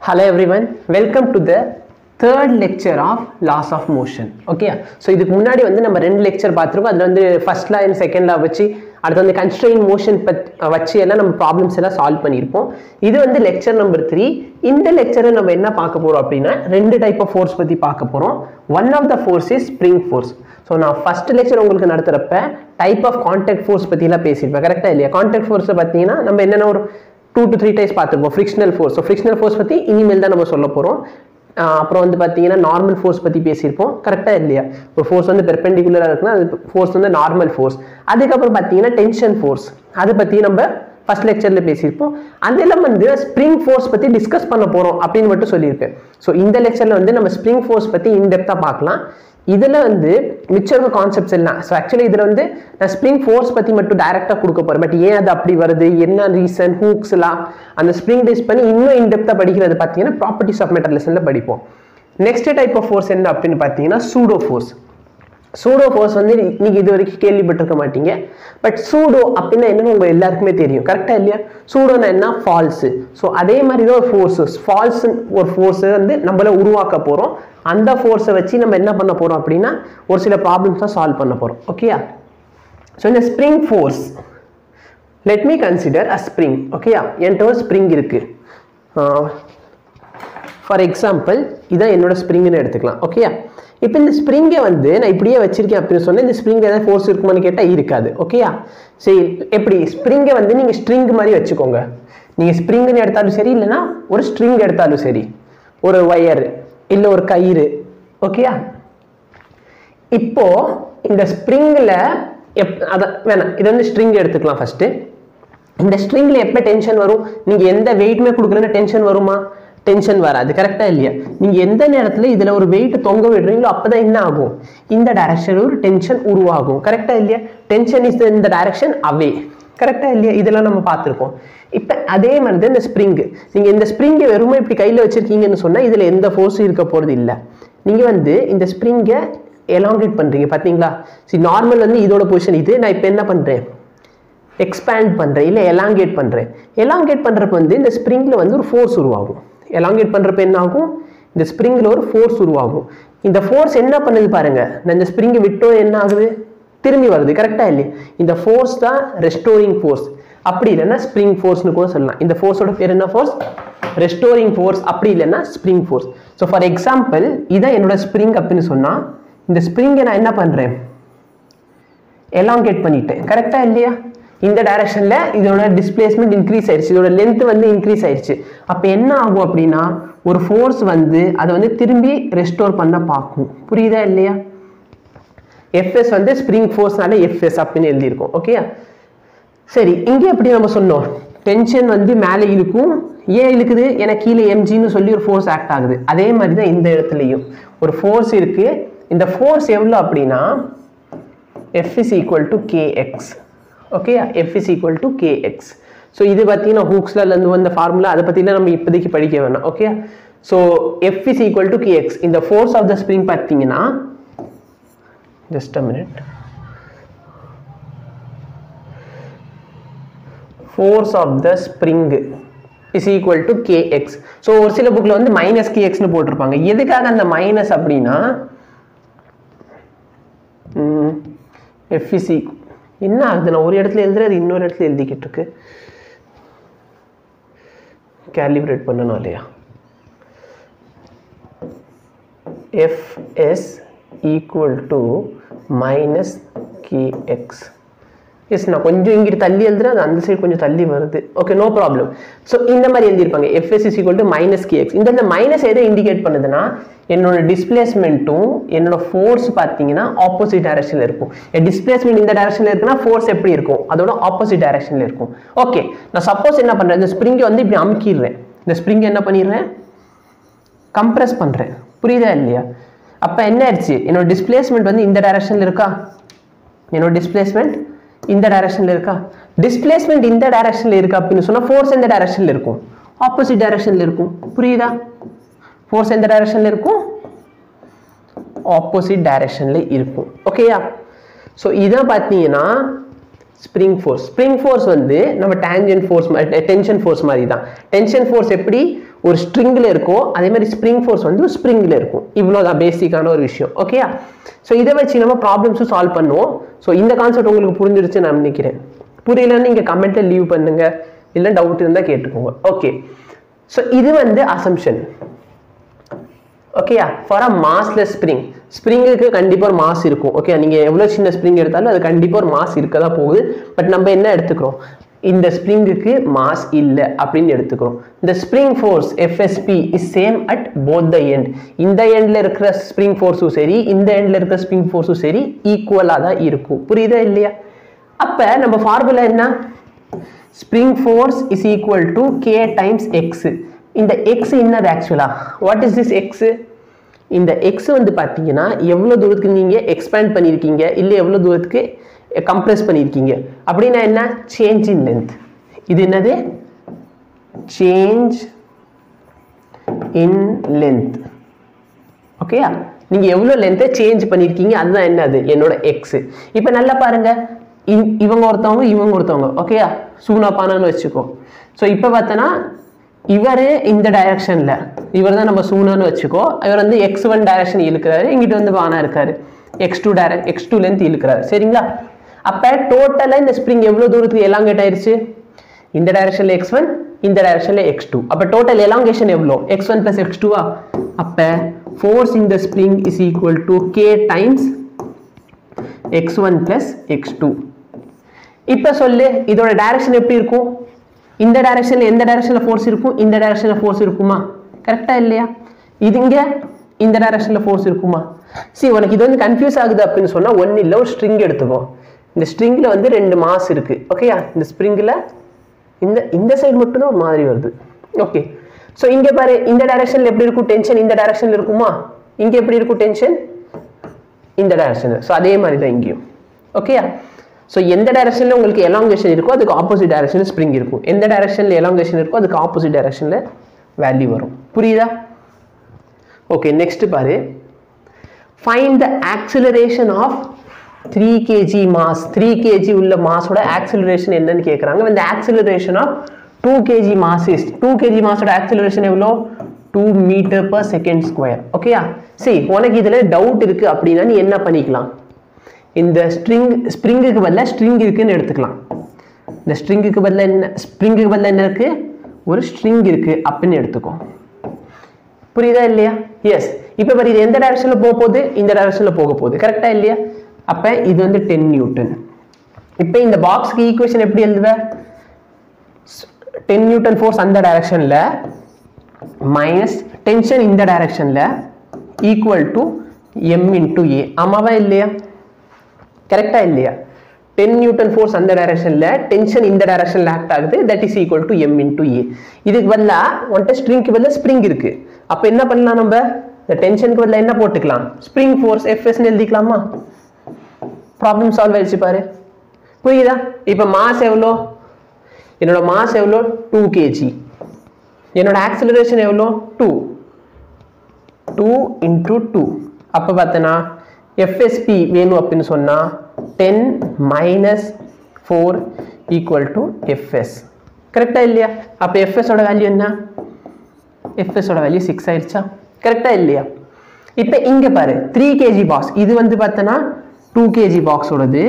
Hello everyone, welcome to the third lecture of laws of motion. Okay so இதுக்கு முன்னாடி வந்து நம்ம ரெண்டு லெக்சர் பார்த்துருக்கோம் அதில் வந்து first law and second law வச்சு அடுத்து வந்து கன்ஸ்ட்ரெயின் மோஷன் பத் வச்சு எல்லாம் நம்ம ப்ராப்ளம்ஸ் எல்லாம் சால்வ் பண்ணியிருப்போம் இது வந்து லெக்சர் நம்பர் த்ரீ இந்த லெக்சரை நம்ம என்ன பார்க்க போகிறோம் அப்படின்னா ரெண்டு டைப் ஆஃப் ஃபோர்ஸ் பற்றி பார்க்க போகிறோம் one of the force is spring force so நான் ஃபர்ஸ்ட் லெக்சர் உங்களுக்கு நடத்துகிறப்ப டைப் ஆஃப் கான்டாக்ட் ஃபோர்ஸ் பற்றிலாம் பேசியிருப்பேன் கரெக்டாக இல்லையா கான்டாக்ட் ஃபோர்ஸை பார்த்தீங்கன்னா நம்ம என்னென்ன ஒரு டூ டு த்ரீ டைம்ஸ் பார்த்துருப்போம் frictional force so frictional force பற்றி இனிமேல் தான் நம்ம சொல்ல போகிறோம் அப்புறம் வந்து பார்த்தீங்கன்னா நார்மல் ஃபோர்ஸ் பற்றி பேசியிருப்போம் கரெக்டாக இல்லையா ஒரு ஃபோர்ஸ் வந்து பெர்பெண்டிகுலராக இருக்குன்னா அது ஃபோர்ஸ் வந்து நார்மல் ஃபோர்ஸ் அதுக்கப்புறம் பார்த்தீங்கன்னா டென்ஷன் ஃபோர்ஸ் அதை பற்றி நம்ம ஃபர்ஸ்ட் லெக்சரில் பேசியிருப்போம் அதெல்லாம் வந்து ஸ்ப்ரிங் ஃபோர்ஸ் பற்றி டிஸ்கஸ் பண்ண போகிறோம் அப்படின்னு மட்டும் சொல்லியிருப்பேன் ஸோ இந்த லெக்சரில் வந்து நம்ம ஸ்ப்ரிங் ஃபோர்ஸ் பற்றி இன்டெப்த்தாக பார்க்கலாம் இதில் வந்து மிச்சம் இருக்க கான்செப்ட்ஸ் எல்லாம் ஸோ ஆக்சுவலி இதில் வந்து நான் ஸ்ப்ரிங் ஃபோர்ஸ் பற்றி மட்டும் டைரெக்டாக கொடுக்க போகிறேன் பட் ஏன் அது அப்படி வருது என்ன ரீசன் ஹூக்ஸ்லாம் அந்த ஸ்ப்ரிங் பேஸ் பண்ணி இன்னும் இன்டெப்த்தாக படிக்கிறது பார்த்தீங்கன்னா ப்ராப்பர்ட்டிஸ் ஆஃப் மெட்டர் லெசனில் படிப்போம் நெக்ஸ்ட் டைப் ஆஃப் ஃபோர்ஸ் என்ன அப்படின்னு பார்த்தீங்கன்னா சூடோ ஃபோர்ஸ் சூடோ ஃபோர்ஸ் வந்து நீங்கள் இது வரைக்கும் கேள்விப்பட்டிருக்க மாட்டீங்க பட் சூடோ அப்படின்னா என்னன்னு உங்க எல்லாருக்குமே தெரியும் கரெக்டாக இல்லையா சூடோனா என்ன ஃபால்ஸு ஸோ அதே மாதிரி தான் ஒரு ஃபோர்ஸஸ் ஃபால்ஸ் ஒரு ஃபோர்ஸை வந்து நம்மள உருவாக்க போகிறோம் அந்த ஃபோர்ஸை வச்சு நம்ம என்ன பண்ண போகிறோம் அப்படின்னா ஒரு சில ப்ராப்ளம்ஸ் தான் சால்வ் பண்ண போகிறோம் ஓகேயா ஸோ இந்த spring force let me consider a spring ஓகேயா என்கிட்ட ஒரு ஸ்ப்ரிங் இருக்குது ஃபார் எக்ஸாம்பிள் இதான் என்னோட ஸ்ப்ரிங்னு எடுத்துக்கலாம் ஓகேயா இப்போ இந்த ஸ்ப்ரிங்கை வந்து நான் இப்படியே வச்சிருக்கேன் அப்படின்னு சொன்னேன் இந்த ஸ்ப்ரிங் ஏதாவது ஃபோர்ஸ் இருக்குமான்னு கேட்டால் இருக்காது ஓகேயா சரி எப்படி ஸ்ப்ரிங்கை வந்து நீங்கள் ஸ்ட்ரிங் மாதிரி வச்சுக்கோங்க நீங்கள் ஸ்ப்ரிங்னு எடுத்தாலும் சரி இல்லைன்னா ஒரு ஸ்ட்ரிங் எடுத்தாலும் சரி ஒரு ஒயர் இல்லை ஒரு கயிறு ஓகேயா இப்போ இந்த ஸ்ப்ரிங்கில் எப் அதை வேணாம் இது வந்து ஸ்ட்ரிங் எடுத்துக்கலாம் ஃபர்ஸ்ட் இந்த ஸ்ட்ரிங்கில் எப்போ டென்ஷன் வரும் நீங்கள் எந்த வெயிட்டுமே கொடுக்குறேன்னா டென்ஷன் வருமா டென்ஷன் வராது கரெக்டாக இல்லையா நீங்கள் எந்த நேரத்தில் இதில் ஒரு வெயிட் தொங்க விடுறீங்களோ அப்போ தான் என்ன ஆகும் இந்த டைரக்ஷனில் ஒரு டென்ஷன் உருவாகும் கரெக்டாக இல்லையா டென்ஷன் இஸ் இந்த டைரக்ஷன் அவே கரெக்டாக இல்லையா இதெல்லாம் நம்ம பார்த்துருக்கோம் இப்போ அதே மாதிரி தான் இந்த ஸ்ப்ரிங்கு நீங்கள் இந்த ஸ்ப்ரிங்கை வெறுமை இப்படி கையில் வச்சுருக்கீங்கன்னு சொன்னால் இதில் எந்த ஃபோர்ஸும் இருக்க போகிறது இல்லை நீங்கள் வந்து இந்த ஸ்ப்ரிங்கை எலாங்கேட் பண்ணுறீங்க பார்த்தீங்களா சரி நார்மல் வந்து இதோட பொசிஷன் இது நான் இப்போ என்ன பண்ணுறேன் எக்ஸ்பேண்ட் பண்ணுறேன் இல்லை எலாங்கேட் பண்ணுறேன் எலாங்கேட் பண்ணுறப்ப வந்து இந்த ஸ்ப்ரிங்கில் வந்து ஒரு ஃபோர்ஸ் உருவாகும் எலாங்கேட் பண்ணுறப்ப என்ன ஆகும் இந்த ஸ்ப்ரிங்கில் ஒரு ஃபோர்ஸ் உருவாகும் இந்த ஃபோர்ஸ் என்ன பண்ணுது பாருங்க நான் இந்த ஸ்ப்ரிங்கை விட்டோ என்ன ஆகுது திரும்பி வருது கரெக்டாக இல்லையா இந்த ஃபோர்ஸ் தான் ரெஸ்டோரிங் ஃபோர்ஸ் அப்படி இல்லைன்னா ஸ்ப்ரிங் ஃபோர்ஸ்னு கூட சொல்லலாம் இந்த ஃபோர்ஸோட பேர் என்ன ஃபோர்ஸ் ரெஸ்டோரிங் ஃபோர்ஸ் அப்படி இல்லைன்னா spring force so for example இதான் என்னோட ஸ்ப்ரிங் அப்படின்னு சொன்னால் இந்த ஸ்ப்ரிங்கை நான் என்ன பண்ணுறேன் எலாங்கேட் பண்ணிட்டேன் கரெக்டாக இல்லையா இந்த டைரக்ஷனில் இதோட டிஸ்பிளேஸ்மெண்ட் இன்க்ரீஸ் ஆயிடுச்சு இதோட லென்த் வந்து இன்க்ரீஸ் ஆயிடுச்சு அப்போ என்ன ஆகும் அப்படின்னா ஒரு ஃபோர்ஸ் வந்து அதை வந்து திரும்பி ரெஸ்டோர் பண்ண பார்க்கும் புரியுதா இல்லையா எஃப்எஸ் வந்து ஸ்ப்ரிங் ஃபோர்ஸ்னால எஃப்எஸ் அப்படின்னு எழுதியிருக்கோம் ஓகேயா சரி இங்கே எப்படி நம்ம சொன்னோம் டென்ஷன் வந்து மேலே இழுக்கும் ஏன் இழுக்குது ஏன்னா கீழே எம்ஜின்னு சொல்லி ஒரு ஃபோர்ஸ் ஆக்ட் ஆகுது அதே மாதிரி தான் இந்த இடத்துலையும் ஒரு ஃபோர்ஸ் இருக்கு இந்த ஃபோர்ஸ் எவ்வளோ அப்படின்னா F is equal to KX okay F is equal to KX so இது பார்த்தீங்கன்னா ஹூக்ஸ்ல இருந்து வந்த ஃபார்முலா அதை பற்றிலாம் நம்ம இப்போதைக்கு படிக்க வேணாம் okay so F is equal to KX இந்த ஃபோர்ஸ் ஆஃப் த ஸ்ப்ரிங் பார்த்தீங்கன்னா just a minute force of the spring is equal to KX so ஒரு சில புக்கில் வந்து மைனஸ் கேஎக்ஸ்னு போட்டிருப்பாங்க எதுக்காக அந்த மைனஸ் அப்படின்னா எஃப்இசி என்ன ஆகுது நான் ஒரு இடத்துல எழுதுறது அது இன்னொரு இடத்துல எழுதிக்கிட்டு இருக்கு கேலிப்ரேட் பண்ணணும் இல்லையா FS equal to minus KX S நான் கொஞ்சம் இங்கிட்டு தள்ளி எழுதுறேன் அது அந்த சைடு கொஞ்சம் தள்ளி வருது ஓகே நோ ப்ராப்ளம் ஸோ இந்த மாதிரி எழுதியிருப்பாங்க FS is equal to minus KX இந்த மைனஸ் எதை இண்டிகேட் பண்ணுதுன்னா என்னோட டிஸ்பிளேஸ்மெண்ட்டும் என்னோட ஃபோர்ஸ் பார்த்தீங்கன்னா ஆப்போசிட் டைரக்ஷனில் இருக்கும் என் டிஸ்பிளேஸ்மெண்ட் இந்த டைரக்ஷனில் இருக்குன்னா ஃபோர்ஸ் எப்படி இருக்கும் அதோட ஆப்போசிட் டைரக்ஷனில் இருக்கும் ஓகே நான் சப்போஸ் என்ன பண்ணுறேன் இந்த ஸ்ப்ரிங்கை வந்து இப்படி அமுக்கிடுறேன் இந்த ஸ்ப்ரிங்கை என்ன பண்ணிடுறேன் கம்ப்ரெஸ் பண்ணுறேன் புரியுதா இல்லையா அப்போ என்ன ஆயிடுச்சு என்னோட டிஸ்பிளேஸ்மெண்ட் வந்து இந்த டைரக்ஷனில் இருக்கா என்னோட டிஸ்பிளேஸ்மெண்ட் இந்த டைரக்ஷனில் இருக்கா டிஸ்பிளேஸ்மெண்ட் இந்த டைரக்ஷனில் இருக்கு அப்படின்னு சொன்னால் ஃபோர்ஸ் எந்த டைரக்ஷனில் இருக்கும் ஆப்போசிட் டைரக்ஷனில் இருக்கும் புரியுதா ஃபோர்ஸ் எந்த டைரக்ஷனில் இருக்கும் ஆப்போசிட் டைரக்ஷனில் இருக்கும் ஓகேயா ஸோ இதை பார்த்தீங்கன்னா ஸ்ப்ரிங் ஃபோர்ஸ் ஸ்ப்ரிங் ஃபோர்ஸ் வந்து நம்ம டேஞ்சன் ஃபோர்ஸ் டென்ஷன் ஃபோர்ஸ் மாதிரி தான் டென்ஷன் ஃபோர்ஸ் எப்படி ஒரு ஸ்ட்ரிங்கில் இருக்கும் அதே மாதிரி ஸ்ப்ரிங் ஃபோர்ஸ் வந்து ஸ்ப்ரிங்கில் இருக்கும் இவ்வளோதான் பேசிக்கான ஒரு விஷயம் ஓகேயா ஸோ இதை வச்சு நம்ம ப்ராப்ளம்ஸும் சால்வ் பண்ணுவோம் ஸோ இந்த கான்செப்ட் உங்களுக்கு புரிஞ்சிருச்சு நான் நினைக்கிறேன் புரியலன்னு நீங்கள் கமெண்ட்ல லீவ் பண்ணுங்க இல்லை டவுட் இருந்தால் கேட்டுக்கோங்க ஓகே ஸோ இது வந்து அசம்ஷன் ஓகேயா ஃபார் அ மாஸ்லெஸ் ஸ்ப்ரிங் ஸ்ப்ரிங்குக்கு கண்டிப்பாக ஒரு மாஸ் இருக்கும் ஓகே நீங்கள் எவ்வளோ சின்ன ஸ்ப்ரிங் எடுத்தாலும் அது கண்டிப்பாக ஒரு மாஸ் இருக்க தான் போகுது பட் நம்ம என்ன எடுத்துக்கிறோம் இந்த ஸ்ப்ரிங்குக்கு மாஸ் இல்லை அப்படின்னு எடுத்துக்கிறோம் இந்த spring force FSP is same at both the end இந்த எண்டில் இருக்கிற ஸ்ப்ரிங் ஃபோர்ஸும் சரி இந்த எண்டில் இருக்கிற ஸ்ப்ரிங் ஃபோர்ஸும் சரி ஈக்குவலாக தான் இருக்கும் புரியுதா இல்லையா அப்போ நம்ம ஃபார்முலா என்ன spring force is equal to K times X இந்த எக்ஸ் என்னது actually what is this X இந்த எக்ஸ் வந்து பார்த்தீங்கன்னா எவ்வளோ தூரத்துக்கு நீங்கள் எக்ஸ்பேண்ட் பண்ணியிருக்கீங்க இல்லை எவ்வளோ தூரத்துக்கு கம்ப்ரெஸ் பண்ணியிருக்கீங்க அப்படின்னா என்ன சேஞ்ச் இன் லென்த் இது என்னது சேஞ்ச் இன் லென்த் ஓகேயா நீங்க எவ்வளவு லென்த்தை சேஞ்ச் பண்ணிருக்கீங்க அதுதான் என்னது என்னோட எக்ஸ் இப்போ நல்லா பாருங்க இ- இவங்க ஒருத்தவங்க இவங்க ஒருத்தவங்க ஓகேயா சூனா பானான்னு வச்சுக்கோ ஸோ இப்போ பார்த்தோன்னா இவர் இந்த டைரக்ஷன்ல இவர் தான் நம்ம சூனான்னு வச்சுக்கோ இவர் வந்து எக்ஸ் ஒன் டைரக்ஷன் இழுக்கிறாரு இங்கிட்ட வந்து பானா இருக்காரு X two direct X two length இழுக்கிறாரு சரிங்களா அப்போ டோட்டலாக இந்த ஸ்ப்ரிங் எவ்வளோ தூரத்துக்கு எலாங்கேட் ஆயிருச்சு இந்த டைரக்ஷன்ல எக்ஸ் ஒன் இந்த டைரக்ஷன்ல எக்ஸ் டூ அப்போ டோட்டல் எலாங்கேஷன் எவ்வளோ எக்ஸ் ஒன் பிளஸ் எக்ஸ் டூவா அப்போ force in the spring is equal to K times X one plus X two இப்போ சொல்லு இதோட டைரக்ஷன் எப்படி இருக்கும் இந்த டைரக்ஷன்ல எந்த டைரக்ஷன்ல ஃபோர்ஸ் இருக்கும் இந்த டைரக்ஷன்ல ஃபோர்ஸ் இருக்குமா கரெக்டா இல்லையா இது இங்க இந்த டைரக்ஷன்ல ஃபோர்ஸ் இருக்குமா சரி உனக்கு இது வந்து கன்ஃபியூஸ் ஆகுது அப்படின்னு சொன்னா ஒன்றும் இல்லை ஒரு ஸ்ட்ரிங் எடுத்துக்கோ இந்த ஸ்ட்ரிங்ல வந்து ரெண்டு மாஸ் இருக்கு ஓகேயா இந்த ஸ்ப்ரிங்ல இந்த இந்த சைடு மட்டும்தான் ஒரு மாதிரி வருது ஓகே ஸோ இங்க பாரு இந்த டைரக்ஷன்ல எப்படி இருக்கும் டென்ஷன் இந்த டைரக்ஷன்ல இருக்குமா இங்க எப்படி இருக்கும் டென்ஷன் இந்த டைரக்ஷன் ஸோ அதே மாதிரி தான் இங்கேயும் ஓகேயா ஸோ எந்த டைரக்ஷனில் உங்களுக்கு எலாங்கேஷன் இருக்கோ அதுக்கு ஆப்போசிட் டைரக்ஷனில் ஸ்ப்ரிங் இருக்கும் எந்த டைரக்ஷனில் எலாங்கேஷன் இருக்கோ அதுக்கு ஆப்போசிட் டைரக்ஷனில் வேல்யூ வரும் புரியுதா ஓகே நெக்ஸ்ட் பாரு find the acceleration of three KG mass three KG உள்ள மாஸோட ஆக்சிலரேஷன் என்னன்னு கேட்குறாங்க இந்த acceleration of two KG mass is two KG மாஸோட ஆக்சிலரேஷன் எவ்வளோ two meter per second square ஓகேயா சரி உனக்கு இதில் டவுட் இருக்கு அப்படின்னா நீ என்ன பண்ணிக்கலாம் இந்த ஸ்ட்ரிங் ஸ்ப்ரிங்குக்கு பதிலாக ஸ்ட்ரிங் இருக்குன்னு எடுத்துக்கலாம் இந்த ஸ்ட்ரிங்குக்கு பதிலாக என்ன ஸ்ப்ரிங்குக்கு பதிலாக என்ன இருக்கு ஒரு ஸ்ட்ரிங் இருக்கு அப்படின்னு எடுத்துக்கோ புரியுதா இல்லையா எஸ் இப்போ பாரு இது எந்த டைரக்ஷனில் போக போகுது இந்த டைரக்ஷனில் போக போகுது கரெக்டாக இல்லையா அப்போ இது வந்து டென் நியூட்டன் இப்போ இந்த பாக்ஸ்க்கு ஈக்குவேஷன் எப்படி எழுதுவ டென் நியூட்டன் ஃபோர்ஸ் அந்த டைரக்ஷனில் மைனஸ் டென்ஷன் இந்த டைரக்ஷனில் equal to M into A ஆமாவா இல்லையா கரெக்டா இல்லையா டென் நியூட்டன் ஃபோர்ஸ் அந்த டைரக்ஷன்ல டென்ஷன் இந்த டைரக்ஷன்ல ஆக்ட் ஆகுது that is equal to M into A இதுக்கு பதிலா உன்ட்ட ஸ்ட்ரிங்க்கு பதிலா ஸ்ப்ரிங் இருக்கு அப்ப என்ன பண்ணலாம் நம்ம இந்த டென்ஷனுக்கு பதிலா என்ன போட்டுக்கலாம் ஸ்ப்ரிங் ஃபோர்ஸ் எஃப்எஸ்னு எழுதிக்கலாமா ப்ராப்ளம் சால்வ் ஆயிடுச்சு பாரு புரியுதா இப்போ மாஸ் எவ்வளோ என்னோட மாஸ் எவ்வளோ டூ கேஜி என்னோட ஆக்சிலரேஷன் எவ்வளோ டூ டூ இன்டூ டூ அப்போ பார்த்தனா எஃப்எஸ்பி வேணும் அப்படின்னு சொன்னால் ten minus four equal to FS கரெக்டாக இல்லையா அப்போ எஃப்எஸோட வேல்யூ என்ன எஃப்எஸோட வேல்யூ சிக்ஸ் ஆயிடுச்சா கரெக்டாக இல்லையா இப்போ இங்கே பாரு த்ரீ கேஜி பாக்ஸ் இது வந்து பார்த்தோன்னா டூ கேஜி பாக்ஸோடது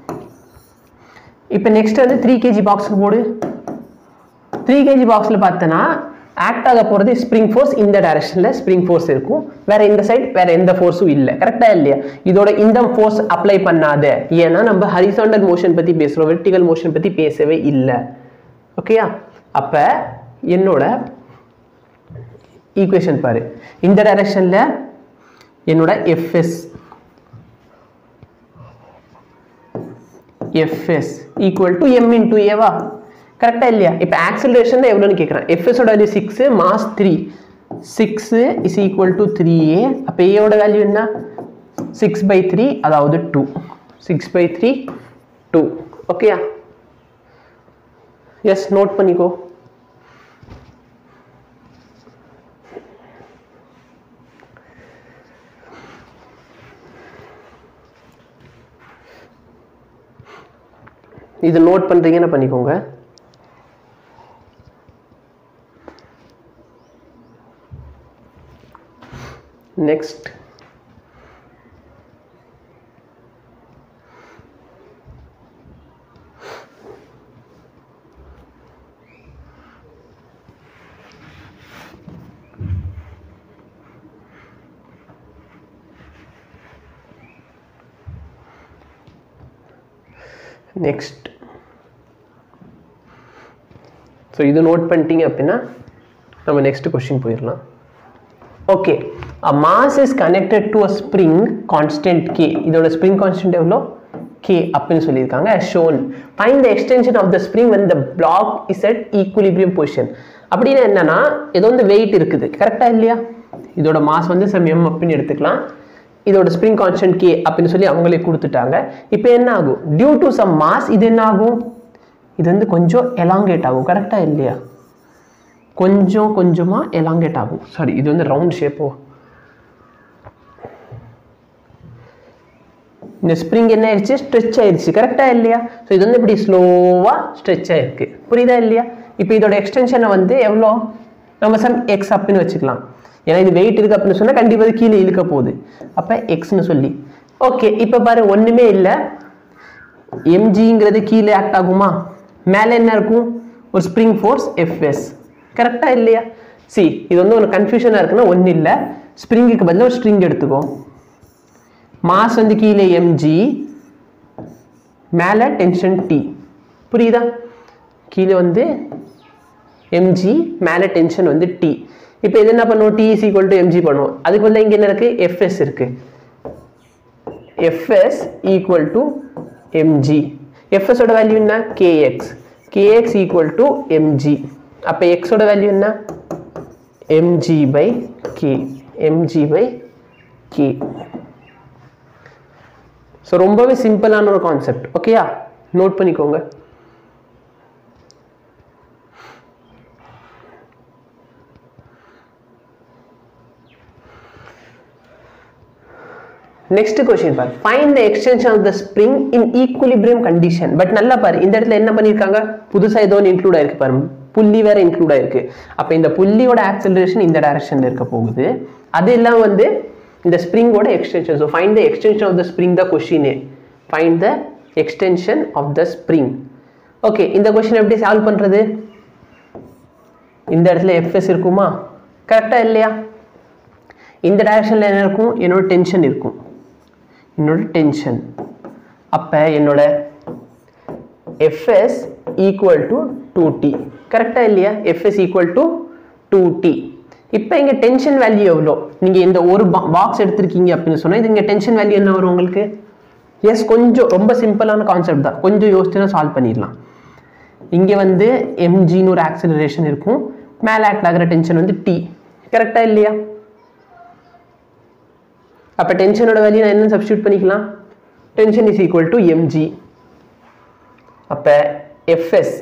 இப்போ நெக்ஸ்ட் வந்து த்ரீ கேஜி பாக்ஸுக்கு போடு த்ரீ கேஜி பாக்ஸில் பார்த்தோன்னா ஆக்ட் ஆக போகிறது ஸ்ப்ரிங் ஃபோர்ஸ் இந்த டைரக்ஷனில் ஸ்ப்ரிங் ஃபோர்ஸ் இருக்கும் வேற இந்த சைடு வேற எந்த ஃபோர்ஸும் இல்லை கரெக்டாக இல்லையா இதோட இந்த ஃபோர்ஸ் அப்ளை பண்ணாத ஏன்னா நம்ம ஹரிசாண்டல் மோஷன் பற்றி பேசுகிறோம் வெர்டிகல் மோஷன் பற்றி பேசவே இல்லை ஓகேயா அப்போ என்னோட ஈக்குவேஷன் பாரு இந்த டைரக்ஷனில் என்னோட FS FS equal to M into ஏவா கரெக்டா இல்லையா இப்போ ஆக்சிலரேஷன் எவ்வளோன்னு கேட்குறேன் எஃப்எஸோட value six mass three six is equal to three A அப்போ ஏவோட வேல்யூ என்ன சிக்ஸ் பை த்ரீ அதாவது two six by three two ஓகேயா எஸ் நோட் பண்ணிக்கோ இது நோட் பண்ணுறீங்கன்னா பண்ணிக்கோங்க நெக்ஸ்ட் நெக்ஸ்ட் ஸோ இது நோட் பண்ணிட்டீங்க அப்படின்னா நம்ம நெக்ஸ்ட் கொஸ்டின் போயிடலாம் okay a mass is connected to a spring constant k இதோட spring constant எவ்வளோ k அப்படின்னு சொல்லியிருக்காங்க as shown find the extension of the spring when the block is at equilibrium position அப்படின்னு என்னன்னா ஏதோ வந்து வெயிட் இருக்குது கரெக்டா இல்லையா இதோட மாஸ் வந்து சம் எம் அப்படின்னு எடுத்துக்கலாம் இதோட ஸ்ப்ரிங் கான்ஸ்டன்ட் கே அப்படின்னு சொல்லி அவங்களே கொடுத்துட்டாங்க இப்போ என்ன ஆகும் டியூ டு சம் மாஸ் இது என்ன ஆகும் இது வந்து கொஞ்சம் எலாங்கேட் ஆகும் கரெக்டா இல்லையா கொஞ்சம் கொஞ்சமாக எலாங்கேட் ஆகும் சாரி இது வந்து ரவுண்ட் ஷேப்போ இந்த ஸ்ப்ரிங் என்ன ஆயிடுச்சு ஸ்ட்ரெச் ஆயிடுச்சு கரெக்டா இல்லையா ஸோ இது வந்து இப்படி ஸ்லோவாக ஸ்ட்ரெச் ஆயிருக்கு புரியுதா இல்லையா இப்போ இதோட எக்ஸ்டென்ஷனை வந்து எவ்வளோ நம்ம சம் எக்ஸ் அப்படின்னு வச்சுக்கலாம் ஏன்னா இது வெயிட் இருக்கு அப்படின்னு சொன்னால் கண்டிப்பாக இது கீழே இழுக்க போகுது அப்போ எக்ஸ்னு சொல்லி ஓகே இப்போ பாரு ஒன்றுமே இல்லை எம்ஜிங்கிறது கீழே ஆக்ட் ஆகுமா மேலே என்ன இருக்கும் ஒரு ஸ்ப்ரிங் ஃபோர்ஸ் எஃப்எஸ் கரெக்டா இல்லையா சி இது வந்து ஒரு கன்ஃபியூஷனாக இருக்குன்னா ஒன்றும் இல்லை ஸ்ப்ரிங்குக்கு பதிலாக ஒரு ஸ்ட்ரிங் எடுத்துக்கோ மாஸ் வந்து கீழே எம்ஜி மேலே டென்ஷன் டி புரியுதா கீழே வந்து எம்ஜி மேலே டென்ஷன் வந்து டி இப்போ இது என்ன பண்ணுவோம் T is equal to MG பண்ணுவோம் அதுக்கு வந்து இங்கே என்ன இருக்கு எஃப்எஸ் இருக்கு எஃப்எஸ் ஈக்குவல் டு எம்ஜி எஃப்எஸோட வேல்யூ என்ன KX KX equal to MG அப்போ எக்ஸோட வேல்யூ என்ன MG by K MG by K so ரொம்பவே சிம்பிளான ஒரு கான்செப்ட் ஓகேயா நோட் பண்ணிக்கோங்க நெக்ஸ்ட் கொஸ்டின் பாரு find the extension of the spring in equilibrium condition but நல்லா பாரு இந்த இடத்துல என்ன பண்ணியிருக்காங்க புதுசா ஏதோ ஒன்று இன்க்ளூட் ஆயிருக்கு பாரு புள்ளி வேற இன்க்ளூட் ஆயிருக்கு அப்போ இந்த புள்ளியோட ஆக்சலரேஷன் இந்த டைரக்ஷன்ல இருக்க போகுது அது எல்லாம் வந்து இந்த ஸ்ப்ரிங்கோட extension so find the extension of the spring the கொஷினே find the extension of the spring okay இந்த கொஷின் எப்படி சால்வ் பண்றது இந்த இடத்துல எஃப்எஸ் இருக்குமா கரெக்டா இல்லையா இந்த டைரக்ஷன்ல என்ன இருக்கும் என்னோட டென்ஷன் இருக்கும் என்னோட டென்ஷன் அப்போ என்னோட FS equal to two T கரெக்டாக இல்லையா FS equal to two T இப்போ இங்கே டென்ஷன் வேல்யூ எவ்வளோ நீங்கள் இந்த ஒரு பாக்ஸ் எடுத்திருக்கீங்க அப்படின்னு சொன்னால் இது இங்கே டென்ஷன் வேல்யூ என்ன வரும் உங்களுக்கு எஸ் கொஞ்சம் ரொம்ப சிம்பிளான கான்செப்ட் தான் கொஞ்சம் யோசிச்சுனா சால்வ் பண்ணிடலாம் இங்கே வந்து எம்ஜின்னு ஒரு ஆக்சிலரேஷன் இருக்கும் மேலே ஆக்ட் ஆகிற டென்ஷன் வந்து டி கரெக்டாக இல்லையா அப்போ டென்ஷனோட வேல்யூ நான் என்ன சப்ஸ்டியூட் பண்ணிக்கலாம் tension is equal to MG அப்போ FS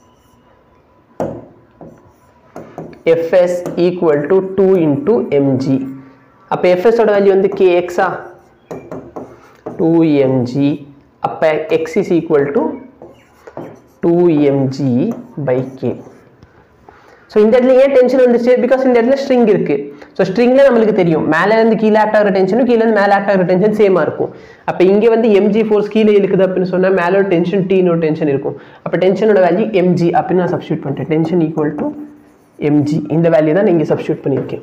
FS equal to two into MG அப்போ எஃப்எஸோட வேல்யூ வந்து கே எக்ஸா டூ எம்ஜி அப்போ X is equal to two MG by K so இந்த இடத்துல ஏன் டென்ஷன் வந்துச்சு பிகாஸ் இந்த இடத்துல ஸ்ட்ரிங் இருக்கு ஸோ ஸ்ட்ரிங்ல நம்மளுக்கு தெரியும் மேலே இருந்து கீழே ஆக்ட் ஆகிற டென்ஷனும் கீழே இருந்து மேலே ஆக்ட் ஆகிற டென்ஷன் சேமா இருக்கும் அப்போ இங்கே வந்து எம்ஜி ஃபோர்ஸ் கீழே இருக்குது அப்படின்னு சொன்னால் மேலே ஒரு டென்ஷன் டீன்னு ஒரு டென்ஷன் இருக்கும் அப்போ டென்ஷனோட வேல்யூ எம்ஜி அப்படின்னு நான் சப்ஸ்டியூட் பண்ணிட்டேன் டென்ஷன் ஈக்குவல் டு எம்ஜி இந்த வேல்யூ தான் நீங்கள் சப்ஸ்டியூட் பண்ணியிருக்கேன்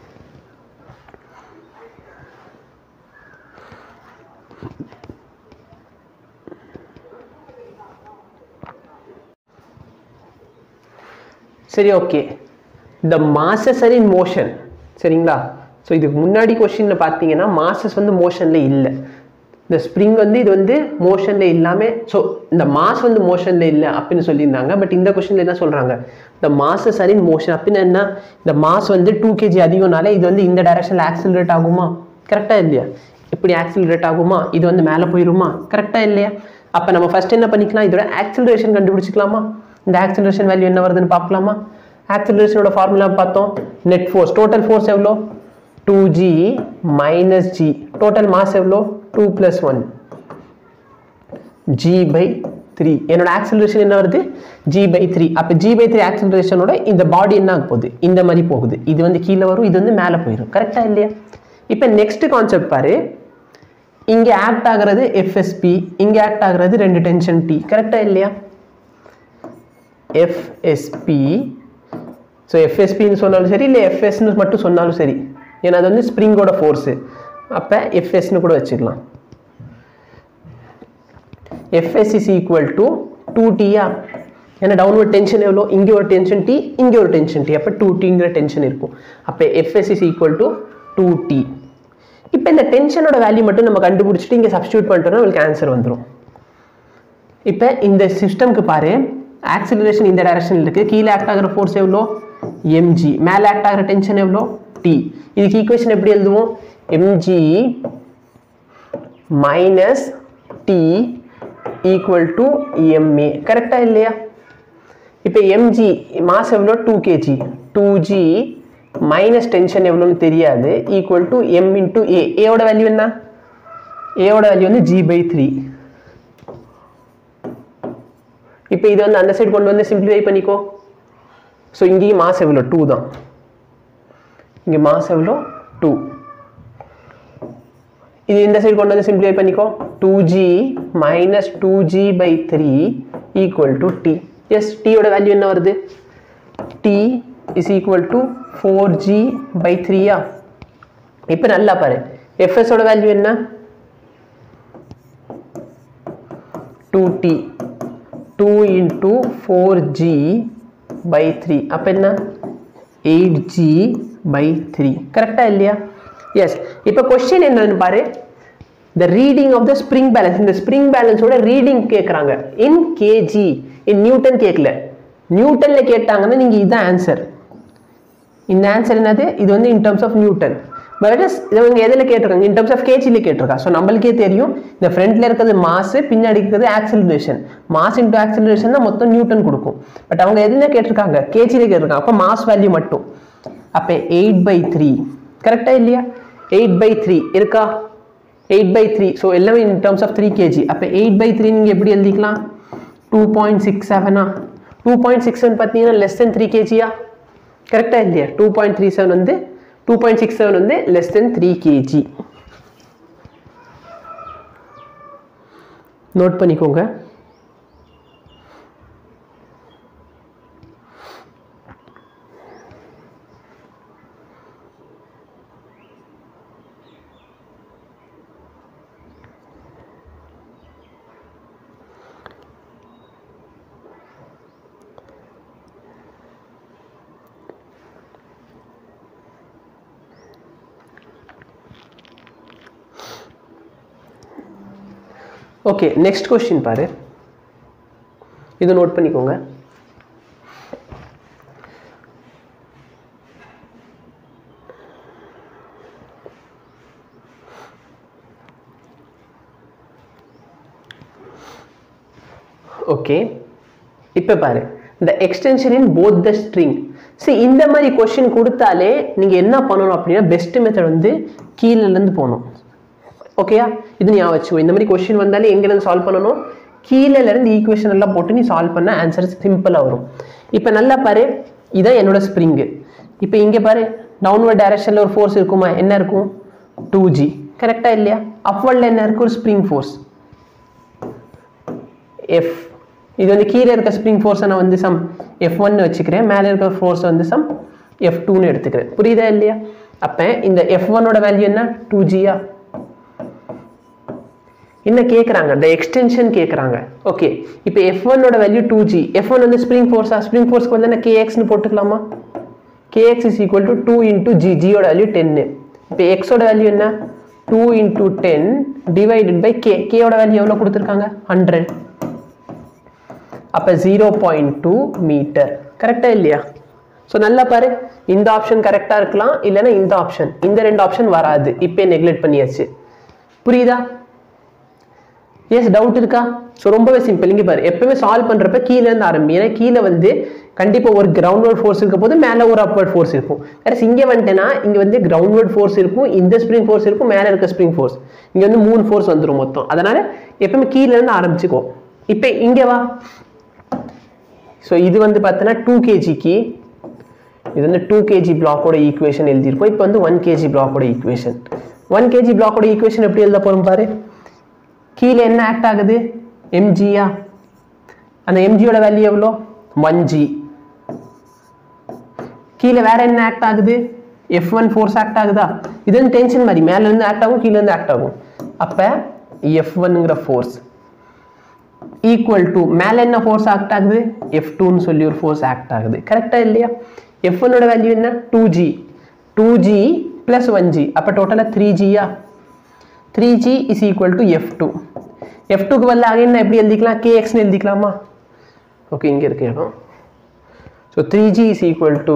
சரி okay the masses are in motion சரிங்களா ஸோ இதுக்கு முன்னாடி கொஷினில் பார்த்தீங்கன்னா மாசஸ் வந்து மோஷனில் இல்லை இந்த ஸ்ப்ரிங் வந்து இது வந்து மோஷனில் இல்லாமல் ஸோ இந்த மாஸ் வந்து மோஷனில் இல்லை அப்படின்னு சொல்லியிருந்தாங்க பட் இந்த கொஷினில் என்ன சொல்கிறாங்க இந்த மாசஸ் ஆர் இன் மோஷன் அப்படின்னு என்ன இந்த மாஸ் வந்து டூ கேஜி அதிகம்னால இது வந்து இந்த டைரக்ஷனில் ஆக்சிலரேட் ஆகுமா கரெக்டாக இல்லையா இப்படி ஆக்சிலரேட் ஆகுமா இது வந்து மேலே போயிருமா கரெக்டாக இல்லையா அப்போ நம்ம ஃபர்ஸ்ட் என்ன பண்ணிக்கலாம் இதோட ஆக்சிலரேஷன் கண்டுபிடிச்சிக்கலாமா இந்த ஆக்சிலரேஷன் வேல்யூ என்ன வருதுன்னு பார்க்கலாமா ஆக்சிலரேஷனோட ஃபார்முலா பார்த்தோம் நெட் ஃபோர்ஸ் டோட்டல் ஃபோர்ஸ் எவ்வளோ two G minus G total mass எவ்வளோ two plus one G by three என்னோட ஆக்சிலரேஷன் என்ன வருது ஜி பை த்ரீ அப்போ ஜி பை த்ரீ ஆக்சிலரேஷனோட இந்த பாடி என்ன ஆக போகுது இந்த மாதிரி போகுது இது வந்து கீழே வரும் இது வந்து மேலே போயிடும் கரெக்டாக இல்லையா இப்போ நெக்ஸ்ட் கான்செப்ட் பாரு இங்க ஆக்ட் ஆகுறது எஃப்எஸ்பி இங்க ஆக்ட் ஆகுறது ரெண்டு டென்ஷன் டி கரெக்டா இல்லையா எஃப்எஸ்பி ஸோ எஃப்எஸ்பின்னு சொன்னாலும் சரி இல்லை எஃப்எஸ்னு மட்டும் சொன்னாலும் சரி ஏன்னா அது வந்து ஸ்ப்ரிங்கோட ஃபோர்ஸு அப்போ எஃப்எஸ்னு கூட வச்சுக்கலாம் FS is equal to two டியா ஏன்னா டவுன்வர்ட் டென்ஷன் எவ்வளோ இங்கே ஒரு டென்ஷன் டி இங்கே ஒரு டென்ஷன் டி அப்போ டூ டிங்கிற டென்ஷன் இருக்கும் அப்போ FS is equal to two T இப்போ இந்த டென்ஷனோட வேல்யூ மட்டும் நம்ம கண்டுபிடிச்சிட்டு இங்கே சப்ஸ்டியூட் பண்ணிட்டோம்னா உங்களுக்கு ஆன்சர் வந்துடும் இப்போ இந்த சிஸ்டம்க்கு பாரு ஆக்சிலரேஷன் இந்த டைரக்ஷனில் இருக்குது கீழே ஆக்ட் ஆகிற ஃபோர்ஸ் எவ்வளோ எம்ஜி மேலே ஆக்ட் ஆகிற டென்ஷன் எவ்வளோ டி இதுக்கு ஈக்குவேஷன் எப்படி எழுதுவோம் MG minus T equal to MA கரெக்டாக இல்லையா இப்போ எம்ஜி மாஸ் எவ்வளோ two KG two G minus tension எவ்வளோன்னு தெரியாது equal to M into A ஏவோட வேல்யூ என்ன ஏவோட வேல்யூ வந்து ஜி பை த்ரீ இப்போ இது வந்து அந்த சைடு கொண்டு வந்து சிம்பிளிஃபை பண்ணிக்கோ ஸோ இங்கேயும் மாஸ் எவ்வளோ டூ தான் இங்கே மாஸ் எவ்வளோ டூ இது இந்த சைடு கொண்டு வந்து சிம்பிளிஃபை பண்ணிக்கோ two G minus two G by three equal to T yes டீயோட வேல்யூ என்ன வருது T is equal to four G by த்ரீயா இப்போ நல்லா பாரு எஃப்எஸோட வேல்யூ என்ன two T two into four G by three அப்போ என்ன எயிட் ஜி பை த்ரீ கரெக்டாக இல்லையா எஸ் இப்போ கொஸ்டின் என்னன்னு பாரு the reading of the spring balance இந்த ஸ்ப்ரிங் பேலன்ஸோட ரீடிங் கேட்குறாங்க இன் கேஜி இன் நியூட்டன் கேட்கல நியூட்டன்ல கேட்டாங்கன்னா நீங்கள் இதுதான் ஆன்சர் இந்த ஆன்சர் என்னது இது வந்து in terms of Newton but இவங்க எதில் கேட்டிருக்காங்க இன் டர்ம்ஸ் ஆஃப் கேஜியில் கேட்டிருக்கா ஸோ நம்மளுக்கே தெரியும் இந்த ஃப்ரண்ட்ல இருக்கிறது மாஸ் பின்னாடி இருக்கிறது ஆக்சிலரேஷன் மாஸ் இன்டூ ஆக்சிலரேஷன் தான் மொத்தம் நியூட்டன் கொடுக்கும் பட் அவங்க எதுல கேட்டிருக்காங்க கேஜியில் கேட்டிருக்காங்க அப்போ மாஸ் வேல்யூ மட்டும் அப்போ எயிட் பை த்ரீ கரெக்டாக இல்லையா எயிட் பை த்ரீ இருக்கா எயிட் பை த்ரீ ஸோ எல்லாமே in terms of three KG அப்போ எயிட் பை த்ரீ நீங்கள் எப்படி எழுதிக்கலாம் டூ பாயிண்ட் சிக்ஸ் செவனா டூ பாயிண்ட் சிக்ஸ் செவன் பார்த்தீங்கன்னா லெஸ் தென் த்ரீ கேஜியா கரெக்டாக இல்லையா டூ பாயிண்ட் த்ரீ செவன் வந்து டூ பாயிண்ட் சிக்ஸ் செவன் வந்து less then three KG note பண்ணிக்கோங்க ஓகே நெக்ஸ்ட் கொஸ்டின் பாரு இது நோட் பண்ணிக்கோங்க ஓகே இப்போ பாரு இந்த extension in both the string சரி இந்த மாதிரி கொஸ்டின் கொடுத்தாலே நீங்கள் என்ன பண்ணணும் அப்படின்னா பெஸ்ட் மெத்தட் வந்து கீழேருந்து போகணும் ஓகேயா இது ஞாபகம் வச்சுக்கோ இந்த மாதிரி கொஸ்டின் வந்தாலே எங்கேருந்து சால்வ் பண்ணணும் கீழேல இருந்து ஈக்குவேஷன் எல்லாம் போட்டு நீ சால்வ் பண்ண ஆன்சர் சிம்பிளாக வரும் இப்போ நல்லா பாரு இதான் என்னோட ஸ்ப்ரிங்கு இப்போ இங்கே பாரு டவுன்வர்ட் டைரக்ஷனில் ஒரு ஃபோர்ஸ் இருக்குமா என்ன இருக்கும் டூ ஜி கரெக்டாக இல்லையா அப்வர்டில் என்ன இருக்கு ஒரு ஸ்ப்ரிங் ஃபோர்ஸ் எஃப் இது வந்து கீழே இருக்க ஸ்ப்ரிங் ஃபோர்ஸை நான் வந்து சம் எஃப் ஒன்னு வச்சுக்கிறேன் மேலே இருக்க ஃபோர்ஸ் வந்து சம் எஃப் டூன்னு எடுத்துக்கிறேன் புரியுதா இல்லையா அப்போ இந்த எஃப் ஒன்னோட வேல்யூ என்ன டூ ஜியா என்ன கேட்குறாங்க இந்த எக்ஸ்டென்ஷன் கேட்குறாங்க ஓகே இப்போ எஃப் ஒன்னோட value two G F one வந்து ஸ்ப்ரிங் ஃபோர்ஸா ஸ்ப்ரிங் ஃபோர்ஸ்க்கு வந்து என்ன கேஎக்ஸ்னு போட்டுக்கலாமா KX is equal to two into G ஜியோட வேல்யூ டென்னு இப்போ எக்ஸோட வேல்யூ என்ன two into ten divided by K கேயோட வேல்யூ எவ்வளோ கொடுத்துருக்காங்க ஹண்ட்ரட் அப்போ ஜீரோ பாயிண்ட் டூ மீட்டர் கரெக்டாக இல்லையா ஸோ நல்லா பாரு இந்த ஆப்ஷன் கரெக்டாக இருக்கலாம் இல்லைன்னா இந்த ஆப்ஷன் இந்த ரெண்டு ஆப்ஷன் வராது இப்போ நெக்லெக்ட் பண்ணியாச்சு புரியுதா எஸ் டவுட் இருக்கா ஸோ ரொம்பவே சிம்பிள் இங்கே பாரு எப்பவுமே சால்வ் பண்ணுறப்ப கீழே இருந்து ஆரம்பி ஏன்னா கீழே வந்து கண்டிப்பாக ஒரு கிரவுண்ட்வர்ட் ஃபோர்ஸ் இருக்க போது மேலே ஒரு அப்வர்ட் ஃபோர்ஸ் இருக்கும் வேற இங்கே வந்துட்டேன்னா இங்கே வந்து கிரவுண்ட்வர்ட் ஃபோர்ஸ் இருக்கும் இந்த ஸ்ப்ரிங் ஃபோர்ஸ் இருக்கும் மேலே இருக்க ஸ்ப்ரிங் ஃபோர்ஸ் இங்கே வந்து மூணு ஃபோர்ஸ் வந்துடும் மொத்தம் அதனால எப்பவுமே கீழே இருந்து ஆரம்பிச்சுக்கோ இப்போ இங்கே வா ஸோ இது வந்து பார்த்தோன்னா டூ கேஜிக்கு இது வந்து டூ கேஜி பிளாக்கோட ஈக்குவேஷன் எழுதியிருக்கோம் இப்போ வந்து ஒன் கேஜி பிளாக்கோட ஈக்குவேஷன் ஒன் கேஜி பிளாக்கோட ஈக்குவேஷன் எப்படி எழுத போகிறோம் பாரு கீழே என்ன ஆக்ட் ஆகுது எம்ஜியா அந்த எம்ஜியோட வேல்யூ எவ்வளோ ஒன் ஜி கீழே வேற என்ன ஆக்ட் ஆகுது எஃப் ஒன் ஃபோர்ஸ் ஆக்ட் ஆகுதா இது வந்து டென்ஷன் மாதிரி மேல இருந்து ஆக்ட் ஆகும் கீழே இருந்து ஆக்ட் ஆகும் அப்ப எஃப் ஒன்ங்கிற ஃபோர்ஸ் ஈக்குவல் டு மேல என்ன ஃபோர்ஸ் ஆக்ட் ஆகுது எஃப் டூன்னு சொல்லி ஒரு ஃபோர்ஸ் ஆக்ட் ஆகுது கரெக்டா இல்லையா எஃப் ஒன்னோட வேல்யூ என்ன two G two G plus one G அப்போ டோட்டலாக த்ரீ ஜியா three G is equal to F two F டூக்கு பதில் அகைன் எப்படி எழுதிக்கலாம் கேஎக்ஸ்னு எழுதிக்கலாமா ஓகே இங்கே இருக்கு இடம் so three G is equal to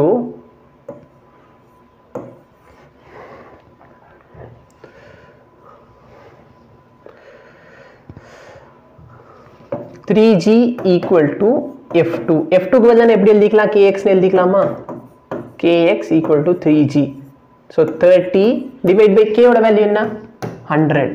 three G equal to F two F டூக்கு பதிலாக எப்படி எழுதிக்கலாம் கேஎக்ஸ்னு எழுதிக்கலாமா KX equal to three G so thirty divide by கேவோட வேல்யூ என்ன ஹண்ட்ரட்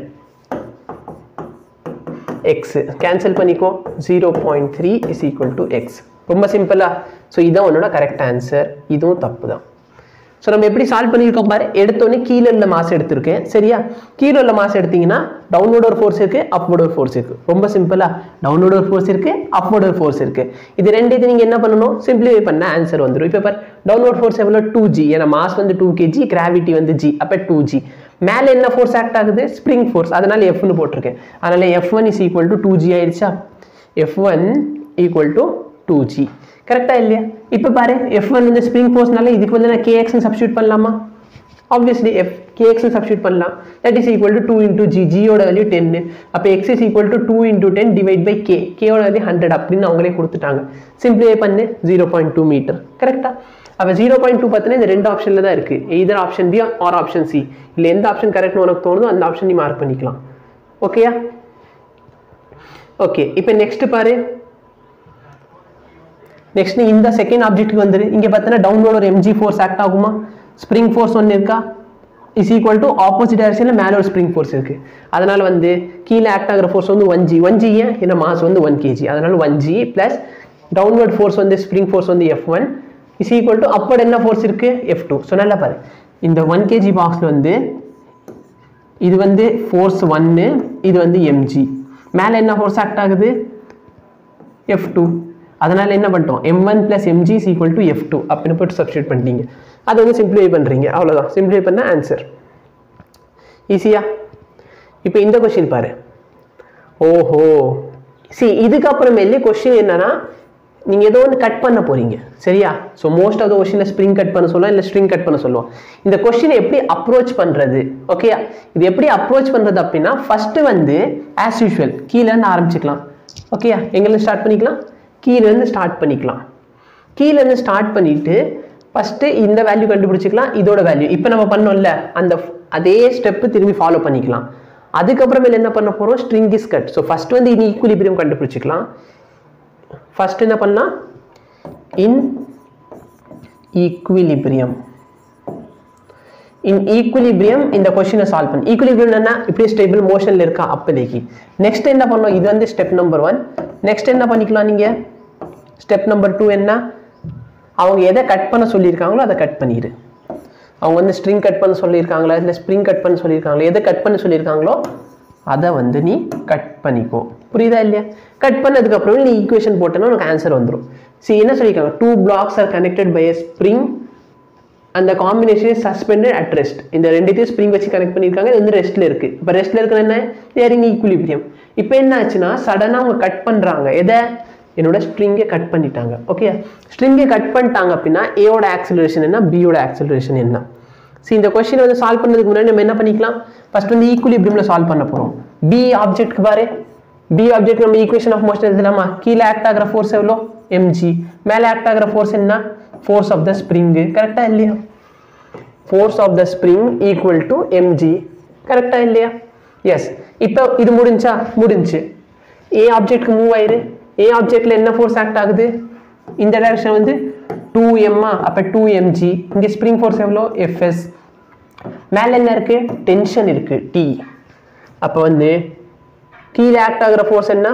எக்ஸ் கேன்சல் பண்ணிக்கோ zero point three is equal to X ரொம்ப சிம்பிளா ஸோ இதான் உன்னோட கரெக்ட் ஆன்சர் இதுவும் தப்பு தான் ஸோ நம்ம எப்படி சால்வ் பண்ணியிருக்கோம் பாரு எடுத்தோடனே கீழே உள்ள மாஸ் எடுத்திருக்கேன் சரியா கீழே உள்ள மாஸ் எடுத்தீங்கன்னா டவுன்லோட் ஒரு ஃபோர்ஸ் இருக்கு அப்வோர்ட் ஒரு ஃபோர்ஸ் இருக்கு ரொம்ப சிம்பிளா டவுன்லோட் ஒரு ஃபோர்ஸ் இருக்கு அப்வோர்ட் ஒரு ஃபோர்ஸ் இருக்கு இது ரெண்டு இது நீங்க என்ன பண்ணணும் சிம்பிளிஃபை பண்ண ஆன்சர் வந்துடும் இப்போ பார் டவுன்லோட் ஃபோர்ஸ் எவ்வளோ டூ ஜி ஏன்னா மாஸ் வந்து டூ கேஜி கிராவிட்டி வந்து ஜி அப்போ டூ ஜி மேலே என்ன ஃபோர்ஸ் ஆக்ட் ஆகுது ஸ்ப்ரிங் ஃபோர்ஸ் அதனால எஃப்னு போட்டிருக்கேன் அதனால F one is equal to two G ஆயிடுச்சா F one equal to two G கரெக்டா இல்லையா இப்போ பாரு எஃப் ஒன் வந்து ஸ்ப்ரிங் ஃபோர்ஸ்னால இதுக்கு வந்து நான் கேஎக்ஸ்னு சப்ஸ்டியூட் பண்ணலாமா ஆப்வியஸ்லி எஃப் கேஎக்ஸ்னு சப்ஸ்டியூட் பண்ணலாம் that is equal to two into G ஜியோட வேல்யூ டென்னு அப்போ X is equal to two into ten divide by K கேயோட வேல்யூ ஹண்ட்ரட் அப்படின்னு அவங்களே கொடுத்துட்டாங்க சிம்பிளிஃபை பண்ணு ஜீரோ பாயிண்ட் டூ மீட்டர் கரெக்டா அப்போ ஜீரோ பாயிண்ட் டூ பார்த்தீங்கன்னா இந்த ரெண்டு ஆப்ஷனில் தான் இருக்குது either option B or option C இல்லை எந்த ஆப்ஷன் கரெக்ட்னு உனக்கு தோணுதோ அந்த ஆப்ஷன் நீ மார்க் பண்ணிக்கலாம் ஓகேயா ஓகே இப்போ நெக்ஸ்ட் பாரு நெக்ஸ்ட் இந்த செகண்ட் ஆப்ஜெக்ட்டுக்கு வந்துரு இங்கே பார்த்தீங்கன்னா டவுன்லோட் ஒரு எம்ஜி ஃபோர்ஸ் ஆக்ட் ஆகுமா ஸ்ப்ரிங் ஃபோர்ஸ் ஒன்று இருக்கா இஸ் ஈக்குவல் டு ஆப்போசிட் டைரக்ஷனில் மேலே ஒரு ஸ்ப்ரிங் ஃபோர்ஸ் இருக்குது அதனால வந்து கீழே ஆக்ட் ஆகிற ஃபோர்ஸ் வந்து ஒன் ஜி ஒன் ஜி ஏன் ஏன்னா மாஸ் வந்து ஒன் கேஜி அதனால one G plus downward force வந்து ஸ்ப்ரிங் ஃபோர்ஸ் வந்து F one is equal to அப்போட் என்ன ஃபோர்ஸ் இருக்குது எஃப் டூ ஸோ நல்லா பாரு இந்த ஒன் கேஜி பாக்ஸில் வந்து இது வந்து ஃபோர்ஸ் ஒன்று இது வந்து எம்ஜி மேலே என்ன ஃபோர்ஸ் ஆக்ட் ஆகுது எஃப் டூ அதனால் என்ன பண்ணிட்டோம் M one plus MG is equal to F two அப்படின்னு போட்டு சப்ஸ்டியூட் பண்ணிட்டீங்க அதை வந்து சிம்பிளிஃபை பண்ணுறீங்க அவ்வளோதான் சிம்பிளிஃபை பண்ண ஆன்சர் ஈஸியா இப்போ இந்த கொஷின் பாரு ஓஹோ சி இதுக்கப்புறமேலே கொஷின் என்னன்னா நீங்கள் ஏதோ ஒன்று கட் பண்ண போறீங்க சரியா ஸோ மோஸ்ட் ஆஃப் த கொஷினில் ஸ்ப்ரிங் கட் பண்ண சொல்லுவோம் இல்லை ஸ்ட்ரிங் கட் பண்ண சொல்லுவோம் இந்த கொஷினை எப்படி அப்ரோச் பண்ணுறது ஓகேயா இது எப்படி அப்ரோச் பண்ணுறது அப்படின்னா ஃபஸ்ட்டு வந்து ஆஸ் யூஷுவல் கீழேருந்து ஆரம்பிச்சுக்கலாம் ஓகேயா எங்கேருந்து ஸ்டார்ட் பண்ணிக்கலாம் கீழேருந்து ஸ்டார்ட் பண்ணிக்கலாம் கீழேருந்து ஸ்டார்ட் பண்ணிட்டு ஃபஸ்ட்டு இந்த வேல்யூ கண்டுபிடிச்சிக்கலாம் இதோட வேல்யூ இப்போ நம்ம பண்ணோம்ல அந்த f- அதே ஸ்டெப்பு திரும்பி ஃபாலோ பண்ணிக்கலாம் அதுக்கப்புறமேல என்ன பண்ண போகிறோம் string is cut so first வந்து இனி ஈக்குலிபிரியம் கண்டுபிடிச்சிக்கலாம் ஃபர்ஸ்ட் என்ன பண்ணலாம் இன் ஈக்குவிலிபிரியம் இன் ஈக்குலிபிரியம் இந்த கொஸ்டினை சால்வ் பண்ணு ஈக்குலிபிரியம் என்ன இப்படி ஸ்டேபிள் மோஷன்ல இருக்கா அப்போதைக்கு நெக்ஸ்ட் என்ன பண்ணோம் இது வந்து ஸ்டெப் நம்பர் ஒன் நெக்ஸ்ட் என்ன பண்ணிக்கலாம் நீங்க ஸ்டெப் நம்பர் டூ என்ன அவங்க எதை கட் பண்ண சொல்லியிருக்காங்களோ அதை கட் பண்ணிடு அவங்க வந்து ஸ்ட்ரிங் கட் பண்ண சொல்லியிருக்காங்களா இல்லை ஸ்ப்ரிங் கட் பண்ண சொல்லியிருக்காங்களா எதை கட் பண்ண சொல்லியிருக்காங்களோ அதை வந்து நீ கட் பண்ணிக்கோ புரியுதா இல்லையா கட் பண்ணதுக்கு அப்புறம் நீ ஈக்குவேஷன் போட்டேன்னா உனக்கு ஆன்சர் வந்துடும் சரி என்ன சொல்லியிருக்காங்க two blocks are connected by a spring அந்த காம்பினேஷன் சஸ்பெண்டட் அட் ரெஸ்ட் இந்த ரெண்டுத்தையும் ஸ்ப்ரிங் வச்சு கனெக்ட் பண்ணியிருக்காங்க இது வந்து ரெஸ்ட்ல இருக்கு இப்போ ரெஸ்ட்ல இருக்கிற என்ன தேரிங் ஈக்குலிபிரியம் இப்போ என்ன ஆச்சுன்னா சடனாக அவங்க கட் பண்றாங்க எதை என்னோட ஸ்ட்ரிங்கை கட் பண்ணிட்டாங்க ஓகே ஸ்ட்ரிங்கை கட் பண்ணிட்டாங்க அப்படின்னா ஏயோட ஆக்சிலரேஷன் என்ன பியோட ஆக்சிலரேஷன் என்ன சரி இந்த கொஸ்டின் வந்து சால்வ் பண்ணதுக்கு முன்னாடி நம்ம என்ன பண்ணிக்கலாம் ஃபர்ஸ்ட் வந்து ஈக்குலிபிரியம்ல சால்வ் பண்ண போறோம் பி ஆப்ஜெக்ட்க்கு பாரு பி ஆப்ஜெக்ட் நம்ம ஈக்குவேஷன் ஆஃப் மோஷன் எழுதலாமா கீழே ஆக்ட் ஆகிற ஃபோர்ஸ் எவ்வளோ எம்ஜி மேலே ஆக்ட் ஆகிற ஃபோர்ஸ் என்ன ஃபோர்ஸ் ஆஃப் த ஸ்ப்ரிங் கரெக்டா இல்லையா force of the spring equal to MG கரெக்டா இல்லையா எஸ் இப்போ இது முடிஞ்சா முடிஞ்சு ஏ ஆப்ஜெக்ட்க்கு மூவ் ஆயிரு ஏ ஆப்ஜெக்ட்ல என்ன ஃபோர்ஸ் ஆக்ட் ஆகுது இந்த டைரக்ஷன் வந்து டூ எம்மா அப்போ டூ எம்ஜி இங்கே ஸ்ப்ரிங் ஃபோர்ஸ் எவ்வளோ எஃப்எஸ் மேலே என்ன இருக்கு டென்ஷன் இருக்கு டி அப்போ வந்து கீழே ஆக்ட் ஆகுற ஃபோர்ஸ் என்ன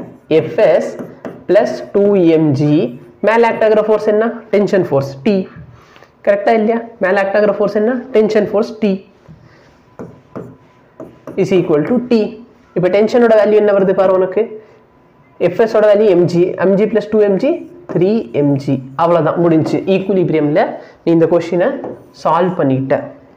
எஃப்எஸ் பிளஸ் டூ எம்ஜி மேலே ஆக்ட் ஆகுற ஃபோர்ஸ் என்ன டென்ஷன் ஃபோர்ஸ் டி கரெக்டா இல்லையா மேலே ஆக்ட் ஆகிற ஃபோர்ஸ் என்ன tension force T is equal to T இப்போ டென்ஷனோட வேல்யூ என்ன வருது பாரு உனக்கு எஃப்எஸோட value MG MG plus two MG three MG அவ்வளோதான் முடிஞ்சு ஈக்குலிபிரியமில் நீ இந்த கொஷினை சால்வ் பண்ணிட்ட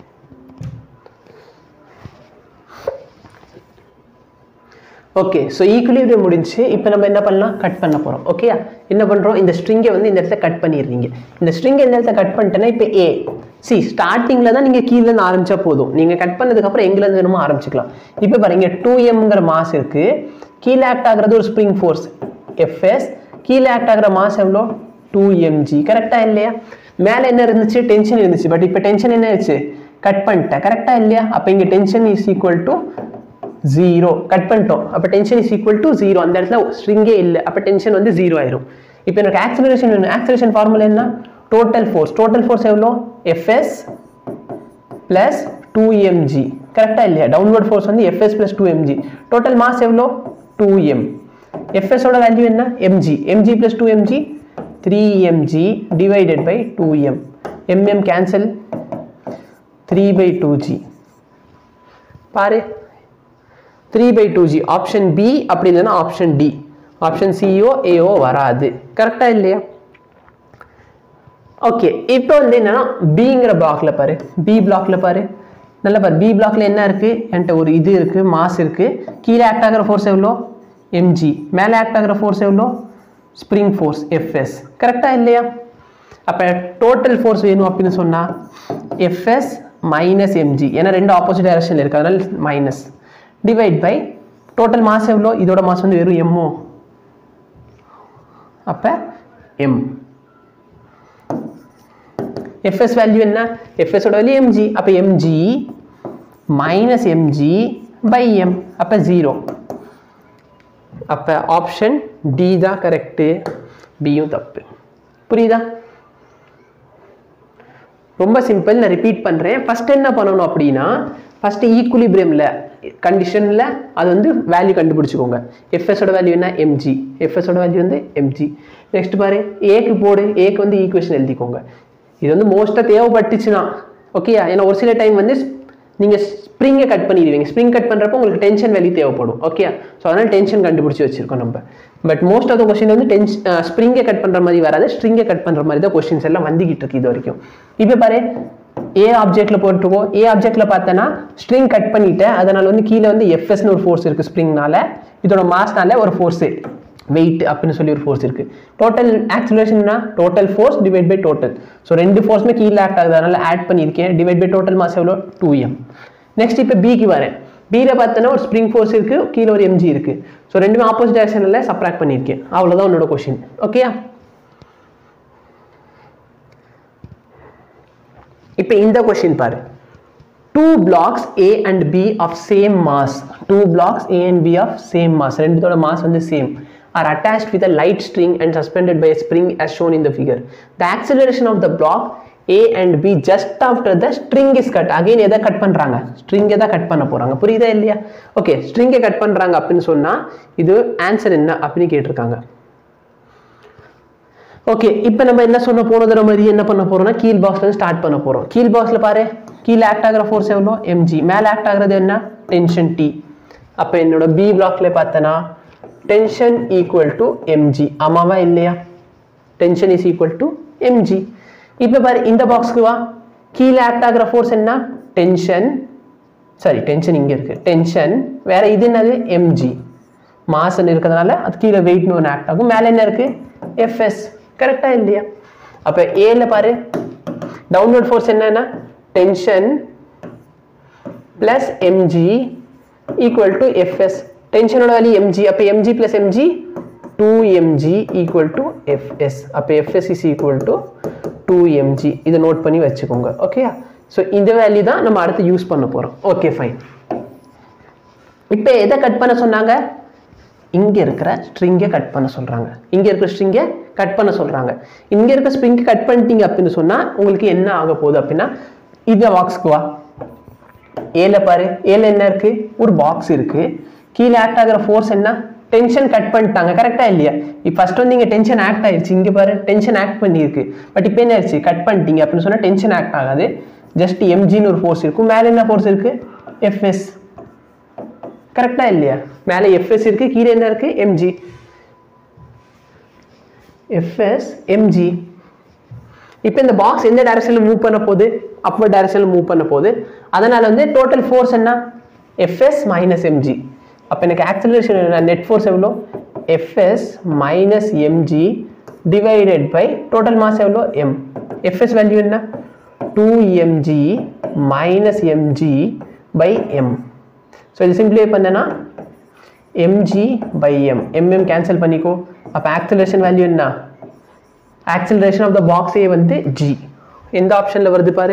ஓகே ஸோ ஈக்குலிபிரியம் முடிஞ்சு இப்போ நம்ம என்ன பண்ணலாம் கட் பண்ண போகிறோம் ஓகே என்ன பண்ணுறோம் இந்த ஸ்ட்ரிங்கை வந்து இந்த இடத்துல கட் பண்ணிடுறீங்க இந்த ஸ்ட்ரிங்கை இந்த இடத்துல கட் பண்ணிட்டேன்னா இப்போ ஏ சி ஸ்டார்டிங்கில் தான் நீங்கள் கீழேருந்து ஆரம்பிச்சா போதும் நீங்கள் கட் பண்ணதுக்கப்புறம் எங்கேருந்து வேணுமோ ஆரம்பிச்சுக்கலாம் இப்போ பாருங்க டூ எம்ங்கிற மாஸ் இருக்குது கீழே ஆக்ட் ஆகிறது ஒரு ஸ்ப்ரிங் ஃபோர்ஸ் எஃப்எஸ் கீழே ஆக்ட் ஆகிற மாஸ் எவ்வளோ டூ எம்ஜி கரெக்டாக இல்லையா மேலே என்ன இருந்துச்சு டென்ஷன் இருந்துச்சு பட் இப்போ டென்ஷன் என்ன ஆச்சு கட் பண்ணிட்டேன் கரெக்டாக இல்லையா அப்போ இங்கே tension is equal to zero cut பண்ணிட்டோம் அப்போ tension is equal to zero அந்த இடத்துல ஸ்ட்ரிங்கே இல்லை அப்போ டென்ஷன் வந்து ஜீரோ ஆயிரும் இப்போ எனக்கு ஆக்சிலரேஷன் வேணும் ஆக்சிலரேஷன் ஃபார்முலா என்ன டோட்டல் ஃபோர்ஸ் டோட்டல் ஃபோர்ஸ் எவ்வளோ எஃப்எஸ் பிளஸ் டூ எம்ஜி கரெக்டாக இல்லையா டவுன்வர்ட் ஃபோர்ஸ் வந்து FS plus two MG total mass எவ்வளோ டூ எம் எஃப்எஸோட வேல்யூ என்ன MG MG plus two MG three MG divided by two M MM cancel three by two G பாரு three by two G option B அப்படி இல்லைன்னா option D option சிஓ ஏஓ வராது கரெக்டாக இல்லையா ஓகே இப்போ வந்து என்னன்னா பிங்கிற பிளாக்ல பாரு பி பிளாக்ல பாரு நல்லா பாரு பி பிளாக்ல என்ன இருக்கு என்கிட்ட ஒரு இது இருக்கு மாஸ் இருக்கு கீழே ஆக்ட் ஆகிற ஃபோர்ஸ் எவ்வளோ எம்ஜி மேலே ஆக்ட் ஆகிற ஃபோர்ஸ் எவ்வளோ ஸ்ப்ரிங் ஃபோர்ஸ் எஃப்எஸ் கரெக்டாக இல்லையா அப்போ டோட்டல் ஃபோர்ஸ் வேணும் அப்படின்னு சொன்னால் எஃப்எஸ் மைனஸ் எம்ஜி ஏன்னா ரெண்டு ஆப்போசிட் டைரக்ஷனில் இருக்கு அதனால minus divide by total mass எவ்வளோ இதோட மாஸ் வந்து வெறும் எம்மோ அப்போ எம் எஃப்எஸ் வேல்யூ என்ன எஃப்எஸோட வேல்யூ எம்ஜி அப்போ MG minus MG by M அப்போ ஜீரோ அப்போ ஆப்ஷன் டி தான் கரெக்டு பியும் தப்பு புரியுதா ரொம்ப சிம்பிள் நான் ரிப்பீட் பண்ணுறேன் ஃபஸ்ட் என்ன பண்ணணும் அப்படின்னா ஃபஸ்ட்டு ஈக்குலிபிரியமில் கண்டிஷனில் அது வந்து வேல்யூ கண்டுபிடிச்சிக்கோங்க எஃப்எஸோட வேல்யூ என்ன எம்ஜி எஃப்எஸோட வேல்யூ வந்து எம்ஜி நெக்ஸ்ட் பாரு ஏக்கு போடு ஏக்கு வந்து ஈக்குவேஷன் எழுதிக்கோங்க இது வந்து மோஸ்ட்டாக தேவைப்பட்டுச்சுன்னா ஓகேயா ஏன்னா ஒரு சில டைம் வந்து நீங்கள் ஸ்ப்ரிங்கை கட் பண்ணிடுவீங்க ஸ்ப்ரிங் கட் பண்ணுறப்போ உங்களுக்கு டென்ஷன் வேல்யூ தேவைப்படும் ஓகே ஸோ அதனால் டென்ஷன் கண்டுபிடிச்சி வச்சிருக்கோம் நம்ம but most of the question வந்து டென்ஷ் ஸ்ப்ரிங்கை கட் பண்ணுற மாதிரி வராது ஸ்ட்ரிங்கை கட் பண்ணுற மாதிரி தான் கொஸ்டின்ஸ் எல்லாம் வந்துகிட்டு இருக்கு இது வரைக்கும் இப்போ பாரு ஏ ஆப்ஜெக்ட்ல போட்டுருக்கோம் ஏ ஆப்ஜெக்ட்ல பார்த்தோன்னா ஸ்ட்ரிங் கட் பண்ணிட்டேன் அதனால வந்து கீழே வந்து எஃப்எஸ்னு ஒரு ஃபோர்ஸ் இருக்கு ஸ்ப்ரிங்னால இதோட மாஸ்னால ஒரு ஃபோர்ஸ் வெயிட் அப்படின்னு சொல்லி ஒரு ஃபோர்ஸ் இருக்கு டோட்டல் ஆக்சிலரேஷன்னா total force divide by total so ரெண்டு ஃபோர்ஸுமே கீழே ஆக்ட் ஆகுது அதனால ஆட் பண்ணியிருக்கேன் டிவைட் பை டோட்டல் மாஸ் எவ்வளோ டூ எம் நெக்ஸ்ட் இப்போ பிக்கு வரேன் பியில் பார்த்தோன்னா ஒரு ஸ்ப்ரிங் ஃபோர்ஸ் இருக்கு கீழே ஒரு எம்ஜி இருக்கு ஸோ ரெண்டுமே ஆப்போசிட் டைரக்ஷனில் சப்ராக்ட் பண்ணியிருக்கேன் அவ்வளோதான் உன்னோட கொஷின் ஓகேயா இப்போ இந்த கொஷின் பாரு two blocks A and B of same mass two blocks A and B of same mass ரெண்டுத்தோட மாஸ் வந்து same are attached with a light string and suspended by a spring as shown in the figure. The acceleration of the block A and B just after the string is cut. Again எதை cut பண்றாங்க ஸ்ட்ரிங்கை தான் cut பண்ண போறாங்க புரியுதா இல்லையா okay ஸ்ட்ரிங்கை cut பண்றாங்க அப்படின்னு சொன்னா இது ஆன்சர் என்ன அப்படின்னு கேட்டிருக்காங்க ஓகே இப்போ நம்ம என்ன சொன்ன போன தடவை மாதிரி என்ன பண்ண போறோம்னா கீழ் பாக்ஸ்ல இருந்து ஸ்டார்ட் பண்ண போறோம் கீழ் பாக்ஸ்ல பாரு கீழே ஆக்ட் ஆகிற ஃபோர்ஸ் எவ்வளோ எம்ஜி மேலே ஆக்ட் ஆகுறது என்ன டென்ஷன் டி அப்போ என்னோட பி பிளாக்ல பார்த்தனா டென்ஷன் ஈக்குவல் டு எம்ஜி ஆமாவா இல்லையா tension is equal to MG இப்போ பாரு இந்த பாக்ஸ்க்கு வா கீழே ஆக்ட் ஆகிற ஃபோர்ஸ் என்ன டென்ஷன் சாரி டென்ஷன் இங்கே இருக்கு டென்ஷன் வேற இது என்னது எம்ஜி மாசன் இருக்கிறதுனால அது கீழே வெயிட்னு ஒன்று ஆக்ட் ஆகும் மேலே என்ன இருக்கு எஃப்எஸ் கரெக்டா இல்லையா அப்போ ஏல பாரு டவுன்லோட் ஃபோர்ஸ் என்னன்னா tension plus MG equal to FS டென்ஷனோட வேல்யூ எம்ஜி அப்போ MG plus MG two MG equal to FS அப்போ FS is equal to two MG இதை நோட் பண்ணி வச்சுக்கோங்க ஓகேயா ஸோ இந்த வேல்யூ தான் நம்ம அடுத்து யூஸ் பண்ண போகிறோம் ஓகே ஃபைன் இப்போ எதை கட் பண்ண சொன்னாங்க இங்கே இருக்கிற ஸ்ட்ரிங்கை கட் பண்ண சொல்கிறாங்க இங்கே இருக்கிற ஸ்ட்ரிங்கை கட் பண்ண சொல்கிறாங்க இங்கே இருக்கிற ஸ்ட்ரிங்கை கட் பண்ணிட்டீங்க அப்படின்னு சொன்னால் உங்களுக்கு என்ன ஆக போகுது அப்படின்னா இந்த பாக்ஸ்க்கு வா ஏல பாரு ஏல என்ன இருக்கு ஒரு பாக்ஸ் இருக்கு கீழே ஆக்ட் ஆகிற ஃபோர்ஸ் என்ன டென்ஷன் கட் பண்ணிட்டாங்க கரெக்டா இல்லையா இப்போ ஃபர்ஸ்ட் வந்து இங்க டென்ஷன் ஆக்ட் ஆயிருச்சு இங்க பாரு டென்ஷன் ஆக்ட் பண்ணியிருக்கு பட் இப்போ என்ன ஆயிடுச்சு கட் பண்ணிட்டீங்க அப்படின்னு சொன்னா டென்ஷன் ஆக்ட் ஆகாது ஜஸ்ட் எம்ஜின்னு ஒரு ஃபோர்ஸ் இருக்கும் மேல என்ன ஃபோர்ஸ் இருக்கு எஃப்எஸ் கரெக்டா இல்லையா மேல எஃப்எஸ் இருக்கு கீழே என்ன இருக்கு எம்ஜி எஃப்எஸ் எம்ஜி இப்போ இந்த பாக்ஸ் எந்த டைரக்ஷனில் மூவ் பண்ண போகுது அப்வர்ட் டைரக்ஷனில் மூவ் பண்ண போகுது அதனால வந்து டோட்டல் ஃபோர்ஸ் என்ன எஃப்எஸ் மைனஸ் எம்ஜி அப்போ எனக்கு ஆக்சலரேஷன் என்ன நெட் ஃபோர்ஸ் எவ்வளோ FS minus MG divided by total mass எவ்வளோ எம் எஃப்எஸ் வேல்யூ என்ன two MG minus MG by M so இது சிம்பிளை பண்ணனா MG by M MM cancel பண்ணிக்கோ அப்போ ஆக்சலரேஷன் வேல்யூ என்ன ஆக்சலரேஷன் ஆஃப் த பாக்ஸே வந்து ஜி எந்த ஆப்ஷனில் வருது பாரு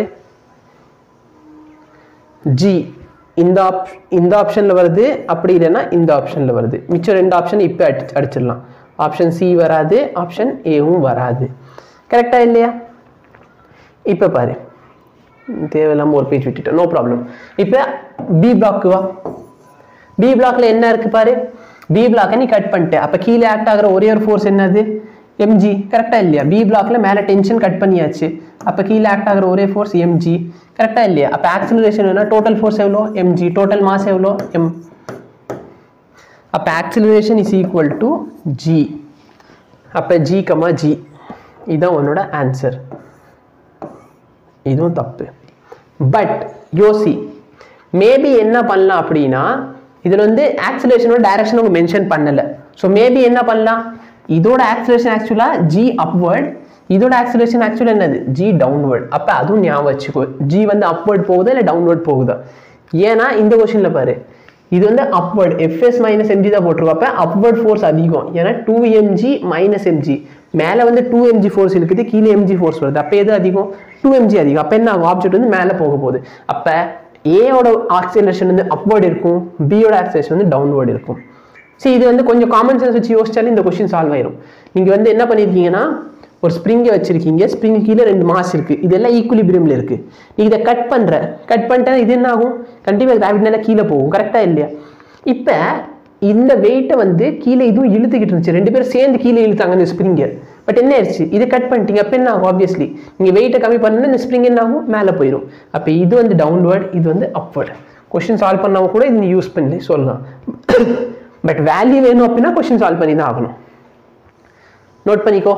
ஜி இந்த ஆப் இந்த ஆப்ஷனில் வருது அப்படி இல்லைன்னா இந்த ஆப்ஷனில் வருது மிச்சம் ரெண்டு ஆப்ஷன் இப்போ அடி அடிச்சிடலாம் ஆப்ஷன் சி வராது ஆப்ஷன் ஏவும் வராது கரெக்டா இல்லையா இப்போ பாரு தேவையில்லாமல் ஒரு பேஜ் விட்டுட்டோம் நோ ப்ராப்ளம் இப்போ பி பிளாக்கு வா பி பிளாக்ல என்ன இருக்கு பாரு பி பிளாக்கை நீ கட் பண்ணிட்ட அப்போ கீழே ஆக்ட் ஆகிற ஒரே ஒரு ஃபோர்ஸ் என்னது எம்ஜி கரெக்டா இல்லையா பி பிளாக்ல மேலே டென்ஷன் கட் பண்ணியாச்சு அப்போ கீழே ஆக்ட் ஆகிற ஒரே ஃபோர்ஸ் எம்ஜி கரெக்டா இல்லையா அப்போ ஆக்சிலரேஷன் என்ன டோட்டல் ஃபோர்ஸ் எவ்வளோ எம்ஜி டோட்டல் மாஸ் எவ்வளோ எம் அப்போ acceleration is equal to G அப்போ ஜி கமா ஜி இதுதான் உன்னோட ஆன்சர் இதுவும் தப்பு பட் யோசி மேபி என்ன பண்ணலாம் அப்படின்னா இதில் வந்து ஆக்சிலேஷனோட டைரக்ஷன் அவங்க மென்ஷன் பண்ணலை ஸோ மேபி என்ன பண்ணலாம் இதோட ஆக்சிலேஷன் ஆக்சுவலாக ஜி அப்வர்ட் இதோட ஆக்சிலேஷன் ஆக்சுவலாக என்னது ஜி டவுன்வர்ட் அப்போ அதுவும் ஞாபகம் வச்சுக்கோ ஜி வந்து அப்வர்ட் போகுதா இல்லை டவுன்வர்ட் போகுதா ஏன்னா இந்த கொஷினில் பாரு இது வந்து அப்வர்ட் எஃப்எஸ் மைனஸ் எம்ஜி தான் போட்டிருக்கோம் அப்போ அப்வர்ட் ஃபோர்ஸ் அதிகம் ஏன்னா டூ எம்ஜி மைனஸ் எம்ஜி மேலே வந்து டூ எம்ஜி ஃபோர்ஸ் இருக்குது கீழே எம்ஜி ஃபோர்ஸ் வருது அப்போ எது அதிகம் டூ எம்ஜி அதிகம் அப்போ என்ன ஆகும் ஆப்ஜெக்ட் வந்து மேலே போக போகுது அப்போ ஏயோட ஆக்சிலரேஷன் வந்து அப்வர்ட் இருக்கும் பியோட ஆக்சிலரேஷன் வந்து டவுன்வர்ட் இருக்கும் சரி இது வந்து கொஞ்சம் காமன் சென்ஸ் வச்சு யோசிச்சாலும் இந்த கொஸ்டின் சால்வ் ஆயிரும் நீங்கள் வந்து என்ன பண்ணியிருக்கீங்கன்னா ஒரு ஸ்ப்ரிங்கை வச்சிருக்கீங்க ஸ்ப்ரிங் கீழே ரெண்டு மாஸ் இருக்கு இதெல்லாம் ஈக்குலிபிரியமில் இருக்கு நீ இதை கட் பண்ற கட் பண்ணிட்டா இது என்ன ஆகும் கண்டிப்பாக கிராவிட்னால கீழே போகும் கரெக்டா இல்லையா இப்போ இந்த வெயிட்டை வந்து கீழே இதுவும் இழுத்துக்கிட்டு இருந்துச்சு ரெண்டு பேரும் சேர்ந்து கீழே இழுத்தாங்க இந்த ஸ்ப்ரிங்கை பட் என்ன ஆயிடுச்சு இதை கட் பண்ணிட்டீங்க அப்போ என்ன ஆகும் ஆப்வியஸ்லி நீங்கள் வெயிட்டை கம்மி பண்ணா இந்த ஸ்ப்ரிங் என்ன ஆகும் மேலே போயிடும் அப்போ இது வந்து டவுன்வர்ட் இது வந்து அப்வர்ட் கொஸ்டின் சால்வ் பண்ணாம கூட இது யூஸ் பண்ணி சொல்லலாம் பட் வேல்யூ வேணும் அப்படின்னா கொஸ்டின் சால்வ் பண்ணி தான் ஆகணும் நோட் பண்ணிக்கோ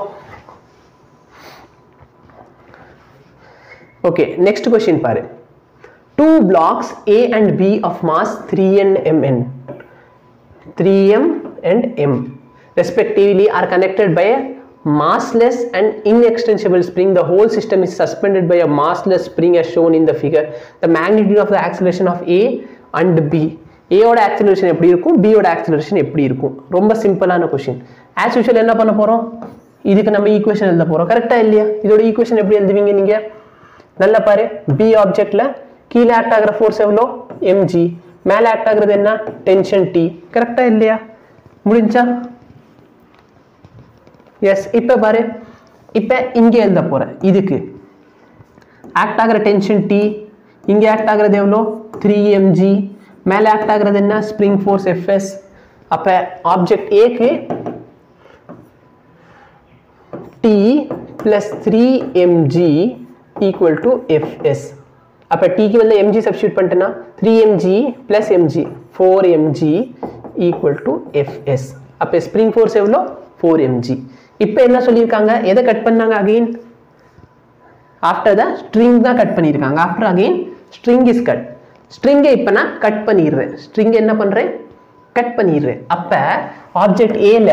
ஓகே நெக்ஸ்ட் கொஸ்டின் பாரு two blocks A and B of mass three N MN 3m and m respectively are connected by a massless and inextensible spring the whole system is suspended by a massless spring as shown in the figure the magnitude of the acceleration of a and b a ஓட acceleration எப்படி இருக்கும் b ஓட acceleration எப்படி இருக்கும் ரொம்ப சிம்பிளான question as usual என்ன பண்ண போறோம் இதுக்கு நம்ம ஈக்குவேஷன் எழுத போறோம் கரெக்டா இல்லையா இதோட ஈக்குவேஷன் எப்படி எழுதுவீங்க நீங்க நல்லா பாரு பி ஆப்ஜெக்ட்ல கீழே ஆக்ட் ஆகிற ஃபோர்ஸ் எவ்வளோ எம்ஜி மேலே ஆக்ட் ஆகுறது என்ன டென்ஷன் டி கரெக்டா இல்லையா முடிஞ்சா எஸ் இப்போ பாரு இப்போ இங்கே எழுத போகிறேன் இதுக்கு ஆக்ட் ஆகிற டென்ஷன் டி இங்கே ஆக்ட் ஆகுறது எவ்வளோ த்ரீ எம்ஜி மேலே ஆக்ட் ஆகுறது என்ன ஸ்ப்ரிங் ஃபோர்ஸ் எஃப்எஸ் அப்போ ஆப்ஜெக்ட் ஏக்கு T plus three MG equal to FS அப்போ டிக்கு வந்து எம்ஜி சப்ஸ்டியூட் பண்ணிட்டேன்னா three MG plus MG four MG equal to FS அப்போ ஸ்ப்ரிங் ஃபோர்ஸ் எவ்வளோ ஃபோர் எம்ஜி இப்போ என்ன சொல்லியிருக்காங்க எதை கட் பண்ணாங்க அகெயின் ஆஃப்டர் த ஸ்ட்ரிங் தான் கட் பண்ணியிருக்காங்க after again string is cut ஸ்ட்ரிங்கை இப்போ நான் கட் பண்ணிடுறேன் ஸ்ட்ரிங் என்ன பண்ணுறேன் கட் பண்ணிடுறேன் அப்போ ஆப்ஜெக்ட் ஏல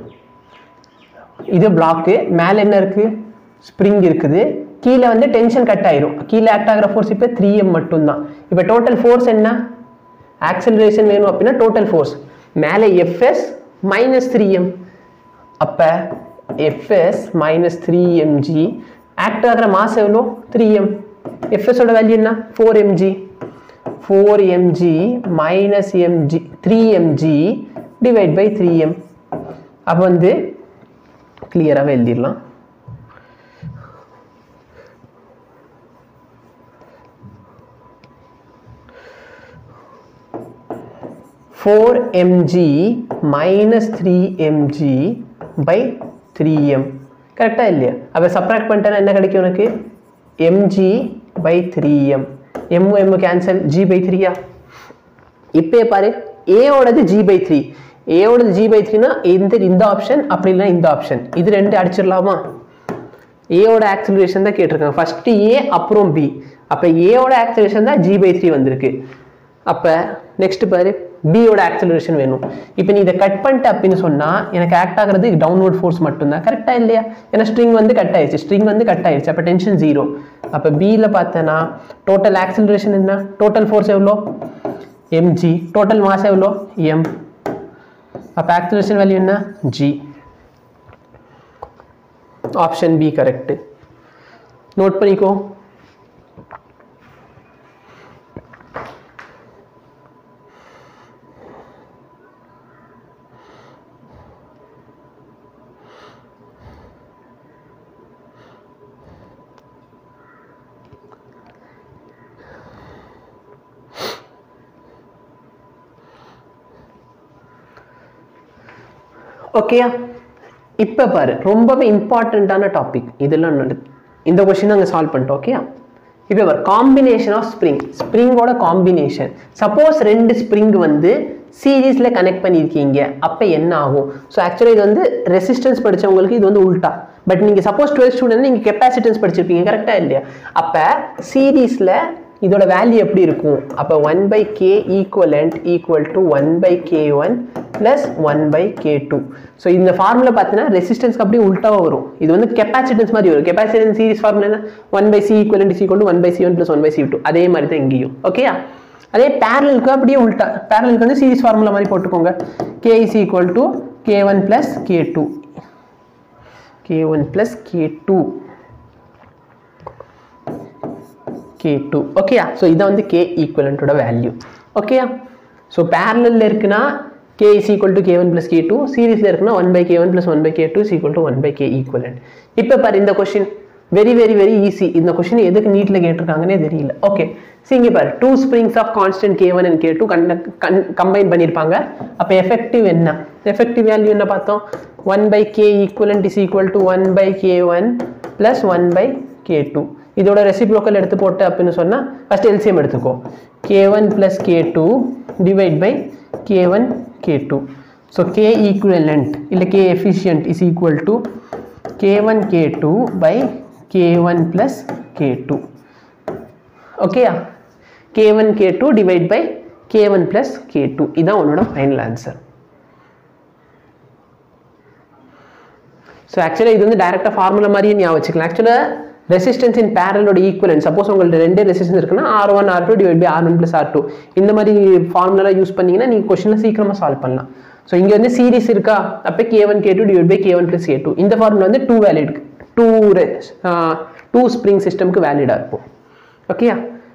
இது பிளாக்கு மேலே என்ன இருக்கு ஸ்ப்ரிங் இருக்குது கீழே வந்து டென்ஷன் கட் ஆயிரும் கீழே ஆக்ட் ஆகிற ஃபோர்ஸ் இப்போ த்ரீ எம் மட்டும்தான் இப்போ டோட்டல் ஃபோர்ஸ் என்ன ஆக்சலரேஷன் வேணும் அப்படின்னா டோட்டல் ஃபோர்ஸ் மேலே எஃப்எஸ் மைனஸ் த்ரீ எம் அப்போ FS minus three MG act ஆகிற மாஸ் எவ்வளோ த்ரீ எம் எஃப்எஸோட வேல்யூ என்ன four MG four MG minus MG three MG divide by three M அப்போ வந்து கிளியராகவே எழுதிடலாம் four MG minus three MG by three M கரெக்டாக இல்லையா அப்போ சப்ராக்ட் பண்ணிட்டேன்னா என்ன கிடைக்கும் உனக்கு MG by three M M M cancel G by த்ரீயா இப்போ பாரு ஏவோடது ஜி பை த்ரீ ஏவோடது ஜி பை த்ரீனா இந்த இந்த ஆப்ஷன் அப்படி இல்லைனா இந்த ஆப்ஷன் இது ரெண்டு அடிச்சிடலாமா ஏவோட ஆக்சிலரேஷன் தான் கேட்டிருக்காங்க ஃபர்ஸ்ட் ஏ அப்புறம் பி அப்போ ஏவோட ஆக்சிலரேஷன் தான் ஜி பை த்ரீ வந்திருக்கு அப்போ நெக்ஸ்ட் பாரு பியோட ஆக்சிலரேஷன் வேணும் இப்போ நீ இதை கட் பண்ணிட்ட அப்படின்னு சொன்னால் எனக்கு ஆக்ட் ஆகிறது டவுன்வர்ட் ஃபோர்ஸ் மட்டும்தான் கரெக்டாக இல்லையா ஏன்னா ஸ்ட்ரிங் வந்து கட் ஆயிடுச்சு ஸ்ட்ரிங் வந்து கட் ஆயிடுச்சு அப்போ டென்ஷன் ஜீரோ அப்போ பியில் பார்த்தேன்னா டோட்டல் ஆக்சிலரேஷன் என்ன டோட்டல் ஃபோர்ஸ் எவ்வளோ எம்ஜி டோட்டல் மாஸ் எவ்வளோ எம் அப்போ ஆக்சிலரேஷன் வேல்யூ என்ன G option B correct note பண்ணிக்கோ ஓகேயா இப்போ பாரு ரொம்பவே இம்பார்ட்டண்ட்டான டாபிக் இதெல்லாம் நடு- இந்த கொஷின் நாங்கள் சால்வ் பண்ணிட்டோம் ஓகேயா இப்போ பாரு காம்பினேஷன் ஆஃப் ஸ்ப்ரிங் ஸ்ப்ரிங்கோட காம்பினேஷன் சப்போஸ் ரெண்டு ஸ்ப்ரிங் வந்து சீரீஸில் கனெக்ட் பண்ணியிருக்கீங்க அப்போ என்ன ஆகும் ஸோ ஆக்சுவலாக இது வந்து ரெசிஸ்டன்ஸ் படிச்சவங்களுக்கு இது வந்து உல்டா பட் நீங்கள் சப்போஸ் டுவெல்த் ஸ்டூடெண்ட் நீங்கள் கெப்பாசிட்டன்ஸ் படிச்சிருப்பீங்க கரெக்டாக இல்லையா அப்போ சீரீஸில் இதோட வேல்யூ எப்படி இருக்கும் அப்போ one by K equivalent equal to one by K one plus one by K two so இந்த ஃபார்முலா பார்த்தீங்கன்னா ரெசிஸ்டன்ஸ்க்கு அப்படியே உல்ட்டாவாக வரும் இது வந்து கெப்பாசிட்டன்ஸ் மாதிரி வரும் கெப்பாசிட்டன்ஸ் சீரிஸ் ஃபார்முலா என்ன one by C equivalent is equal to one by C one plus one by C two அதே மாதிரி தான் இங்கேயும் ஓகேயா அதே பேரலுக்கு அப்படியே உல்ட்டா பேரலுக்கு வந்து சீரிஸ் ஃபார்முலா மாதிரி போட்டுக்கோங்க K is equal to K one plus K two K one plus K two K two ஓகேயா ஸோ இதான் வந்து கே ஈக்குவலண்ட்டோட வேல்யூ ஓகேயா ஸோ பேரலில் இருக்குன்னா K is equal to K one plus K two சீரீஸில் இருக்குன்னா one by K one plus one by K two is equal to one by K equivalent இப்போ பாரு இந்த question very very very easy இந்த question எதுக்கு நீட்டில் கேட்டிருக்காங்கன்னே தெரியல okay so இங்கே பாரு two springs of constant K one and K two combine பண்ணியிருப்பாங்க அப்போ எஃபெக்டிவ் என்ன எஃபெக்டிவ் வேல்யூ என்ன பார்த்தோம் one by K equivalent is equal to one by K one plus one by K two இதோட reciprocal எடுத்து போட்டு அப்படின்னு சொன்னால் ஃபஸ்ட் எல்சிஎம் எடுத்துக்கோ K one plus K two divide by K one K two so K equivalent இல்லை K efficient is equal to K one K two by K one plus K two ஓகேயா K one K two divide by K one plus K two இதான் உன்னோட final answer so ஆக்சுவலாக இது வந்து டேரெக்டாக formula மாதிரியே ஞாபகம் வச்சுக்கலாம் ஆக்சுவலாக ரெசிஸ்டன்ஸ் இன் பேரலோட ஈக்குவலன்ட் சப்போஸ் உங்களுக்கு ரெண்டே ரெசிஸ்டன்ஸ் இருக்குன்னா R one R two divide by R one plus R two இந்த மாதிரி ஃபார்முலா யூஸ் பண்ணீங்கன்னா நீங்கள் கொஷினில் சீக்கிரமாக சால்வ் பண்ணலாம் ஸோ இங்கே வந்து சீரிஸ் இருக்கா அப்போ K one K two divide by K one plus K two இந்த ஃபார்முலா வந்து to valid to two spring சிஸ்டம்க்கு வேலிடாக இருக்கும் ஓகேயா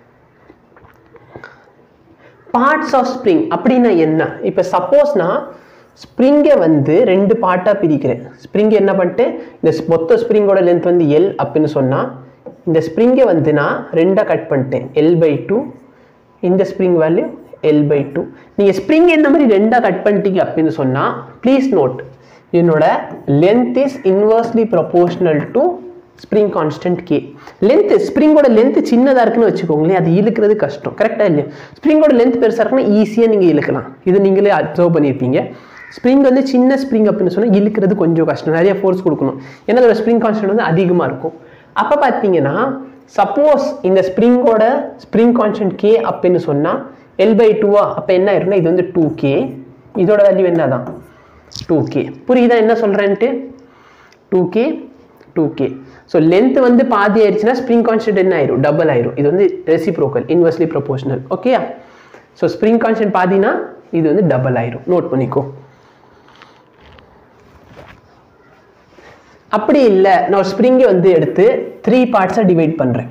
பார்ட்ஸ் ஆஃப் ஸ்ப்ரிங் அப்படின்னா என்ன இப்போ சப்போஸ் நான் ஸ்ப்ரிங்கை வந்து ரெண்டு பார்ட்டாக பிரிக்கிறேன் ஸ்ப்ரிங்கை என்ன பண்ணிட்டு இந்த மொத்த ஸ்ப்ரிங்கோட லென்த் வந்து எல் அப்படின்னு சொன்னால் இந்த ஸ்ப்ரிங்கை வந்து நான் ரெண்டாக கட் பண்ணிட்டேன் எல் பை டூ இந்த spring value L by two நீங்கள் ஸ்ப்ரிங் இந்த மாதிரி ரெண்டாக கட் பண்ணிட்டீங்க அப்படின்னு சொன்னால் ப்ளீஸ் நோட் என்னோட length is inversely proportional to spring constant K length ஸ்ப்ரிங்கோட லென்த் சின்னதாக இருக்குன்னு வச்சுக்கோங்களேன் அது இழுக்கிறது கஷ்டம் கரெக்டாக இல்லையா ஸ்ப்ரிங்கோட லென்த் பெருசாக இருக்குன்னா ஈஸியாக நீங்கள் இழுக்கலாம் இது நீங்களே அப்சர்வ் பண்ணியிருப்பீங்க ஸ்ப்ரிங் வந்து சின்ன ஸ்ப்ரிங் அப்படின்னு சொன்னால் இழுக்கிறது கொஞ்சம் கஷ்டம் நிறைய ஃபோர்ஸ் கொடுக்கணும் ஏன்னா அதோட ஸ்ப்ரிங் கான்ஸ்டன்ட் வந்து அதிகமாக இருக்கும் அப்போ பார்த்தீங்கன்னா சப்போஸ் இந்த ஸ்ப்ரிங்கோட ஸ்ப்ரிங் கான்ஸ்டன்ட் கே அப்படின்னு சொன்னால் எல் பை டூவா அப்போ என்ன ஆயிரும்னா இது வந்து டூ கே இதோட வேல்யூ என்ன தான் டூ கே புரியுதா என்ன சொல்கிறேன்ட்டு two K two K so length வந்து பாதி ஆயிடுச்சுன்னா ஸ்ப்ரிங் கான்ஸ்டன்ட் என்ன ஆயிரும் டபுள் ஆயிரும் இது வந்து ரெசிப்ரோக்கல் இன்வெர்ஸ்லி ப்ரொபோஷனல் ஓகேயா ஸோ ஸ்ப்ரிங் கான்ஸ்டன்ட் பாதினா இது வந்து டபுள் ஆயிரும் நோட் பண்ணிக்கோ அப்படி இல்லை நான் ஸ்ப்ரிங்கை வந்து எடுத்து த்ரீ பார்ட்ஸாக டிவைட் பண்ணுறேன்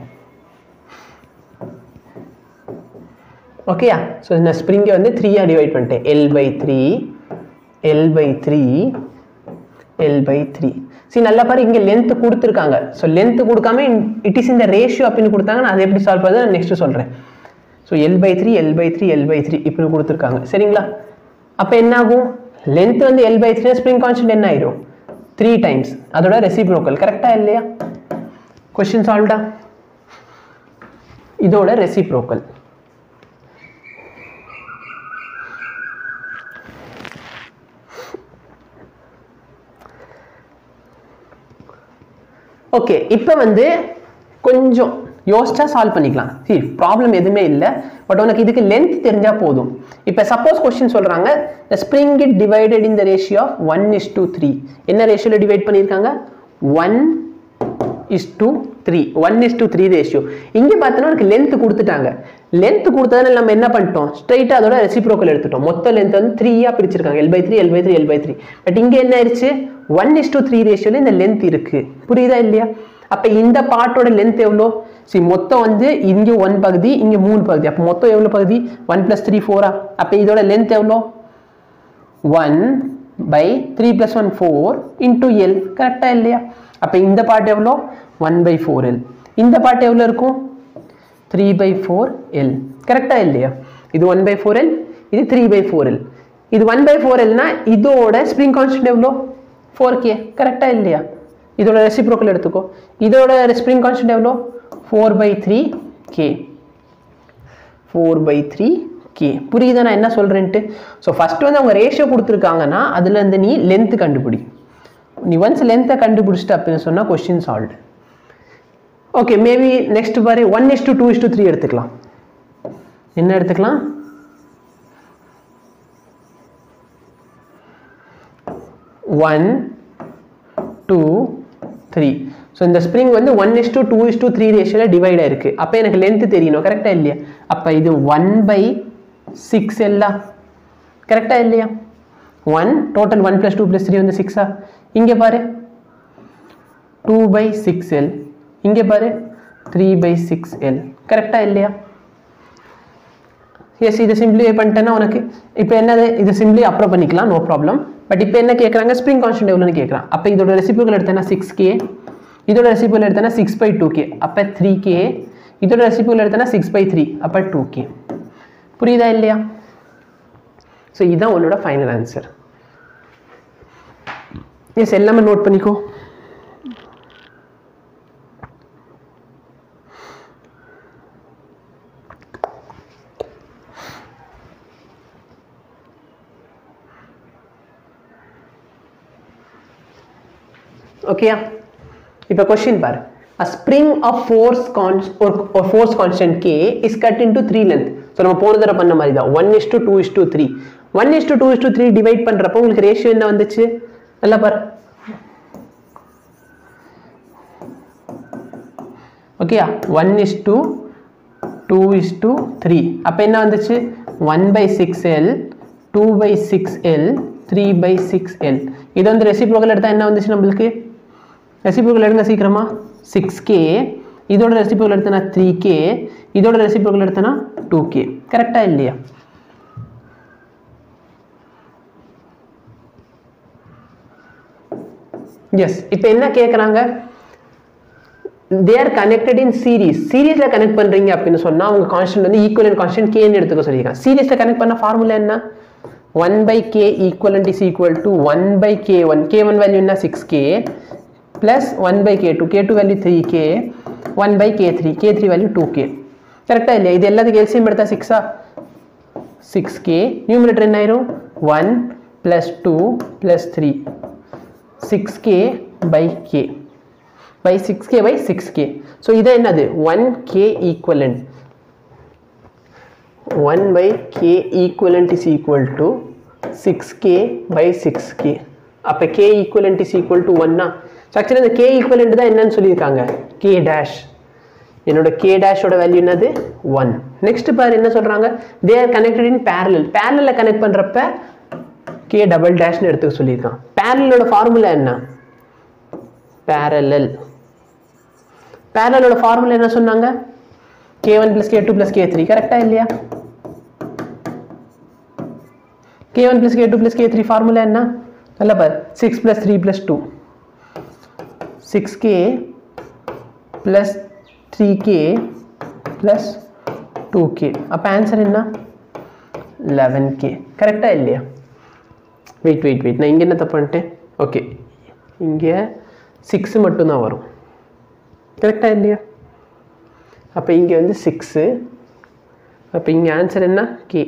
ஓகேயா ஸோ நான் ஸ்ப்ரிங்கை வந்து த்ரீயாக டிவைட் பண்ணிட்டேன் L by three L by three L by three சரி நல்லா பாரு இங்கே லென்த் கொடுத்துருக்காங்க ஸோ லென்த் கொடுக்காம இட் இஸ் இந்த ரேஷியோ அப்படின்னு கொடுத்தாங்க நான் அதை எப்படி சால்வ் பண்ணுறது நான் நெக்ஸ்ட் சொல்கிறேன் so L by three L by three L by three இப்படி கொடுத்துருக்காங்க சரிங்களா அப்போ என்ன ஆகும் லென்த் வந்து L by three spring constant என்ன ஆயிரும் த்ரீ டைம்ஸ் அதோட ரெசிப்ரோக்கல் கரெக்டா இல்லையா கொஸ்டின் சால்வ்டா இதோட ரெசிப்ரோக்கல் ஓகே இப்போ வந்து கொஞ்சம் யோசிச்சா சால்வ் பண்ணிக்கலாம் சரி ப்ராப்ளம் எதுவுமே இல்லை பட் உனக்கு இதுக்கு லென்த் தெரிஞ்சால் போதும் இப்போ சப்போஸ் கொஸ்டின் சொல்கிறாங்க the spring it divided in the ratio of one is two three என்ன ரேஷியோவில் டிவைட் பண்ணியிருக்காங்க one is two three one is two three ratio இங்கே பார்த்தோன்னா உனக்கு லென்த் கொடுத்துட்டாங்க லென்த் கொடுத்ததுனால நம்ம என்ன பண்ணிட்டோம் ஸ்ட்ரைட்டாக அதோட ரெசிப்ரோக்கல் எடுத்துட்டோம் மொத்த லென்த் வந்து த்ரீயாக பிரிச்சிருக்காங்க L by three L by three L by three but இங்கே என்ன ஆயிடுச்சு ஒன் இஸ் டூ த்ரீ ரேஷியோவில் இந்த லென்த் இருக்கு புரியுதா இல்லையா அப்போ இந்த பார்ட்டோட லென்த் எவ்வளோ சரி மொத்தம் வந்து இங்கே ஒன் பகுதி இங்கே மூணு பகுதி அப்போ மொத்தம் எவ்வளோ பகுதி ஒன் ப்ளஸ் த்ரீ ஃபோரா அப்போ இதோட லென்த் எவ்வளோ one by three plus one four into L கரெக்டாக இல்லையா அப்போ இந்த பார்ட் எவ்வளோ ஒன் பை ஃபோர் எல் இந்த பார்ட் எவ்வளோ இருக்கும் த்ரீ பை ஃபோர் எல் கரெக்டாக இல்லையா இது ஒன் பை ஃபோர் எல் இது த்ரீ பை ஃபோர் எல் இது ஒன் பை ஃபோர் எல்னா இதோட ஸ்ப்ரிங் கான்ஸ்டன்ட் எவ்வளோ ஃபோர் கே கரெக்டாக இல்லையா இதோட ரெசிப்ரோக்கல் எடுத்துக்கோ இதோட ஸ்ப்ரிங் கான்ஸ்டன்ட் எவ்வளோ four by three K four by three K புரியுதா நான் என்ன சொல்கிறேன்ட்டு ஸோ ஃபஸ்ட்டு வந்து அவங்க ரேஷியோ கொடுத்துருக்காங்கன்னா அதுலேருந்து நீ லென்த்து கண்டுபிடி நீ ஒன்ஸ் லென்த்தை கண்டுபிடிச்சிட்டு அப்படின்னு சொன்னால் question solved okay maybe next பாரு one is to two is to three எடுத்துக்கலாம் என்ன எடுத்துக்கலாம் ஒன் டூ த்ரீ ஸோ இந்த ஸ்ப்ரிங் வந்து one is to two is two three ரேஷியோவில் டிவைட் ஆயிருக்கு அப்போ எனக்கு லென்த்து தெரியணும் கரெக்டாக இல்லையா அப்போ இது ஒன் பை சிக்ஸ் எல்லா கரெக்டாக இல்லையா one total one plus two plus three வந்து சிக்ஸா இங்கே பாரு டூ பை சிக்ஸ் எல் இங்கே பாரு த்ரீ பை சிக்ஸ் எல் கரெக்டாக இல்லையா எஸ் இதை சிம்பிளிஃபை பண்ணிட்டேன்னா உனக்கு இப்போ என்னது இது சிம்பிளி அப்ரோ பண்ணிக்கலாம் நோ ப்ராப்ளம் பட் இப்போ என்ன கேட்குறாங்க ஸ்ப்ரிங் கான்ஸ்டன்ட் எவ்வளோன்னு கேட்குறான் அப்போ இதோட ரெசிபிகள் எடுத்தேன்னா சிக்ஸ் கே இதோட ரெசிபிகள் எடுத்தேன்னா சிக்ஸ் பை டூ கே அப்போ த்ரீ கே இதோட ரெசிபிகள் எடுத்தேன்னா சிக்ஸ் பை த்ரீ அப்போ டூ கே புரியுதா இல்லையா ஸோ இதுதான் உன்னோட ஃபைனல் ஆன்சர் எஸ் எல்லாமே நோட் பண்ணிக்கோ ஓகேயா இப்போ கொஸ்டின் பாரு a spring of force const or, or force constant k is cut into three length so நம்ம போன தடவை பண்ண மாதிரி தான் one is to two is two three one is to two is two three divide பண்ணுறப்போ உங்களுக்கு ratio என்ன வந்துச்சு நல்லா பாரு ஓகேயா one is to two is two three அப்போ என்ன வந்துச்சு one by six L two by six L three by six L இது வந்து ரெசிப்ரோக்கல் எடுத்தால் என்ன வந்துச்சு நம்மளுக்கு ரெசிப்ரோக்கல் எடுங்க சீக்கிரமா சிக்ஸ் கே இதோட ரெசிப்ரோக்கல் எடுத்தனா த்ரீ கே இதோட ரெசிப்ரோக்கல் எடுத்தனா டூ கே கரெக்டாக இல்லையா எஸ் இப்போ என்ன கேட்குறாங்க they are connected in series சீரீஸில் கனெக்ட் பண்ணுறீங்க அப்படின்னு சொன்னால் அவங்க கான்ஸ்டன்ட் வந்து ஈக்குவலன் கான்ஸ்டன்ட் கேன்னு எடுத்துக்க சொல்லியிருக்காங்க சீரீஸில் கனெக்ட் பண்ண ஃபார்முலா என்ன one by K equivalent is equal to one by K one K one value என்ன six K plus one by K two K two value three K one by K three K three value two K கரெக்டாக இல்லையா இது எல்லாத்துக்கும் எல்சியம் எடுத்தா சிக்ஸா six K numerator என்ன ஆயிரும் one plus two plus three six K by K by six K by six K so இது என்னது one K equivalent one by K equivalent is equal to six K by six K அப்போ K equivalent is equal to ஒன்னா so actually இந்த K equivalent தான் என்னன்னு சொல்லியிருக்காங்க K dash என்னோட K டேஷோட வேல்யூ என்னது ஒன் நெக்ஸ்ட் பாரு என்ன சொல்கிறாங்க they are connected in parallel பேரலில் connect பண்ணுறப்ப கே டபுள் டேஷ்னு எடுத்துக்க சொல்லியிருக்கான் பேரலோட ஃபார்முலா என்ன பேரலல் பேரலோட ஃபார்முலா என்ன சொன்னாங்க K one plus K two plus K three கரெக்டா இல்லையா K one plus K two plus K three formula என்ன நல்லா பாரு six plus three plus two six K plus three K plus two K அப்போ answer என்ன eleven K கரெக்டாக இல்லையா wait wait wait நான் இங்கே என்ன தப்பு பண்ணிட்டேன் ஓகே இங்கே சிக்ஸு மட்டும்தான் வரும் கரெக்டாக இல்லையா அப்போ இங்கே வந்து சிக்ஸு அப்போ இங்கே ஆன்சர் என்ன கே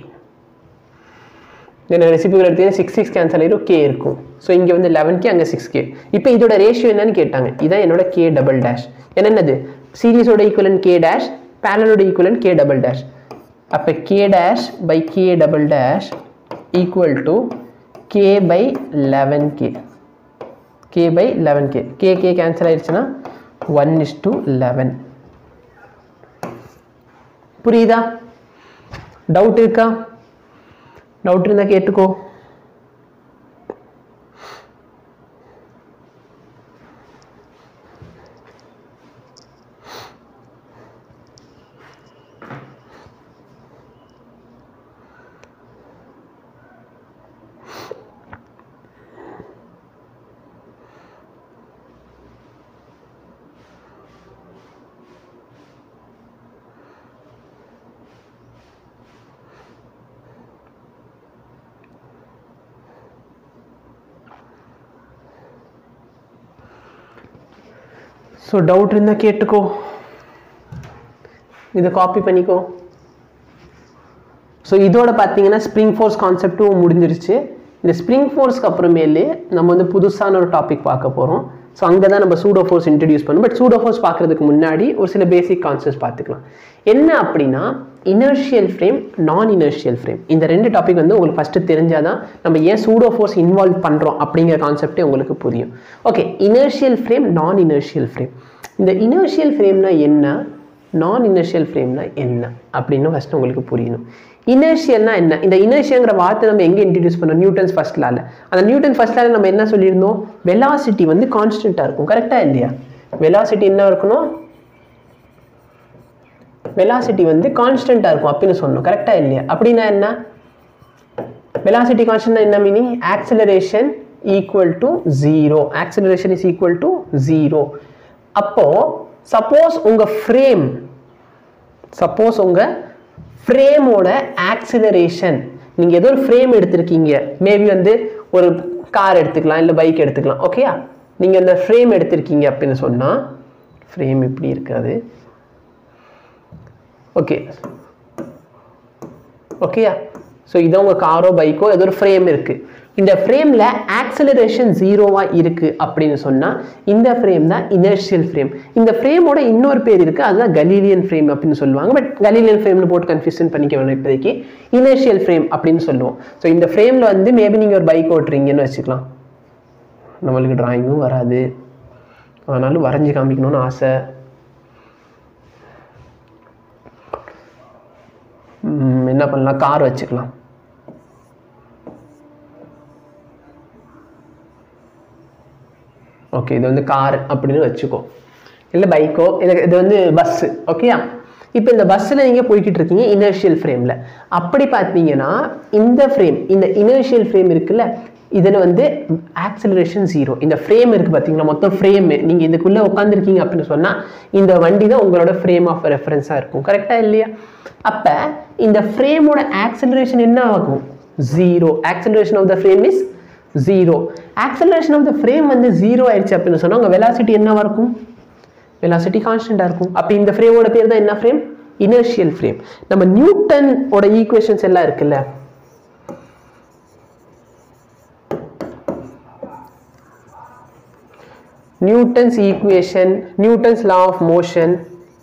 என்ன ரெசிபிகள் எடுத்தீங்கன்னா சிக்ஸ் சிக்ஸ் கேன்சல் ஆயிரும் கே இருக்கும் ஸோ இங்கே வந்து லெவன் கே அங்கே சிக்ஸ் கே இப்போ இதோட ரேஷியோ என்னன்னு கேட்டாங்க இதான் என்னோட கே டபுள் டேஷ் என்னென்னது சீரிஸோட ஈக்குவலன் கே டேஷ் பேரலோட ஈக்குவலன் கே டபுள் டேஷ் அப்போ K dash by K double dash equal to K by eleven K K by eleven K K K cancel ஆயிடுச்சுன்னா ஒன் இஸ் டு லெவன் புரியுதா doubt இருக்கா doubt இருந்தால் கேட்டுக்கோ so doubt இருந்தால் கேட்டுக்கோ இதை copy பண்ணிக்கோ ஸோ இதோட பார்த்தீங்கன்னா ஸ்ப்ரிங் ஃபோர்ஸ் கான்செப்ட்டும் முடிஞ்சிருச்சு இந்த ஸ்ப்ரிங் ஃபோர்ஸ்க்கு அப்புறமேலே நம்ம வந்து புதுசான ஒரு டாபிக் பார்க்க போகிறோம் ஸோ அங்கே தான் நம்ம சூடோ ஃபோர்ஸ் இன்ட்ரடியூஸ் பண்ணோம் பட் சூடோ ஃபோர்ஸ் பார்க்குறதுக்கு முன்னாடி ஒரு சில பேசிக் கான்செப்ட்ஸ் பார்த்துக்கலாம் என்ன அப்படின்னா inertial frame non inertial frame இந்த ரெண்டு டாபிக் வந்து உங்களுக்கு ஃபஸ்ட்டு தெரிஞ்சாதான் நம்ம ஏன் சூடோ ஃபோர்ஸ் இன்வால்வ் பண்ணுறோம் அப்படிங்கிற கான்செப்டே உங்களுக்கு புரியும் okay inertial frame non inertial frame இந்த இனர்ஷியல் ஃப்ரேம்னா என்ன நான் இனர்ஷியல் ஃப்ரேம்னா என்ன அப்படின்னு ஃபஸ்ட்டு உங்களுக்கு புரியணும் இனர்ஷியல்னா என்ன இந்த இனர்ஷியங்கிற வார்த்தை நம்ம எங்கே இன்ட்ரடியூஸ் பண்ணோம் நியூட்டன்ஸ் ஃபர்ஸ்ட் லால அந்த நியூட்டன் ஃபர்ஸ்ட் லால நம்ம என்ன சொல்லியிருந்தோம் வெலாசிட்டி வந்து கான்ஸ்டண்ட்டாக இருக்கும் கரெக்டாக இல்லையா வெலாசிட்டி என்ன இருக்கணும் வெலாசிட்டி வந்து கான்ஸ்டண்ட்டாக இருக்கும் அப்படின்னு சொன்னோம் கரெக்டாக இல்லையா அப்படின்னா என்ன வெலாசிட்டி கான்ஸ்டன்ட் என்ன meaning acceleration equal to zero acceleration is equal to zero அப்போ சப்போஸ் உங்க ஃப்ரேம் சப்போஸ் உங்க ஃப்ரேமோட ஆக்சிலரேஷன் நீங்க ஏதோ ஒரு ஃப்ரேம் எடுத்திருக்கீங்க மேபி வந்து ஒரு கார் எடுத்துக்கலாம் இல்லை பைக் எடுத்துக்கலாம் ஓகேயா நீங்க அந்த ஃப்ரேம் எடுத்திருக்கீங்க அப்படின்னு சொன்னா ஃப்ரேம் இப்படி இருக்காது ஓகே ஓகேயா ஸோ இதான் உங்கள் காரோ பைக்கோ ஏதோ ஒரு ஃப்ரேம் இருக்குது இந்த ஃப்ரேமில் ஆக்சலரேஷன் ஜீரோவாக இருக்குது அப்படின்னு சொன்னால் இந்த ஃப்ரேம் தான் இனர்ஷியல் ஃப்ரேம் இந்த ஃப்ரேமோட இன்னொரு பேர் இருக்குது அதுதான் கலீலியன் ஃப்ரேம் அப்படின்னு சொல்லுவாங்க பட் கலீலியன் ஃப்ரேம்னு போட்டு கன்ஃபியூஷன் பண்ணிக்க வேணும் இப்போதைக்கு இனர்ஷியல் ஃப்ரேம் அப்படின்னு சொல்லுவோம் ஸோ இந்த ஃப்ரேமில் வந்து மேபி நீங்கள் ஒரு பைக் ஓட்டுறீங்கன்னு வச்சுக்கலாம் நம்மளுக்கு டிராயிங்கும் வராது ஆனாலும் வரைஞ்சி காமிக்கணும்னு ஆசை ம், என்ன பண்ணலாம் கார் வச்சுக்கலாம் ஓகே இது வந்து கார் அப்படின்னு வச்சுக்கோ இல்லை பைக்கோ இது இது வந்து பஸ்ஸு ஓகேயா இப்போ இந்த பஸ்ஸில் நீங்கள் போய்கிட்டு இருக்கீங்க இனர்ஷியல் ஃப்ரேமில் அப்படி பார்த்தீங்கன்னா இந்த ஃப்ரேம் இந்த இனர்ஷியல் ஃப்ரேம் இருக்குல்ல இதில் வந்து ஆக்சிலரேஷன் ஜீரோ இந்த ஃப்ரேம் இருக்குது பார்த்தீங்களா மொத்தம் ஃப்ரேம் நீங்கள் இதுக்குள்ளே உட்காந்துருக்கீங்க அப்படின்னு சொன்னால் இந்த வண்டி தான் உங்களோட ஃப்ரேம் ஆஃப் ரெஃபரன்ஸாக இருக்கும் கரெக்டாக இல்லையா அப்போ இந்த ஃப்ரேமோட ஆக்சிலரேஷன் என்ன ஆகும் zero acceleration of the frame is zero acceleration of the frame வந்து ஜீரோ ஆயிடுச்சு அப்படின்னு சொன்னா உங்க வெலாசிட்டி என்னவா இருக்கும் வெலாசிட்டி கான்ஸ்டன்டா இருக்கும் அப்ப இந்த ஃப்ரேமோட பேர் தான் என்ன ஃப்ரேம் இனர்ஷியல் ஃப்ரேம் நம்ம நியூட்டன் ஓட ஈக்குவேஷன்ஸ் எல்லாம் இருக்குல்ல Newton's equation Newton's law of motion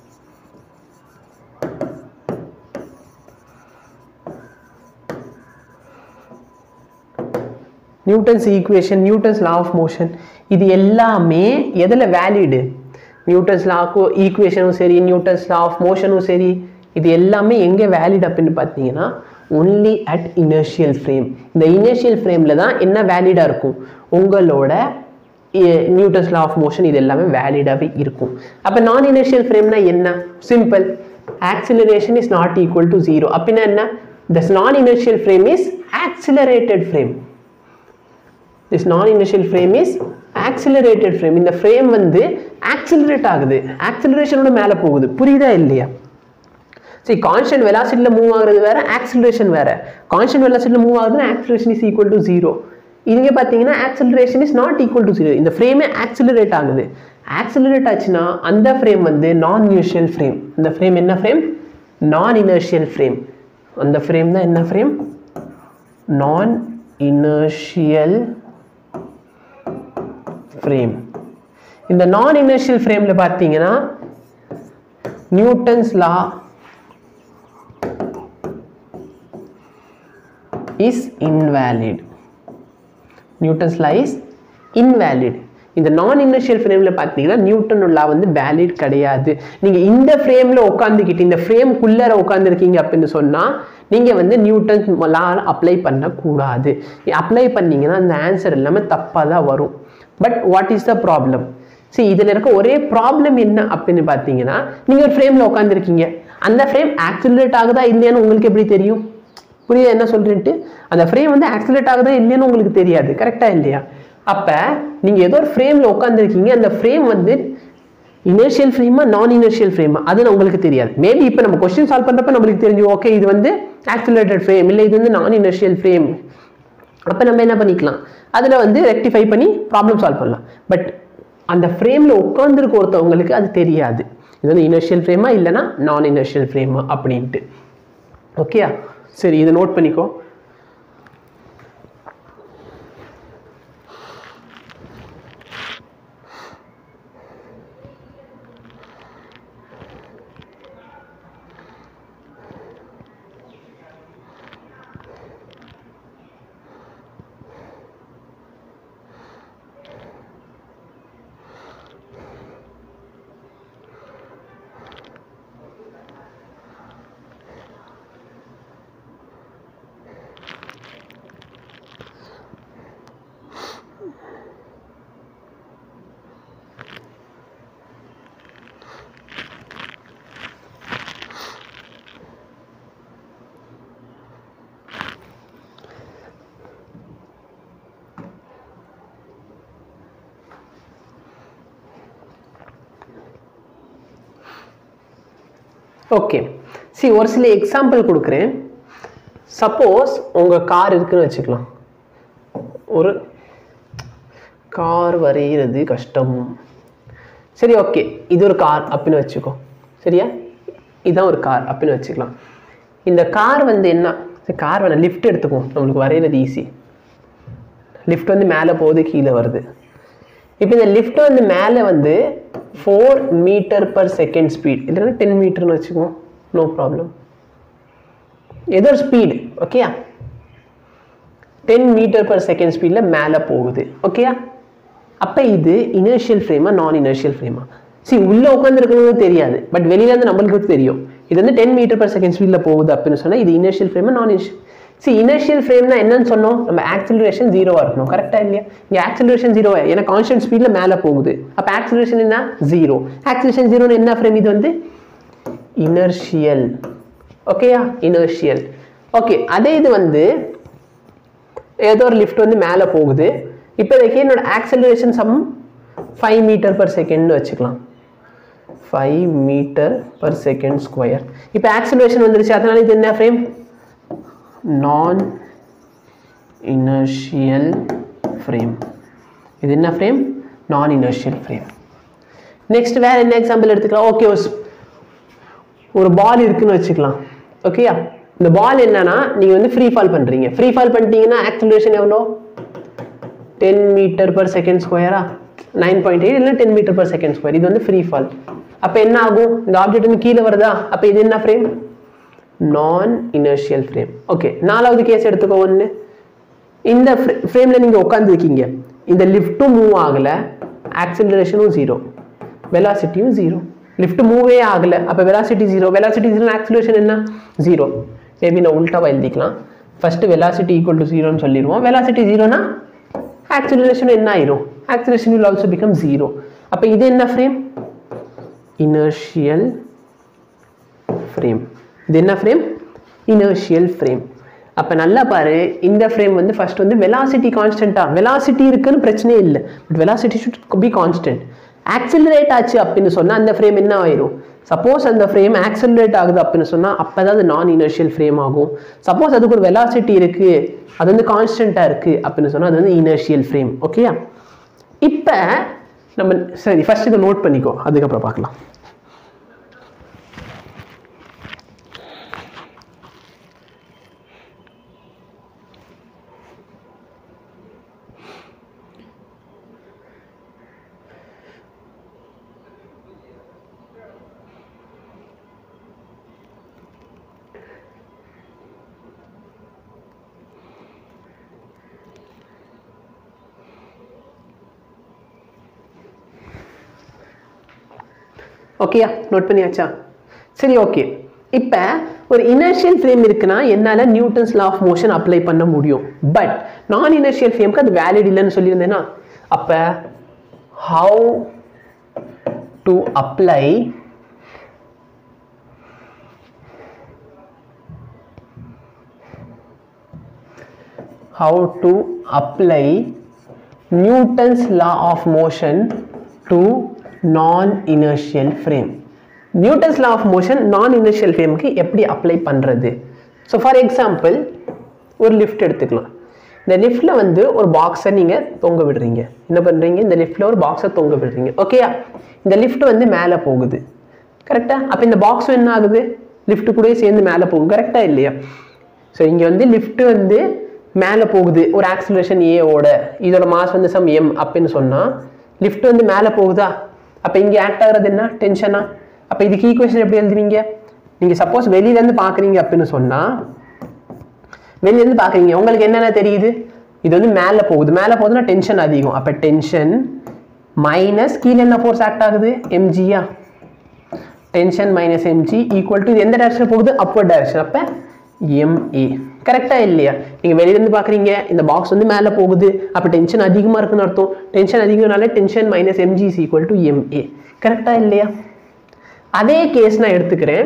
Newton's equation Newton's law of motion இது எல்லாமே எதில் வேலிடு நியூட்டன்ஸ் லாக்கு ஈக்குவேஷனும் சரி நியூட்டன்ஸ் லா ஆஃப் மோஷனும் சரி இது எல்லாமே எங்கே வேலிட் அப்படின்னு பார்த்தீங்கன்னா ஒன்லி அட் இனர்ஷியல் ஃப்ரேம் இந்த இனர்ஷியல் ஃப்ரேமில் தான் என்ன வேலிடாக இருக்கும் உங்களோட நியூட்டன்ஸ் லா ஆஃப் மோஷன் இது எல்லாமே வேலிடாகவே இருக்கும் அப்போ நான் இனர்ஷியல் ஃப்ரேம்னா என்ன simple acceleration is not equal to zero அப்படின்னா என்ன this non inertial frame is accelerated frame this non initial frame is accelerated frame இந்த ஃப்ரேம் வந்து ஆக்சிலரேட் ஆகுது ஆக்சிலரேஷனோட மேலே போகுது புரியுதா இல்லையா சரி கான்ஸ்டன்ட் வெலாசிட்டியில் மூவ் ஆகுறது வேற ஆக்சிலரேஷன் வேற கான்ஸ்டன்ட் வெலாசிட்டியில் மூவ் ஆகுதுன்னா acceleration is equal to zero இதுங்க பார்த்தீங்கன்னா acceleration is not equal to zero இந்த ஃப்ரேமே ஆக்சிலரேட் ஆகுது ஆக்சிலரேட் ஆச்சுன்னா அந்த ஃப்ரேம் வந்து நான் இனர்ஷியல் ஃப்ரேம் அந்த ஃப்ரேம் என்ன ஃப்ரேம் நான் இனர்ஷியல் ஃப்ரேம் அந்த ஃப்ரேம் தான் என்ன ஃப்ரேம் நான் இனர்ஷியல் ஃப்ரேம் இந்த நான் இனர்ஷியல் ஃப்ரேமில் பார்த்தீங்கன்னா Newton's law is invalid Newton's law is invalid இந்த நான் இனர்ஷியல் ஃப்ரேமில் பார்த்தீங்கன்னா நியூட்டன் லா வந்து வேலிட் கிடையாது நீங்கள் இந்த ஃப்ரேமில் உட்காந்துக்கிட்டு இந்த ஃப்ரேம்குள்ளே உட்காந்துருக்கீங்க அப்படின்னு சொன்னால் நீங்கள் வந்து நியூட்டன் லா அப்ளை பண்ணக்கூடாது அப்ளை பண்ணீங்கன்னா அந்த ஆன்சர் எல்லாமே தப்பாக தான் வரும் but what is the problem சரி இதில் இருக்க ஒரே ப்ராப்ளம் என்ன அப்படின்னு பார்த்தீங்கன்னா நீங்கள் ஒரு ஃப்ரேமில் உட்காந்துருக்கீங்க அந்த ஃப்ரேம் ஆக்சிலரேட் ஆகுதா இல்லையான்னு உங்களுக்கு எப்படி தெரியும் புரியுதா என்ன சொல்றேன்ட்டு அந்த ஃப்ரேம் வந்து ஆக்சிலேட் ஆகுதா இல்லையான்னு உங்களுக்கு தெரியாது கரெக்டா இல்லையா அப்ப நீங்க ஏதோ ஒரு ஃப்ரேம்ல உட்காந்துருக்கீங்க அந்த ஃப்ரேம் வந்து இனர்ஷியல் ஃப்ரேமா நான் இனர்ஷியல் ஃப்ரேமா அது உங்களுக்கு தெரியாது மேபி இப்போ நம்ம கொஸ்டின் சால்வ் பண்றப்ப நம்மளுக்கு தெரிஞ்சு ஓகே இது வந்து ஆக்சிலேட்டட் ஃப்ரேம் இல்லை இது வந்து நான் இனர்ஷியல் ஃப்ரேம் அப்போ நம்ம என்ன பண்ணிக்கலாம் அதில் வந்து ரெக்டிஃபை பண்ணி ப்ராப்ளம் சால்வ் பண்ணலாம் பட் அந்த ஃப்ரேமில் உட்காந்துருக்க ஒருத்தவங்களுக்கு அது தெரியாது இது வந்து இனர்ஷியல் ஃப்ரேமா இல்லைனா நான் இனர்ஷியல் ஃப்ரேமா அப்படின்ட்டு ஓகேயா சரி இதை நோட் பண்ணிக்கோ ஓகே சி ஒரு சில எக்ஸாம்பிள் கொடுக்குறேன் சப்போஸ் உங்கள் கார் இருக்குன்னு வச்சுக்கலாம் ஒரு கார் வரைகிறது கஷ்டம் சரி ஓகே இது ஒரு கார் அப்படின்னு வச்சுக்கோ சரியா இதுதான் ஒரு கார் அப்படின்னு வச்சுக்கலாம் இந்த கார் வந்து என்ன கார் வேணாம் லிஃப்ட் எடுத்துக்குவோம் நம்மளுக்கு வரைகிறது ஈஸி லிஃப்ட் வந்து மேலே போகுது கீழே வருது இப்போ இந்த லிஃப்ட் வந்து மேலே வந்து four metre per second speed இல்லைன்னா டென் மீட்டர்னு வச்சுக்குவோம் நோ ப்ராப்ளம் ஏதோ ஒரு ஸ்பீடு ஓகேயா டென் மீட்டர் பர் செகண்ட் ஸ்பீடில் மேலே போகுது ஓகேயா அப்போ இது இனர்ஷியல் ஃப்ரேமா நான் இனர்ஷியல் ஃப்ரேமா சி உள்ளே உட்காந்துருக்கணும் தெரியாது பட் வெளியிலேருந்து நம்மளுக்கு தெரியும் இது வந்து டென் மீட்டர் பர் செகண்ட் ஸ்பீடில் போகுது அப்படின்னு சொன்னால் இது இனர்ஷியல் ஃப்ரேமா நான் இனர்ஷியல் சி இனர்ஷியல் ஃப்ரேம்னா என்னன்னு சொன்னோம் நம்ம ஆக்சிலரேஷன் ஜீரோவாக இருக்கணும் கரெக்டாக இல்லையா இங்கே ஆக்சிலரேஷன் ஜீரோவா ஏன்னா கான்ஸ்டன்ட் ஸ்பீடில் மேலே போகுது அப்போ ஆக்சிலரேஷன் என்ன ஜீரோ ஆக்சிலரேஷன் ஜீரோன்னு என்ன ஃப்ரேம் இது வந்து இனர்ஷியல் ஓகேயா இனர்ஷியல் ஓகே அதே இது வந்து ஏதோ ஒரு லிஃப்ட் வந்து மேலே போகுது இப்போதைக்கு என்னோட acceleration some five metre per செகண்ட்னு வச்சுக்கலாம் five metre per second square இப்போ ஆக்சலரேஷன் வந்துருச்சு அதனால இது என்ன ஃப்ரேம் நான் இனர்ஷியல் ஃப்ரேம் இது என்ன frame non inertial frame next வேற என்ன எக்ஸாம்பிள் எடுத்துக்கலாம் ஓகே ஒரு பால் இருக்குன்னு வச்சுக்கலாம் ஓகேயா இந்த பால் என்னன்னா நீங்க வந்து ஃப்ரீ ஃபால் பண்றீங்க ஃப்ரீ ஃபால் பண்ணிட்டீங்கன்னா ஆக்சலரேஷன் எவ்வளோ டென் மீட்டர் பர் செகண்ட் ஸ்கொயரா நைன் பாயிண்ட் எயிட் இல்லை ten metre per second square இது வந்து ஃப்ரீ ஃபால் அப்போ என்ன ஆகும் இந்த ஆப்ஜெக்ட் வந்து கீழே வருதா அப்போ இது என்ன frame non inertial frame okay நாலாவது கேஸ் எடுத்துக்கோ ஒன்று இந்த ஃப்ரேமில் நீங்கள் உட்காந்துருக்கீங்க இந்த லிஃப்ட்டும் மூவ் ஆகலை ஆக்சிலரேஷனும் ஜீரோ வெலாசிட்டியும் ஜீரோ லிஃப்ட் மூவே ஆகலை அப்போ velocity zero velocity zero acceleration என்ன ஜீரோ மேபி நான் உல்ட்டாவாக எழுதிக்கலாம் ஃபஸ்ட்டு வெலாசிட்டி ஈக்குவல் டு ஜீரோன்னு சொல்லிடுவோம் வெலாசிட்டி ஜீரோனா ஆக்சிலரேஷன் என்ன ஆயிரும் acceleration will also become zero அப்போ இது என்ன ஃப்ரேம் இனர்ஷியல் ஃப்ரேம் இது என்ன ஃப்ரேம் இனர்ஷியல் ஃப்ரேம் அப்போ நல்லா பாரு இந்த ஃப்ரேம் வந்து ஃபர்ஸ்ட் வந்து வெலாசிட்டி கான்ஸ்டன்ட்டா வெலாசிட்டி இருக்குன்னு பிரச்சனையே இல்லை but velocity should be constant accelerate ஆச்சு அப்படின்னு சொன்னா அந்த ஃப்ரேம் என்ன ஆயிரும் சப்போஸ் அந்த ஃப்ரேம் ஆக்சிலரேட் ஆகுது அப்படின்னு சொன்னா அப்பதான் அது நான் இனர்ஷியல் ஃப்ரேம் ஆகும் சப்போஸ் அதுக்கு ஒரு வெலாசிட்டி இருக்கு அது வந்து கான்ஸ்டன்டா இருக்கு அப்படின்னு சொன்னா அது வந்து இனர்ஷியல் ஃப்ரேம் ஓகேயா இப்போ நம்ம சரி ஃபர்ஸ்ட் இதை நோட் பண்ணிக்கோ அதுக்கப்புறம் பார்க்கலாம் ஓகேயா நோட் பண்ணியாச்சா சரி ஓகே இப்போ ஒரு இனர்ஷியல் ஃப்ரேம் இருக்குன்னா என்னால் Newton's law of motion apply பண்ண முடியும் பட் நான் இனர்ஷியல் ஃப்ரேம்க்கு அது வேலிட் இல்லைன்னு சொல்லியிருந்தேன்னா அப்போ how to apply how to apply Newton's law of motion to non-inertial frame. Newton's law of motion non-inertial frameக்கு எப்படி அப்ளை பண்ணுறது ஸோ ஃபார் எக்ஸாம்பிள் ஒரு லிஃப்ட் எடுத்துக்கலாம் இந்த லிஃப்ட்டில் வந்து ஒரு பாக்ஸை நீங்கள் தொங்க விடுறீங்க என்ன பண்ணுறீங்க இந்த லிஃப்ட்டில் ஒரு பாக்ஸை தொங்க விடுறீங்க ஓகேயா இந்த லிஃப்ட் வந்து மேலே போகுது கரெக்டாக அப்போ இந்த பாக்ஸ் என்ன ஆகுது லிஃப்ட் கூடயே சேர்ந்து மேலே போகும் கரெக்டாக இல்லையா ஸோ இங்கே வந்து லிஃப்ட் வந்து மேலே போகுது ஒரு ஆக்சிலரேஷன் ஏவோட இதோட மாஸ் வந்து சம் எம் அப்படின்னு சொன்னால் லிஃப்ட் வந்து மேலே போகுதா அப்போ இங்கே ஆக்ட் ஆகுறது என்ன டென்ஷனா அப்போ இதுக்கு ஈக்குவேஷன் எப்படி எழுதுவீங்க நீங்கள் சப்போஸ் வெளியிலேருந்து பார்க்குறீங்க அப்படின்னு சொன்னால் வெளியிலேருந்து பார்க்குறீங்க உங்களுக்கு என்னென்ன தெரியுது இது வந்து மேலே போகுது மேலே போகுதுன்னா டென்ஷன் அதிகம் அப்போ டென்ஷன் மைனஸ் கீழே என்ன ஃபோர்ஸ் ஆக்ட் ஆகுது எம்ஜியா tension minus mg equal to இது எந்த டேரக்ஷன் போகுது அப்பர் டேரக்ஷன் அப்போ எம்ஏ கரெக்டாக இல்லையா நீங்கள் வெளியிலேருந்து பார்க்குறீங்க இந்த பாக்ஸ் வந்து மேலே போகுது அப்போ டென்ஷன் அதிகமாக இருக்குன்னு அர்த்தம் டென்ஷன் அதிகம்னாலே tension minus mg is equal to MA கரெக்டாக இல்லையா அதே கேஸ் நான் எடுத்துக்கிறேன்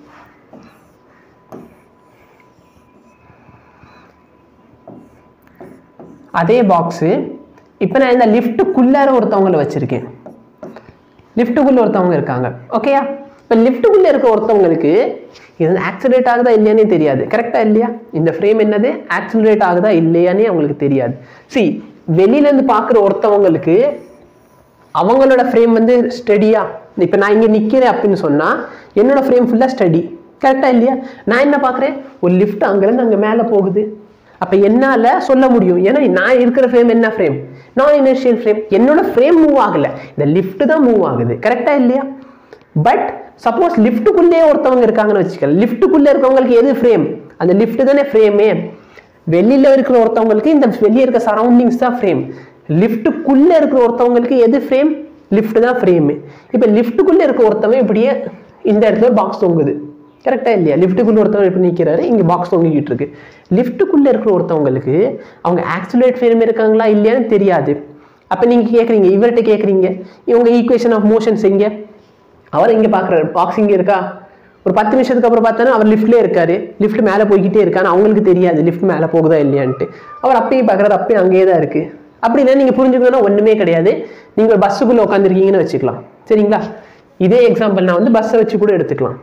அதே பாக்ஸு இப்போ நான் இந்த லிஃப்ட்டுக்குள்ளார ஒருத்தவங்களை வச்சுருக்கேன் லிஃப்ட்டுக்குள்ளே ஒருத்தவங்க இருக்காங்க ஓகேயா இப்போ லிஃப்ட்டுக்குள்ளே இருக்க ஒருத்தவங்களுக்கு இது வந்து ஆக்சிலேட் ஆகுதா இல்லையானே தெரியாது கரெக்டாக இல்லையா இந்த ஃப்ரேம் என்னது ஆக்சிலரேட் ஆகுதா இல்லையானே அவங்களுக்கு தெரியாது சி வெளியிலேருந்து பார்க்குற ஒருத்தவங்களுக்கு அவங்களோட ஃப்ரேம் வந்து ஸ்டடியா இப்போ நான் இங்கே நிற்கிறேன் அப்படின்னு சொன்னால் என்னோட ஃப்ரேம் ஃபுல்லாக ஸ்டடி கரெக்டாக இல்லையா நான் என்ன பார்க்குறேன் ஒரு லிஃப்ட் அங்கேருந்து அங்கே மேலே போகுது அப்போ என்னால் சொல்ல முடியும் ஏன்னா நான் இருக்கிற ஃப்ரேம் என்ன ஃப்ரேம் நான் இனர்ஷியல் ஃப்ரேம் என்னோட ஃப்ரேம் மூவ் ஆகலை இந்த லிஃப்ட் தான் மூவ் ஆகுது கரெக்டாக இல்லையா பட் சப்போஸ் லிஃப்ட்டுக்குள்ளேயே ஒருத்தவங்க இருக்காங்கன்னு வச்சுக்கல லிஃப்ட்டுக்குள்ளே இருக்கவங்களுக்கு எது ஃப்ரேம் அந்த லிஃப்ட் தானே ஃப்ரேமே வெளியில் இருக்கிற ஒருத்தவங்களுக்கு இந்த வெளியே இருக்க சரௌண்டிங்ஸ் தான் ஃப்ரேம் லிஃப்ட்டுக்குள்ளே இருக்கிற ஒருத்தவங்களுக்கு எது ஃப்ரேம் லிஃப்ட் தான் ஃப்ரேமு இப்போ லிஃப்ட்டுக்குள்ளே இருக்க ஒருத்தவன் இப்படியே இந்த இடத்துல ஒரு பாக்ஸ் தொங்குது கரெக்டாக இல்லையா லிஃப்ட்டுக்குள்ளே ஒருத்தவங்க இப்படி நிற்கிறாரு இங்கே பாக்ஸ் தொங்கிக்கிட்டு இருக்கு லிஃப்ட்டுக்குள்ளே இருக்கிற ஒருத்தவங்களுக்கு அவங்க ஆக்சிலேட் ஃப்ரேம் இருக்காங்களா இல்லையான்னு தெரியாது அப்போ நீங்கள் கேட்குறீங்க இவர்கிட்ட கேட்குறீங்க இவங்க ஈக்குவேஷன் ஆஃப் மோஷன்ஸ் எங்கே அவர் இங்கே பார்க்குறாரு பாக்ஸ் இங்கே இருக்கா ஒரு பத்து நிமிஷத்துக்கு அப்புறம் பார்த்தோன்னா அவர் லிஃப்ட்லேயே இருக்காரு லிஃப்ட் மேலே போய்கிட்டே இருக்கான்னு அவங்களுக்கு தெரியாது லிஃப்ட் மேலே போகுதா இல்லையான்ட்டு அவர் அப்பயும் பார்க்குறாரு அப்பயும் அங்கேயே தான் இருக்குது அப்படின்னா நீங்கள் புரிஞ்சுக்கணும்னா ஒன்றுமே கிடையாது நீங்கள் ஒரு பஸ்ஸுக்குள்ளே உட்காந்துருக்கீங்கன்னு வச்சுக்கலாம் சரிங்களா இதே எக்ஸாம்பிள் நான் வந்து பஸ்ஸை வச்சு கூட எடுத்துக்கலாம்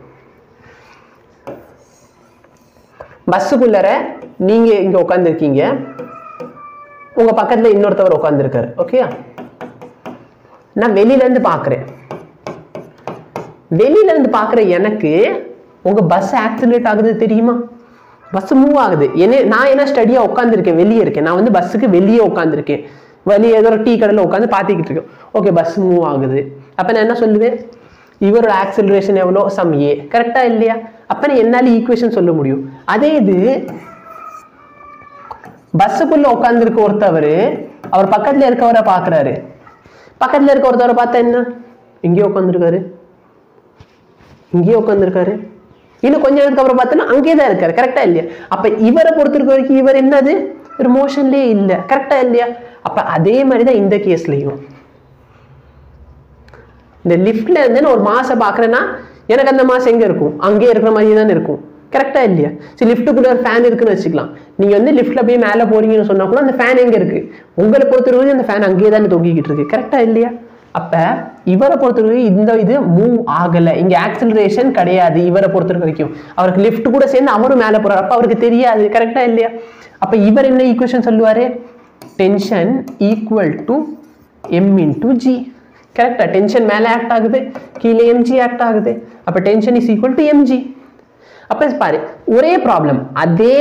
பஸ்ஸுக்குள்ளர நீங்கள் இங்கே உட்காந்துருக்கீங்க உங்கள் பக்கத்தில் இன்னொருத்தவர் உட்காந்துருக்காரு ஓகேயா நான் வெளியிலேருந்து பார்க்குறேன் வெளியில இருந்து பார்க்குற எனக்கு உங்க பஸ் ஆக்சிலேட் ஆகுது தெரியுமா பஸ் மூவ் ஆகுது என்ன நான் என்ன ஸ்டடியாக உட்காந்துருக்கேன் வெளியே இருக்கேன் நான் வந்து பஸ்ஸுக்கு வெளியே உட்காந்துருக்கேன் வெளியே ஏதோ ஒரு டீ கடையில் உட்காந்து பார்த்துக்கிட்டு இருக்கேன் ஓகே பஸ் மூவ் ஆகுது அப்போ நான் என்ன சொல்லுவேன் இவரோட ஆக்சிலரேஷன் எவ்வளோ சம் ஏ கரெக்டாக இல்லையா அப்போ நான் என்னால் ஈக்குவேஷன் சொல்ல முடியும் அதே இது பஸ்ஸுக்குள்ள உட்காந்துருக்க ஒருத்தவர் அவர் பக்கத்தில் இருக்கவரை பார்க்குறாரு பக்கத்தில் இருக்க ஒருத்தவரை பார்த்தா என்ன இங்கேயே உட்காந்துருக்காரு இங்கேயே உட்காந்துருக்காரு இன்னும் கொஞ்ச நேரத்துக்கு அப்புறம் பார்த்தோன்னா அங்கேயே தான் இருக்காரு கரெக்டா இல்லையா அப்ப இவரை பொறுத்திருக்க வரைக்கும் இவர் என்னது ஒரு மோஷன்லேயே இல்லை கரெக்டா இல்லையா அப்ப அதே மாதிரி தான் இந்த கேஸ்லையும் இந்த லிஃப்ட்ல இருந்து நான் ஒரு மாசை பார்க்குறேன்னா எனக்கு அந்த மாசம் எங்க இருக்கும் அங்கேயே இருக்கிற மாதிரி தானே இருக்கும் கரெக்டா இல்லையா சரி லிஃப்ட்டுக்குள்ள ஒரு ஃபேன் இருக்குன்னு வச்சுக்கலாம் நீங்க வந்து லிஃப்ட்ல போய் மேலே போறீங்கன்னு சொன்னா கூட அந்த ஃபேன் எங்க இருக்கு உங்களை பொறுத்தவரைக்கும் அந்த ஃபேன் அங்கேயே தானே தொங்கிக்கிட்டு இருக்கு கரெக்டா இல்லையா அப்ப இவரை பொறுத்தவரைக்கும் இந்த இது மூவ் ஆகல இங்க ஆக்சிலரேஷன் கிடையாது இவரை பொறுத்த வரைக்கும் அவருக்கு லிஃப்ட் கூட சேர்ந்து அவரும் மேல போறாரு அப்ப அவருக்கு தெரியாது கரெக்டா இல்லையா அப்ப இவர் என்ன ஈக்குவேஷன் சொல்லுவாரு tension equal to M into g கரெக்டா டென்ஷன் மேலே ஆக்ட் ஆகுது கீழே எம்ஜி ஆக்ட் ஆகுது அப்ப tension is equal to mg அப்ப பாரு ஒரே ப்ராப்ளம் அதே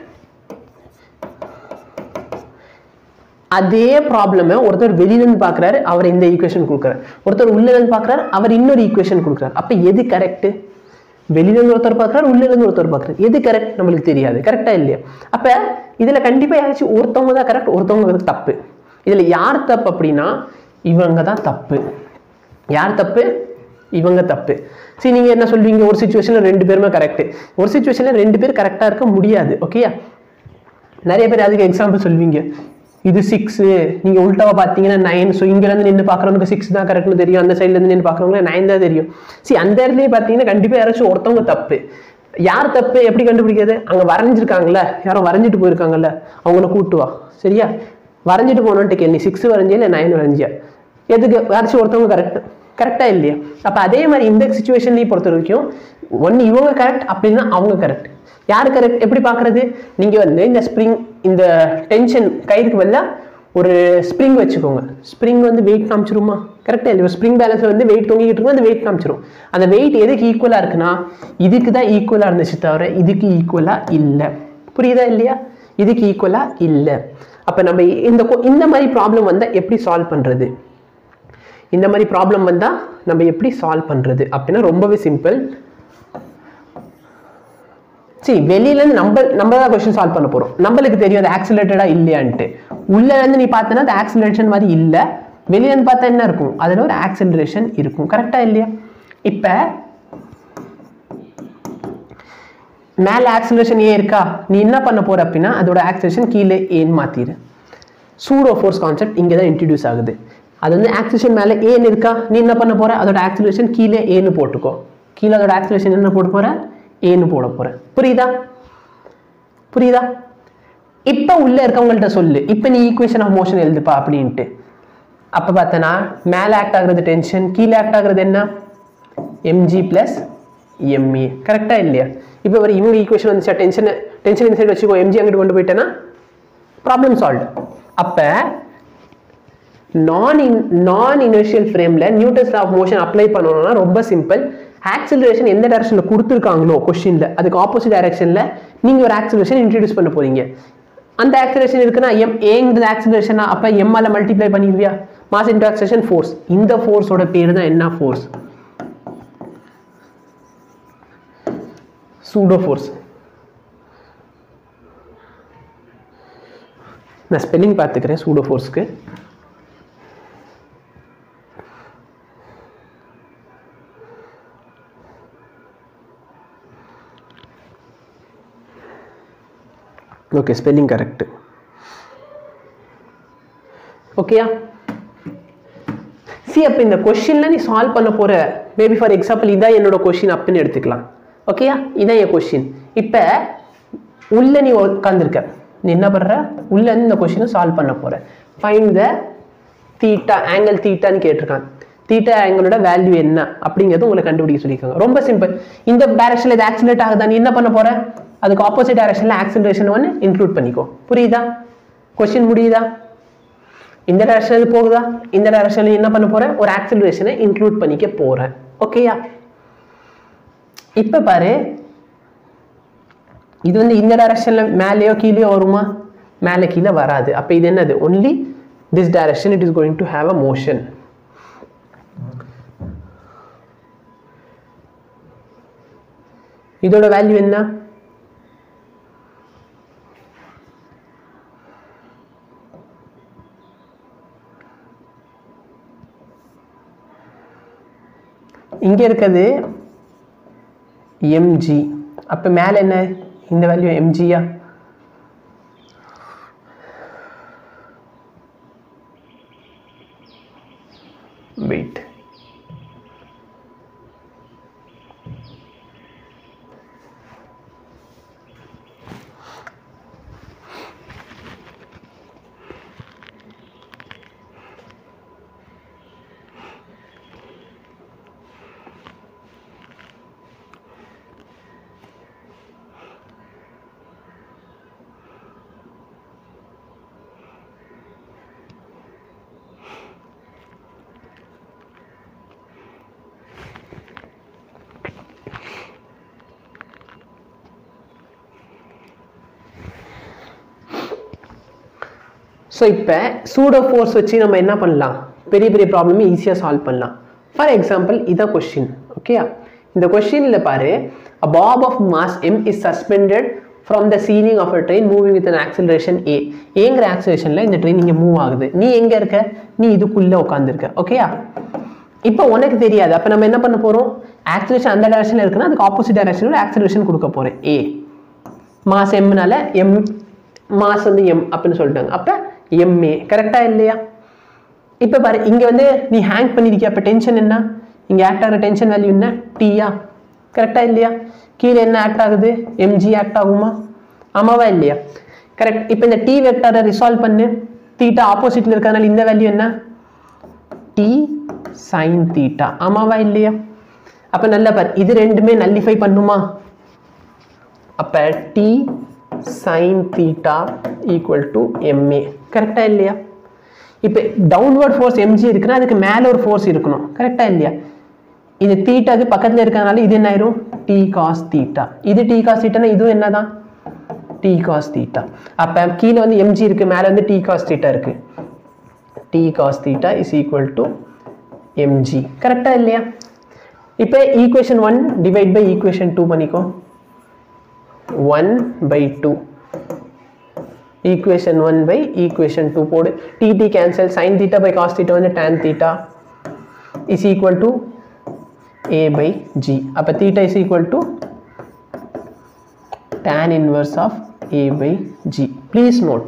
அதே ப்ராப்ளமை ஒருத்தர் வெளியில இருந்து பார்க்குறாரு அவர் இந்த ஈக்குவேஷன் கொடுக்குறாரு ஒருத்தர் உள்ள இருந்து பார்க்குறாரு அவர் இன்னொரு ஈக்குவேஷன் கொடுக்குறாரு அப்ப எது கரெக்ட் வெளியில இருந்து ஒருத்தர் பார்க்குறாரு உள்ள இருந்து ஒருத்தர் பார்க்குறாரு எது கரெக்ட் நம்மளுக்கு தெரியாது கரெக்டா இல்லையா அப்ப இதுல கண்டிப்பா யாராச்சும் ஒருத்தவங்க தான் கரெக்ட் ஒருத்தவங்க தப்பு இதுல யார் தப்பு அப்படின்னா இவங்க தான் தப்பு யார் தப்பு இவங்க தப்பு சரி நீங்க என்ன சொல்வீங்க ஒரு சுச்சுவேஷன்ல ரெண்டு பேருமே கரெக்ட் ஒரு சுச்சுவேஷன்ல ரெண்டு பேர் கரெக்டா இருக்க முடியாது ஓகேயா நிறைய பேர் அதுக்கு எக்ஸாம்பிள் சொல்வீங்க இது சிக்ஸு நீங்க உள்டாவா பார்த்தீங்கன்னா நைன் ஸோ இங்கேருந்து நின்று பார்க்குறவங்களுக்கு சிக்ஸ் தான் கரெக்ட்னு தெரியும் அந்த சைட்ல இருந்து நின்று பார்க்குறவங்களுக்கு நைன் தான் தெரியும் சரி அந்த இடத்துலயே பார்த்தீங்கன்னா கண்டிப்பா யாராச்சும் ஒருத்தவங்க தப்பு யார் தப்பு எப்படி கண்டுபிடிக்கிறது அங்க வரைஞ்சிருக்காங்கல்ல யாரோ வரைஞ்சிட்டு போயிருக்காங்கல்ல அவங்கள கூட்டு வா சரியா வரைஞ்சிட்டு போனோன்ட்டு கேள்வி சிக்ஸ் வரைஞ்சியா இல்லை நைன் வரைஞ்சியா எதுக்கு யாராச்சும் ஒருத்தவங்க கரெக்ட் கரெக்டா இல்லையா அப்ப அதே மாதிரி இந்த சுச்சுவேஷன்லையும் பொறுத்த வரைக்கும் ஒன்று இவங்க கரெக்ட் அப்படின்னா அவங்க கரெக்ட் யார் கரெக்ட் எப்படி பார்க்கறது நீங்க வந்து இந்த ஸ்ப்ரிங் இந்த டென்ஷன் கயிறுக்கு பதிலா ஒரு ஸ்ப்ரிங் வச்சுக்கோங்க ஸ்ப்ரிங் வந்து வெயிட் காமிச்சிருமா கரெக்டாக இல்லை ஸ்ப்ரிங் பேலன்ஸ் வந்து வெயிட் தொங்கிக்கிட்டு இருக்கும் அந்த வெயிட் காமிச்சிரும் அந்த வெயிட் எதுக்கு ஈக்குவலாக இருக்குன்னா இதுக்கு தான் ஈக்குவலாக இருந்துச்சு தவிர இதுக்கு ஈக்குவலாக இல்லை புரியுதா இல்லையா இதுக்கு ஈக்குவலாக இல்லை அப்போ நம்ம இந்த கொ- இந்த மாதிரி ப்ராப்ளம் வந்தால் எப்படி சால்வ் பண்ணுறது இந்த மாதிரி ப்ராப்ளம் வந்தால் நம்ம எப்படி சால்வ் பண்ணுறது அப்படின்னா ரொம்பவே சிம்பிள் சரி வெளியிலேருந்து நம்ம நம்ம தான் கொஸ்டின் சால்வ் பண்ண போகிறோம் நம்மளுக்கு தெரியும் அது ஆக்சிலேட்டடா இல்லையான்ட்டு உள்ள இருந்து நீ பார்த்தனா அது ஆக்சிலரேஷன் மாதிரி இல்லை வெளியில இருந்து பார்த்தா என்ன இருக்கும் அதில் ஒரு ஆக்சிலரேஷன் இருக்கும் கரெக்டாக இல்லையா இப்போ மேலே ஆக்சிலரேஷன் ஏ இருக்கா நீ என்ன பண்ண போற அப்படின்னா அதோட ஆக்சிலரேஷன் கீழே ஏன்னு மாத்திரு சூடோ ஃபோர்ஸ் கான்செப்ட் இங்கே தான் இன்ட்ரடியூஸ் ஆகுது அது வந்து ஆக்சிலேஷன் மேலே ஏன்னு இருக்கா நீ என்ன பண்ண போற அதோட ஆக்சிலேஷன் கீழே ஏன்னு போட்டுக்கோ கீழே அதோட ஆக்சிலேஷன் என்ன போட போற ஏன்னு போட போற புரியுதா புரியுதா இப்போ உள்ள இருக்கவங்கள்ட்ட சொல்லு இப்போ நீ ஈக்குவேஷன் ஆஃப் மோஷன் எழுதுப்பா அப்படின்ட்டு அப்போ பார்த்தனா மேலே ஆக்ட் ஆகுறது டென்ஷன் கீழே ஆக்ட் ஆகுறது என்ன எம்ஜி பிளஸ் எம்ஏ கரெக்டா இல்லையா இப்போ ஒரு இவங்க ஈக்குவேஷன் வந்துச்சா டென்ஷன் டென்ஷன் இந்த சைடு வச்சுக்கோ எம்ஜி அங்கிட்டு கொண்டு போயிட்டேன்னா ப்ராப்ளம் சால்வ் அப்போ நான் இன் நான் இனர்ஷியல் ஃப்ரேமில் நியூட்டன்ஸ் ஆஃப் மோஷன் அப்ளை பண்ணணும்னா ரொம்ப சிம்பிள் ஆக்சிலரேஷன் எந்த டைரக்ஷனில் கொடுத்துருக்காங்களோ கொஸ்டினில் அதுக்கு ஆப்போசிட் டைரக்ஷனில் நீங்கள் ஒரு ஆக்சிலரேஷன் இன்ட்ரடியூஸ் பண்ண போறீங்க அந்த ஆக்சிலரேஷன் இருக்குன்னா எம் ஏங்கிறது ஆக்சிலரேஷனா அப்போ எம்மால மல்டிப்ளை பண்ணிடுவியா மாஸ் இன்டூ ஆக்சிலரேஷன் ஃபோர்ஸ் இந்த ஃபோர்ஸோட பேர் தான் என்ன ஃபோர்ஸ் சூடோ ஃபோர்ஸ் நான் ஸ்பெல்லிங் பார்த்துக்கிறேன் சூடோ ஃபோர்ஸ்க்கு ஓகே ஸ்பெல்லிங் கரெக்ட் ஓகேயா சி அப்போ இந்த கொஷின்ல நீ சால்வ் பண்ண போற மேபி ஃபார் எக்ஸாம்பிள் இதான் என்னோட கொஷின் அப்படின்னு எடுத்துக்கலாம் ஓகேயா இதான் என் கொஷின் இப்போ உள்ள நீ உட்காந்துருக்க நீ என்ன பண்ற உள்ள இருந்து இந்த கொஷினை சால்வ் பண்ண போற ஃபைண்ட் த தீட்டா ஆங்கிள் தீட்டான்னு கேட்டிருக்கான் தீட்டா ஆங்கிளோட வேல்யூ என்ன அப்படிங்கிறது உங்களை கண்டுபிடிக்க சொல்லியிருக்காங்க ரொம்ப சிம்பிள் இந்த டைரக்ஷனில் இது ஆக்சிலேட் ஆகுதா நீ என்ன பண்ண போற அதுக்கு ஆப்போசிட் டைரக்ஷனில் ஆக்சிலரேஷன் ஒன்று இன்க்ளூட் பண்ணிக்கோ புரியுதா கொஷின் முடியுதா இந்த டைரக்ஷனில் போகுதா இந்த டைரக்ஷனில் என்ன பண்ண போற ஒரு ஆக்சிலரேஷனை இன்க்ளூட் பண்ணிக்க போறேன் ஓகேயா இப்போ பாரு இது வந்து இந்த டைரக்ஷன்ல மேலேயோ கீழேயோ வருமா மேலே கீழே வராது அப்போ இது என்னது only this direction it is going to have a motion இதோட வேல்யூ என்ன இங்க இருக்கிறது எம்ஜி அப்ப மேல என்ன இந்த வேல்யூ எம்ஜியா வெயிட் ஸோ இப்போ சூடோ ஃபோர்ஸ் வச்சு நம்ம என்ன பண்ணலாம் பெரிய பெரிய ப்ராப்ளமே ஈஸியாக சால்வ் பண்ணலாம் ஃபார் எக்ஸாம்பிள் இதான் கொஷின் ஓகேயா இந்த கொஷினில் பாரு a bob of mass m is suspended from the ceiling of a train moving with an acceleration a ஏங்கிற ஆக்சிலேஷனில் இந்த ட்ரெயின் இங்கே மூவ் ஆகுது நீ எங்கே இருக்க நீ இதுக்குள்ளே உட்காந்துருக்க ஓகேயா இப்போ உனக்கு தெரியாது அப்போ நம்ம என்ன பண்ண போகிறோம் ஆக்சிலேஷன் அந்த டைரக்ஷனில் இருக்குன்னா அதுக்கு ஆப்போசிட் டைரக்ஷனில் ஆக்சிலேஷன் கொடுக்க போகிறேன் ஏ மாஸ் எம்னால எம் மாஸ் வந்து எம் அப்படின்னு சொல்லிட்டாங்க அப்போ எம்ஏ கரெக்டாக இல்லையா இப்போ பாரு இங்கே வந்து நீ ஹேங் பண்ணியிருக்கிய அப்போ டென்ஷன் என்ன இங்கே ஆக்ட் ஆகிற டென்ஷன் வேல்யூ என்ன டீயா கரெக்டாக இல்லையா கீழே என்ன ஆக்ட் ஆகுது எம்ஜி ஆக்ட் ஆகுமா ஆமாவா இல்லையா கரெக்ட் இப்போ இந்த டி வெக்டரை ரிசால்வ் பண்ணு தீட்டா ஆப்போசிட்டில் இருக்கிறதுனால இந்த வேல்யூ என்ன டி சைன் தீட்டா ஆமாவா இல்லையா அப்போ நல்ல பார் இது ரெண்டுமே நல்லிஃபை பண்ணுமா அப்போ T sine theta equal to MA கரெக்டாக இல்லையா இப்போ டவுன்வர்ட் ஃபோர்ஸ் எம்ஜி இருக்குன்னா அதுக்கு மேலே ஒரு ஃபோர்ஸ் இருக்கணும் கரெக்டாக இல்லையா இது தீட்டாக்கு பக்கத்தில் இருக்கிறதுனால இது என்ன ஆயிரும் டி காஸ் தீட்டா இது டி காஸ் தீட்டானா இதுவும் என்னதான் டி காஸ் தீட்டா அப்போ கீழே வந்து எம்ஜி இருக்கு மேலே வந்து டி காஸ் தீட்டா இருக்கு T cos theta is equal to mg கரெக்டாக இல்லையா இப்போ equation one divide by equation two பண்ணிக்கோ one by two equation one by equation two போடு T T cancel sine theta by cos theta வந்து tan theta is equal to a by g அப்போ theta is equal to tan inverse of a by g please note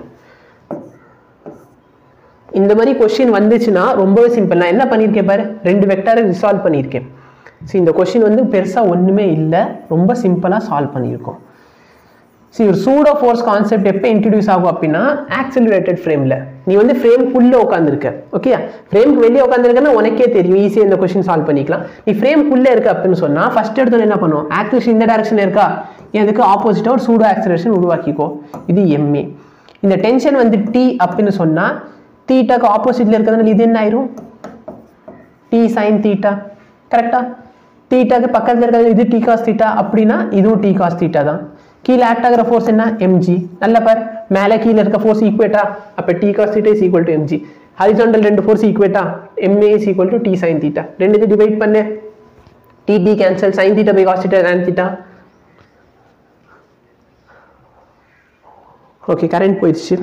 இந்த மாதிரி question வந்துச்சுன்னா ரொம்பவே simple நான் என்ன பண்ணியிருக்கேன் பாரு ரெண்டு வெக்டாரை ரிசால்வ் பண்ணியிருக்கேன் ஸோ இந்த கொஸ்டின் வந்து பெருசாக ஒன்றுமே இல்லை ரொம்ப சிம்பிளாக சால்வ் பண்ணியிருக்கோம் ஸோ ஒரு சூடோ ஃபோர்ஸ் கான்செப்ட் எப்போ இன்ட்ரடியூஸ் ஆகும் அப்படின்னா ஆக்சிலரேட்டட் ஃப்ரேமில் நீ வந்து ஃப்ரேம்குள்ளே உட்காந்துருக்க ஓகே ஃப்ரேம்க்கு வெளியே உட்காந்துருக்கன்னா உனக்கே தெரியும் ஈஸியாக இந்த கொஸ்டின் சால்வ் பண்ணிக்கலாம் நீ ஃப்ரேம்குள்ளே இருக்க அப்படின்னு சொன்னால் ஃபஸ்ட் எடுத்தோன்னு என்ன பண்ணுவோம் ஆக்சிலேஷன் இந்த டேரக்ஷன் இருக்கா எதுக்கு ஆப்போசிட்டாக ஒரு சூடோ ஆக்சிலேஷன் உருவாக்கிக்கோ இது எம்ஏ இந்த டென்ஷன் வந்து டி அப்படின்னு சொன்னால் தீட்டாக்கு ஆப்போசிட்டில் இருக்கிறதுனால இது என்ன ஆயிரும் டி சைன் தீட்டா கரெக்டா தீட்டாக்கு பக்கத்தில் இருக்கிறது இது டி காஸ் தீட்டா அப்படின்னா இதுவும் டி காஸ் தீட்டா தான் கீழே ஆக்ட் ஆகிற ஃபோர்ஸ் என்ன எம்ஜி நல்ல பார் மேலே கீழே இருக்க ஃபோர்ஸ் ஈக்குவேட்டா அப்போ T cos theta is equal to mg horizontal ரெண்டு ஃபோர்ஸ் ஈக்குவேட்டா ma is equal to T sine theta ரெண்டு இது டிவைட் பண்ணு T T cancel sine theta by cos theta tan theta okay current போயிடுச்சு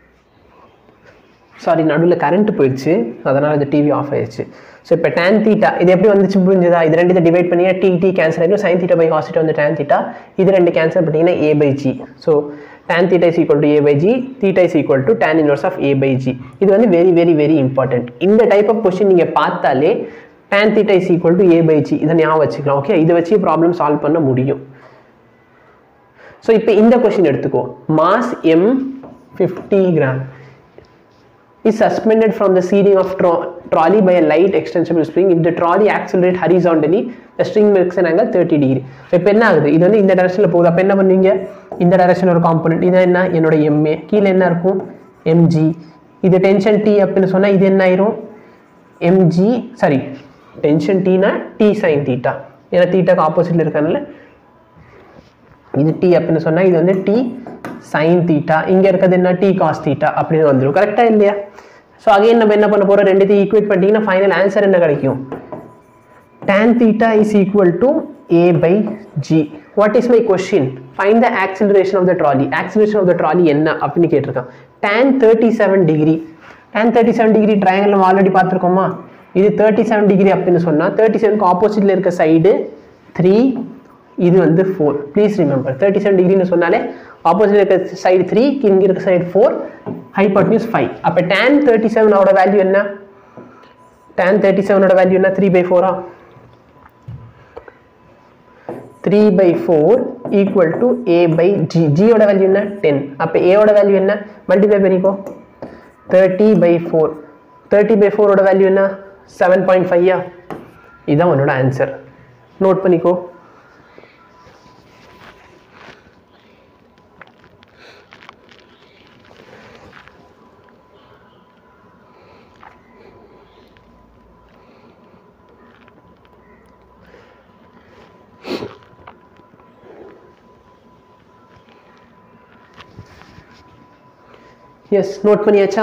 சாரி நடுவில் current போயிடுச்சு அதனால் இந்த டிவி ஆஃப் ஆயிடுச்சு ஸோ இப்போ டேன் தீட்டா இது எப்படி வந்துச்சு புரிஞ்சுதா இது ரெண்டு டிவைட் பண்ணி டி டி கேன்சல் ஆகிடும் sine theta by cos theta வந்து டேன் தீட்டா இது ரெண்டு கேன்சல் பண்ணிங்கன்னா a by g so tan theta is equal to a by g theta is equal to tan inverse of a by g இது வந்து very very very important இந்த type of question நீங்கள் பார்த்தாலே tan theta is equal to a by g இதை ஞாபகம் வச்சுக்கலாம் okay இதை வச்சு ப்ராப்ளம் சால்வ் பண்ண முடியும் ஸோ இப்போ இந்த கொஸ்டின் எடுத்துக்கோ mass m fifty gram is suspended from the ceiling of tro trolley by a light extensible spring. If the trolley accelerate horizontally, the string makes an angle 30 degree. So இப்போ என்ன ஆகுது இது வந்து இந்த டைரக்ஷனில் போகுது அப்போ என்ன பண்ணுவீங்க இந்த டைரக்ஷன் ஒரு காம்பனண்ட் இது என்ன என்னோட எம்ஏ கீழே என்ன இருக்கும் எம்ஜி இது டென்ஷன் டி அப்படின்னு சொன்னால் இது என்ன ஆயிரும் எம்ஜி சாரி டென்ஷன் டீனா டி சைன் தீட்டா ஏன்னா தீட்டாக்கு ஆப்போசிட்டில் இருக்கனால இது டி அப்படின்னு சொன்னால் இது வந்து டி சைன் தீட்டா இங்கே இருக்கிறது என்ன டி காஸ் தீட்டா அப்படின்னு வந்துடும் கரெக்டாக இல்லையா ஸோ அகைன் நம்ம என்ன பண்ண போகிறோம் ரெண்டுத்தையும் ஈக்குவேட் பண்ணிட்டீங்கன்னா ஃபைனல் ஆன்சர் என்ன கிடைக்கும் tan theta is equal to a by g what is my question find the acceleration of the trolley acceleration of the trolley என்ன அப்படின்னு கேட்டிருக்கான் tan 37 degree tan 37 degree triangle நம்ம ஆல்ரெடி பார்த்துருக்கோமா இது 37 degree அப்படின்னு சொன்னால் தேர்ட்டி செவனுக்கு ஆப்போசிட்டில் இருக்க சைடு த்ரீ இது வந்து four please remember thirty seven டிகிரின்னு சொன்னாலே ஆப்போசிட் இருக்க சைடு த்ரீ இங்கே இருக்க சைடு ஃபோர் ஹைப்பர்ட்னியூஸ் ஃபைவ் அப்போ டேன் தேர்ட்டி செவனோட வேல்யூ என்ன டேன் தேர்ட்டி செவனோட வேல்யூ என்ன த்ரீ பை ஃபோரா three by four equal to a by g ஜியோட வேல்யூ என்ன டென் அப்போ ஏவோட வேல்யூ என்ன மல்டிப்ளை பண்ணிக்கோ thirty by four thirty by ஃபோரோட வேல்யூ என்ன செவன் பாயிண்ட் ஃபைவா இதுதான் உன்னோட ஆன்சர் நோட் பண்ணிக்கோ எஸ் நோட் பண்ணியாச்சா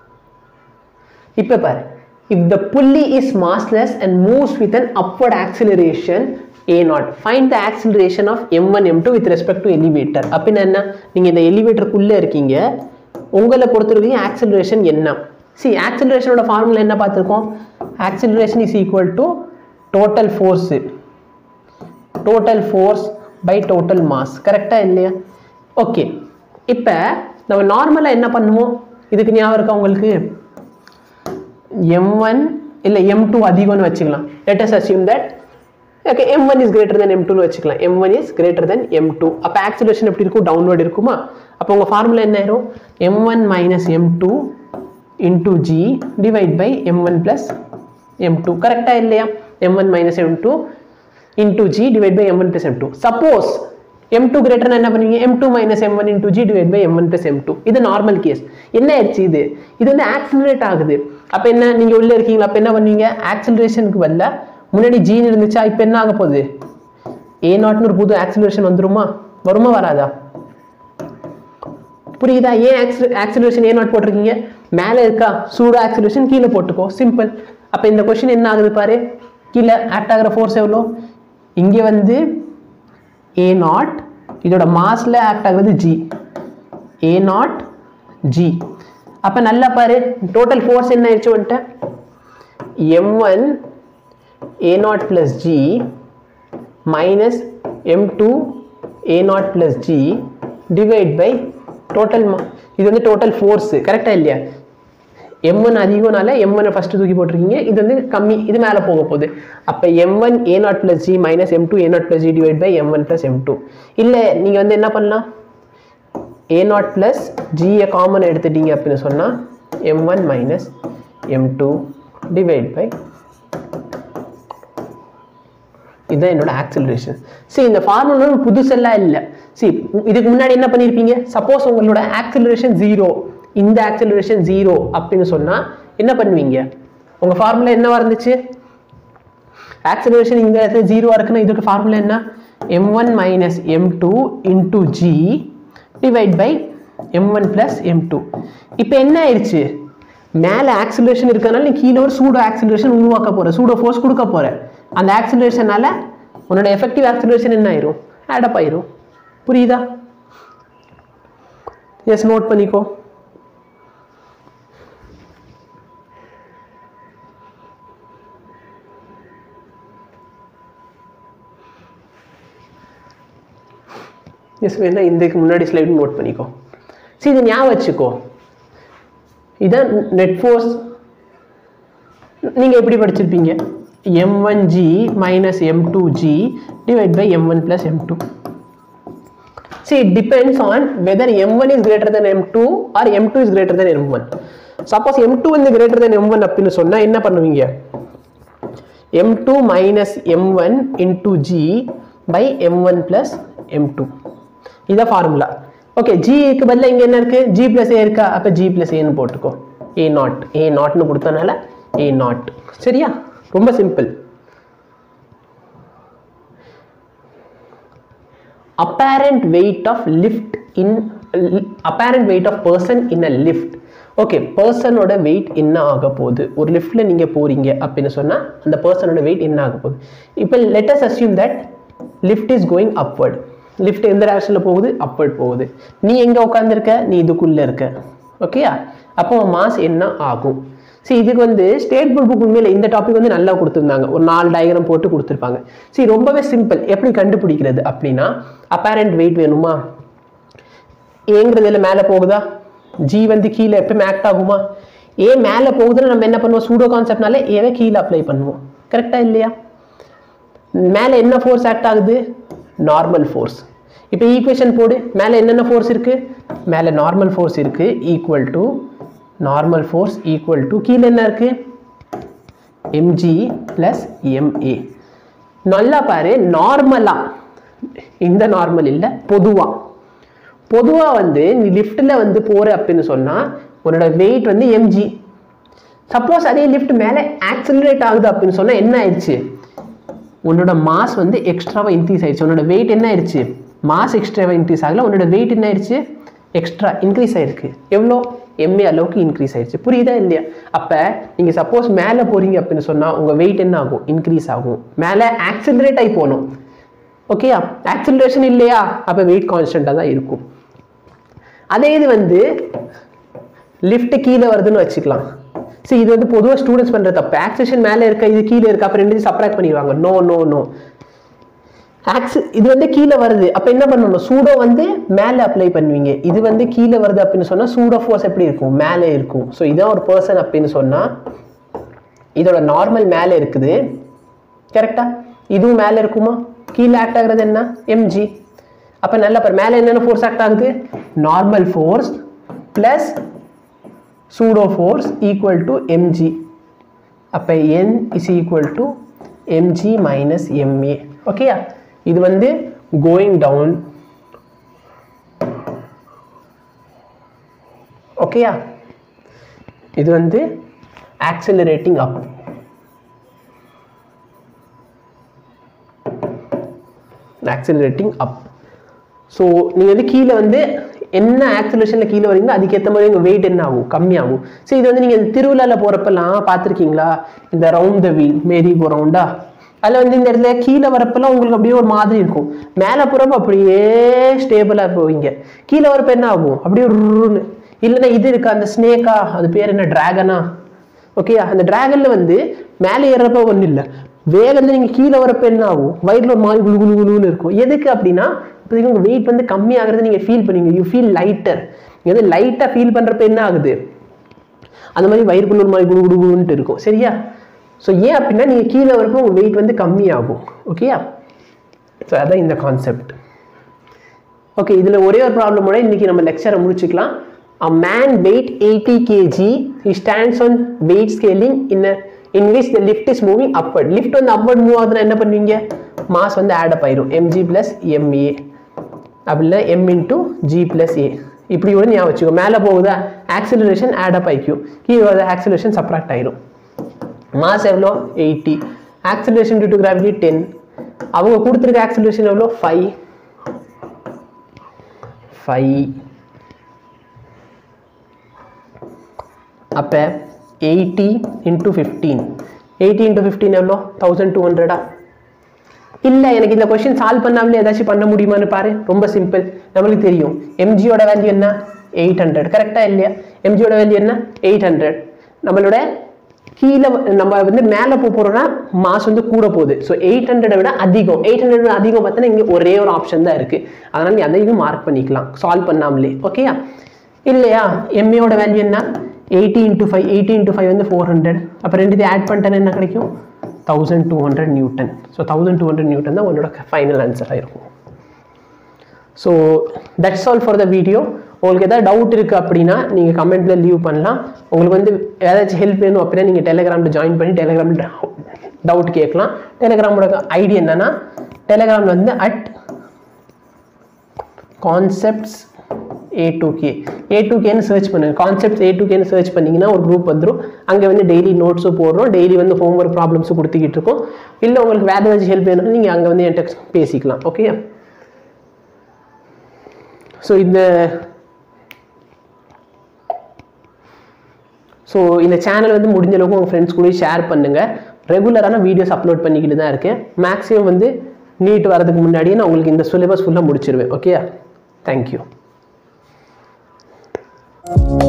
இப்போ பாரு if the pulley is massless and moves with an upward acceleration a naught find the acceleration of m one m two with respect to elevator அப்படின்னா என்ன நீங்கள் இந்த எலிவேட்டருக்குள்ளே இருக்கீங்க உங்களை பொறுத்தவரைக்கும் ஆக்சிலரேஷன் என்ன சி ஆக்சிலரேஷனோட ஃபார்முலா என்ன பார்த்துருக்கோம் acceleration is equal to total force total force by total mass கரெக்டாக இல்லையா ஓகே இப்போ நம்ம நார்மலாக என்ன பண்ணுவோம் இதுக்கு ஞாபகம் இருக்கா உங்களுக்கு எம் ஒன் இல்லை எம் டூ அதிகம்னு வச்சுக்கலாம் let's assume that okay m one is greater than m டூன்னு வச்சுக்கலாம் m one is greater than m two அப்போ ஆக்சிலேஷன் எப்படி இருக்கும் டவுன்வர்ட் இருக்குமா அப்போ உங்கள் ஃபார்முலா என்ன ஆயிரும் m one minus M two into G divide by M one plus M two கரெக்டாக இல்லையா M one minus M two into G divide by M one plus M two suppose m two greater என்ன பண்ணுவீங்க m two minus m one into G divide by M one plus M two இது normal case என்ன ஆயிடுச்சு இது இது வந்து accelerate ஆகுது அப்போ என்ன நீங்கள் உள்ளே இருக்கீங்களா அப்போ என்ன பண்ணுவீங்க ஆக்சிலரேஷனுக்கு வரல முன்னாடி ஜீன் இருந்துச்சா இப்போ என்ன ஆக போகுது ஏ நாட்னு ஒரு புது ஆக்சிலரேஷன் வந்துருமா வருமா வராதா புரியுதா ஏன் ஆக்சிலரேஷன் ஏ நாட் போட்டிருக்கீங்க மேலே இருக்கா சூடோ ஆக்சிலரேஷன் கீழே போட்டுக்கோ சிம்பிள் அப்போ இந்த கொஷின் என்ன ஆகுது பாரு கீழே ஆக்ட் ஆகிற ஃபோர்ஸ் எவ்வளோ இங்கே வந்து ஏ நாட் இதோட மாஸில் ஆக்ட் ஆகுறது ஜி ஏ நாட் ஜி அப்போ நல்லா பாரு டோட்டல் ஃபோர்ஸ் என்ன ஆயிடுச்சு வந்துட்டு M one a naught plus g minus m2 a naught plus g divide by total ma- இது வந்து டோட்டல் ஃபோர்ஸ் கரெக்டாக இல்லையா எம் ஒன் அதிகம்னால எம் ஒன் ஃபஸ்ட்டு தூக்கி போட்டிருக்கீங்க இது வந்து கம்மி இது மேலே போக போகுது அப்போ M one A naught plus G minus M two A naught plus G divide by M one plus M two இல்லை நீங்கள் வந்து என்ன பண்ணலாம் ஏ நாட் ப்ளஸ் ஜியை காமன் எடுத்துட்டீங்க அப்படின்னு சொன்னால் M one minus M two divide by இதுதான் என்னோட ஆக்சிலரேஷன் சரி இந்த ஃபார்முலா புதுசெல்லாம் இல்லை சரி இதுக்கு முன்னாடி என்ன பண்ணியிருப்பீங்க சப்போஸ் உங்களோட ஆக்சிலரேஷன் ஜீரோ இந்த ஆக்சிலரேஷன் ஜீரோ அப்படின்னு சொன்னால் என்ன பண்ணுவீங்க உங்கள் ஃபார்முலா என்னவா இருந்துச்சு ஆக்சிலரேஷன் இந்த இடத்துல ஜீரோவாக இருக்குன்னா இதுக்கு ஃபார்முலா என்ன M one minus M two into G divide by M one plus M two இப்போ என்ன ஆயிடுச்சு மேலே ஆக்சிலரேஷன் இருக்கிறதுனால நீ கீழே ஒரு சூடோ ஆக்சிலரேஷன் உருவாக்க போகிற சூடோ ஃபோர்ஸ் கொடுக்க போகிற அந்த ஆக்சிலரேஷனால உன்னோட எஃபெக்டிவ் ஆக்சிலரேஷன் என்ன ஆயிரும் ஆடப் ஆயிரும் புரியுதா எஸ் நோட் பண்ணிக்கோ எஸ் வேணா இதுக்கு முன்னாடி ஸ்லைடு நோட் பண்ணிக்கோ சரி இது ஞாபகம் வச்சுக்கோ இதான் நெட் ஃபோர்ஸ் நீங்கள் எப்படி படிச்சிருப்பீங்க M one G minus M two G divide by M one plus M two See, it depends on whether M1 is greater than M2 or M2 is greater than M1. Suppose M2 வந்து greater than M1 அப்படின்னு சொன்னா என்ன பண்ணுவீங்க M2 minus M1 into G by M1 plus M2 இதான் formula okay ஜிக்கு பதிலா இங்க என்ன இருக்கு G plus A இருக்கா அப்ப G plus A ன்னு போட்டுக்கோ A நாட் A நாட்னு கொடுத்தனால A நாட் சரியா ரொம்ப simple apparent weight of lift in apparent weight of person in a lift okay பர்சனோட வெயிட் என்ன ஆக போகுது ஒரு லிஃப்ட்ல நீங்க போறீங்க அப்படின்னு சொன்னா அந்த பர்சனோட வெயிட் என்ன ஆக போகுது இப்போ let's assume that lift is going upward lift எந்த டேரக்ஷன்ல போகுது அப்வர்ட் போகுது நீ எங்க உட்காந்துருக்க நீ இதுக்குள்ள இருக்க ஓகேயா அப்போ மாஸ் என்ன ஆகும் சரி இதுக்கு வந்து ஸ்டேட் போர்ட் புக் உண்மையில இந்த டாபிக் வந்து நல்லா கொடுத்துருந்தாங்க ஒரு நாலு டயக்ராம் போட்டு கொடுத்துருப்பாங்க சரி ரொம்பவே சிம்பிள் எப்படி கண்டுபிடிக்கிறது அப்படின்னா அப்பேரண்ட் வெயிட் வேணுமா ஏங்கிறதுல மேலே போகுதா ஜி வந்து கீழே எப்பவுமே ஆக்ட் ஆகுமா ஏ மேலே போகுதுன்னு நம்ம என்ன பண்ணுவோம் சூடோ கான்செப்ட்னால ஏவே கீழே அப்ளை பண்ணுவோம் கரெக்டா இல்லையா மேலே என்ன ஃபோர்ஸ் ஆக்ட் ஆகுது நார்மல் ஃபோர்ஸ் இப்போ ஈக்குவேஷன் போடு மேலே என்னென்ன ஃபோர்ஸ் இருக்கு மேலே நார்மல் ஃபோர்ஸ் இருக்கு equal to normal force equal to கீழே என்ன இருக்கு எம்ஜி பிளஸ் எம்ஏ நல்லா பாரு நார்மலா இந்த நார்மல் இல்லை பொதுவா பொதுவா வந்து நீ லிஃப்ட்ல வந்து போற அப்படின்னு சொன்னா உன்னோட வெயிட் வந்து எம்ஜி சப்போஸ் அதே லிஃப்ட் மேலே ஆக்சிலரேட் ஆகுது அப்படின்னு சொன்னா என்ன ஆயிடுச்சு உன்னோட மாஸ் வந்து எக்ஸ்ட்ராவா இன்க்ரீஸ் ஆயிடுச்சு உன்னோட வெயிட் என்ன ஆயிடுச்சு மாஸ் எக்ஸ்ட்ராவா இன்க்ரீஸ் ஆகல உன்னோட வெயிட் என்ன ஆயிடுச்சு எக்ஸ்ட்ரா இன்க்ரீஸ் ஆயிருக்கு எவ்வளோ எம்ஏ அளவுக்கு இன்க்ரீஸ் ஆயிடுச்சு புரியுதா இல்லையா அப்போ நீங்கள் சப்போஸ் மேலே போகிறீங்க அப்படின்னு சொன்னால் உங்கள் வெயிட் என்ன ஆகும் இன்க்ரீஸ் ஆகும் மேலே ஆக்சிலரேட் ஆகி போகணும் ஓகேயா ஆக்சிலரேஷன் இல்லையா அப்போ வெயிட் கான்ஸ்டண்ட்டாக தான் இருக்கும் அதே இது வந்து லிஃப்ட் கீழே வருதுன்னு வச்சுக்கலாம் சரி இது வந்து பொதுவாக ஸ்டூடெண்ட்ஸ் பண்ணுற தப்பு ஆக்சிலேஷன் மேலே இருக்க இது கீழே இருக்க அப்புறம் ரெண்டு சப்ராக்ட் பண்ணிடுவாங்க நோ நோ நோ ஆக்சி இது வந்து கீழே வருது அப்போ என்ன பண்ணணும் சூடோ வந்து மேலே அப்ளை பண்ணுவீங்க இது வந்து கீழே வருது அப்படின்னு சொன்னால் சூடோ ஃபோர்ஸ் எப்படி இருக்கும் மேலே இருக்கும் ஸோ இதான் ஒரு பர்சன் அப்படின்னு சொன்னால் இதோட நார்மல் மேலே இருக்குது கரெக்டா இதுவும் மேலே இருக்குமா கீழே ஆக்ட் ஆகுறது என்ன எம்ஜி அப்போ நல்ல பாரு மேலே என்னென்ன ஃபோர்ஸ் ஆக்ட் ஆகுது normal force plus pseudo force equal to MG அப்போ N is equal to M G minus M A ஓகேயா இது வந்து கோயிங் டவுன் ஓகேயா இது வந்து accelerating up accelerating up so நீங்கள் வந்து கீழே வந்து என்ன ஆக்சிலேஷனில் கீழே வரீங்களோ அதுக்கேற்ற மாதிரி உங்கள் வெயிட் என்ன ஆகும் கம்மியாகும் ஸோ இது வந்து நீங்கள் திருவிழாவில் போகிறப்பெல்லாம் பார்த்துருக்கீங்களா இந்த ரவுண்ட் த வீல் மேரி கோ ரவுண்டா அதில் வந்து இந்த இடத்துல கீழே வரப்பெல்லாம் உங்களுக்கு அப்படியே ஒரு மாதிரி இருக்கும் மேலே போகிறப்ப அப்படியே ஸ்டேபிளாக போவீங்க கீழே வரப்ப என்ன ஆகும் அப்படியே ருன்னு இல்லைன்னா இது இருக்கா அந்த ஸ்னேக்கா அது பேர் என்ன டிராகனா ஓகே அந்த டிராகனில் வந்து மேலே ஏறுறப்ப ஒன்றும் இல்லை வேகத்தில் நீங்கள் கீழே வரப்ப என்ன ஆகும் வயிறில் ஒரு மாதிரி குளு குளு குளுன்னு இருக்கும் எதுக்கு அப்படின்னா இப்போதைக்கு உங்கள் வெயிட் வந்து கம்மியாகிறது நீங்கள் ஃபீல் பண்ணுவீங்க யூ ஃபீல் லைட்டர் நீங்கள் வந்து லைட்டாக ஃபீல் பண்ணுறப்ப என்ன ஆகுது அந்த மாதிரி வயிறுக்குள்ள ஒரு மாதிரி குடு குடு குடுன்ட்டு இருக்கும் சரியா ஸோ ஏன் அப்படின்னா நீங்கள் கீழே வரப்போ உங்கள் வெயிட் வந்து கம்மியாகும் ஓகேயா ஸோ அதான் இந்த கான்செப்ட் ஓகே இதில் ஒரே ஒரு ப்ராப்ளமோட இன்னைக்கு நம்ம லெக்சரை முடிச்சுக்கலாம் a man weight 80 kg he stands on weight scaling in a in which the lift is moving upward lift வந்து upward மூவ் ஆகுதுன்னா என்ன பண்ணுவீங்க மாஸ் வந்து ஆட் அப் ஆயிரும் mg plus ma அப்படி இல்லை m into g plus a இப்படி கூட ஞாபகம் வச்சுக்கோ மேலே போகுதா ஆக்சிலரேஷன் ஆட் அப் ஆயிக்கும் கீழே வருது ஆக்சிலரேஷன் சப்ராக்ட் ஆயிரும் மாஸ் எவ்வளோ eighty acceleration due to gravity ten அவங்க கொடுத்துருக்க ஆக்சிலரேஷன் எவ்வளோ ஃபைவ் ஃபைவ் அப்போ eighty into fifteen eighty into fifteen எவ்வளோ தௌசண்ட் டூ ஹண்ட்ரடா இல்லை எனக்கு இந்த கொஸ்டின் சால்வ் பண்ணாமலே ஏதாச்சும் பண்ண முடியுமான்னு பாரு ரொம்ப சிம்பிள் நம்மளுக்கு தெரியும் எம்ஜியோட வேல்யூ என்ன எயிட் ஹண்ட்ரட் கரெக்டாக இல்லையா எம்ஜியோட வேல்யூ என்ன எயிட் ஹண்ட்ரட் நம்மளோட கீழே வ- நம்ம வந்து மேலே போக போகிறோம்னா மாஸ் வந்து கூட போகுது ஸோ எயிட் ஹண்ட்ரடை விட அதிகம் எயிட் ஹண்ட்ரட் விட அதிகம் பார்த்தோன்னா இங்கே ஒரே ஒரு ஆப்ஷன் தான் இருக்குது அதனால் நீ அதையும் மார்க் பண்ணிக்கலாம் சால்வ் பண்ணாமலே ஓகேயா இல்லையா எம்ஏயோட வேல்யூ என்ன eighty into five eighty into five வந்து ஃபோர் ஹண்ட்ரட் அப்போ ரெண்டுத்தையும் ஆட் பண்ணிட்டேன்னா என்ன கிடைக்கும் thousand two hundred newton so thousand two hundred newton தான் உன்னோட ஃபைனல் ஆன்சராக இருக்கும் so that's all for the video உங்களுக்கு எதாவது டவுட் இருக்குது அப்படின்னா நீங்கள் கமெண்ட்டில் லீவ் பண்ணலாம் உங்களுக்கு வந்து ஏதாச்சும் ஹெல்ப் வேணும் அப்படின்னா நீங்கள் டெலிகிராமில் ஜாயின் பண்ணி டெலிகிராமில் டவுட் கேட்கலாம் டெலிகிராமோட ஐடி என்னன்னா டெலிகிராமில் வந்து at concepts A to K A to கேன்னு சர்ச் பண்ணுங்க கான்செப்ட்ஸ் ஏ டூ கேன்னு சர்ச் பண்ணிங்கன்னா ஒரு குரூப் வந்துடும் அங்கே வந்து டெய்லி நோட்ஸும் போடுறோம் டெய்லி வந்து ஹோம்ஒர்க் ப்ராப்ளம்ஸும் கொடுத்துக்கிட்டு இருக்கோம் இல்லை உங்களுக்கு வேறு ஏதாச்சும் ஹெல்ப் வேணும்னா நீங்கள் அங்கே வந்து என்கிட்ட பேசிக்கலாம் ஓகே ஸோ இந்த ஸோ இந்த சேனல் வந்து முடிஞ்ச அளவுக்கு உங்கள் ஃப்ரெண்ட்ஸ் கூட ஷேர் பண்ணுங்கள் ரெகுலரான வீடியோஸ் அப்லோட் பண்ணிக்கிட்டு தான் இருக்கேன் மேக்ஸிமம் வந்து நீட் வரதுக்கு முன்னாடியே நான் உங்களுக்கு இந்த சிலபஸ் ஃபுல்லாக முடிச்சிருவேன் ஓகே தேங்க்யூ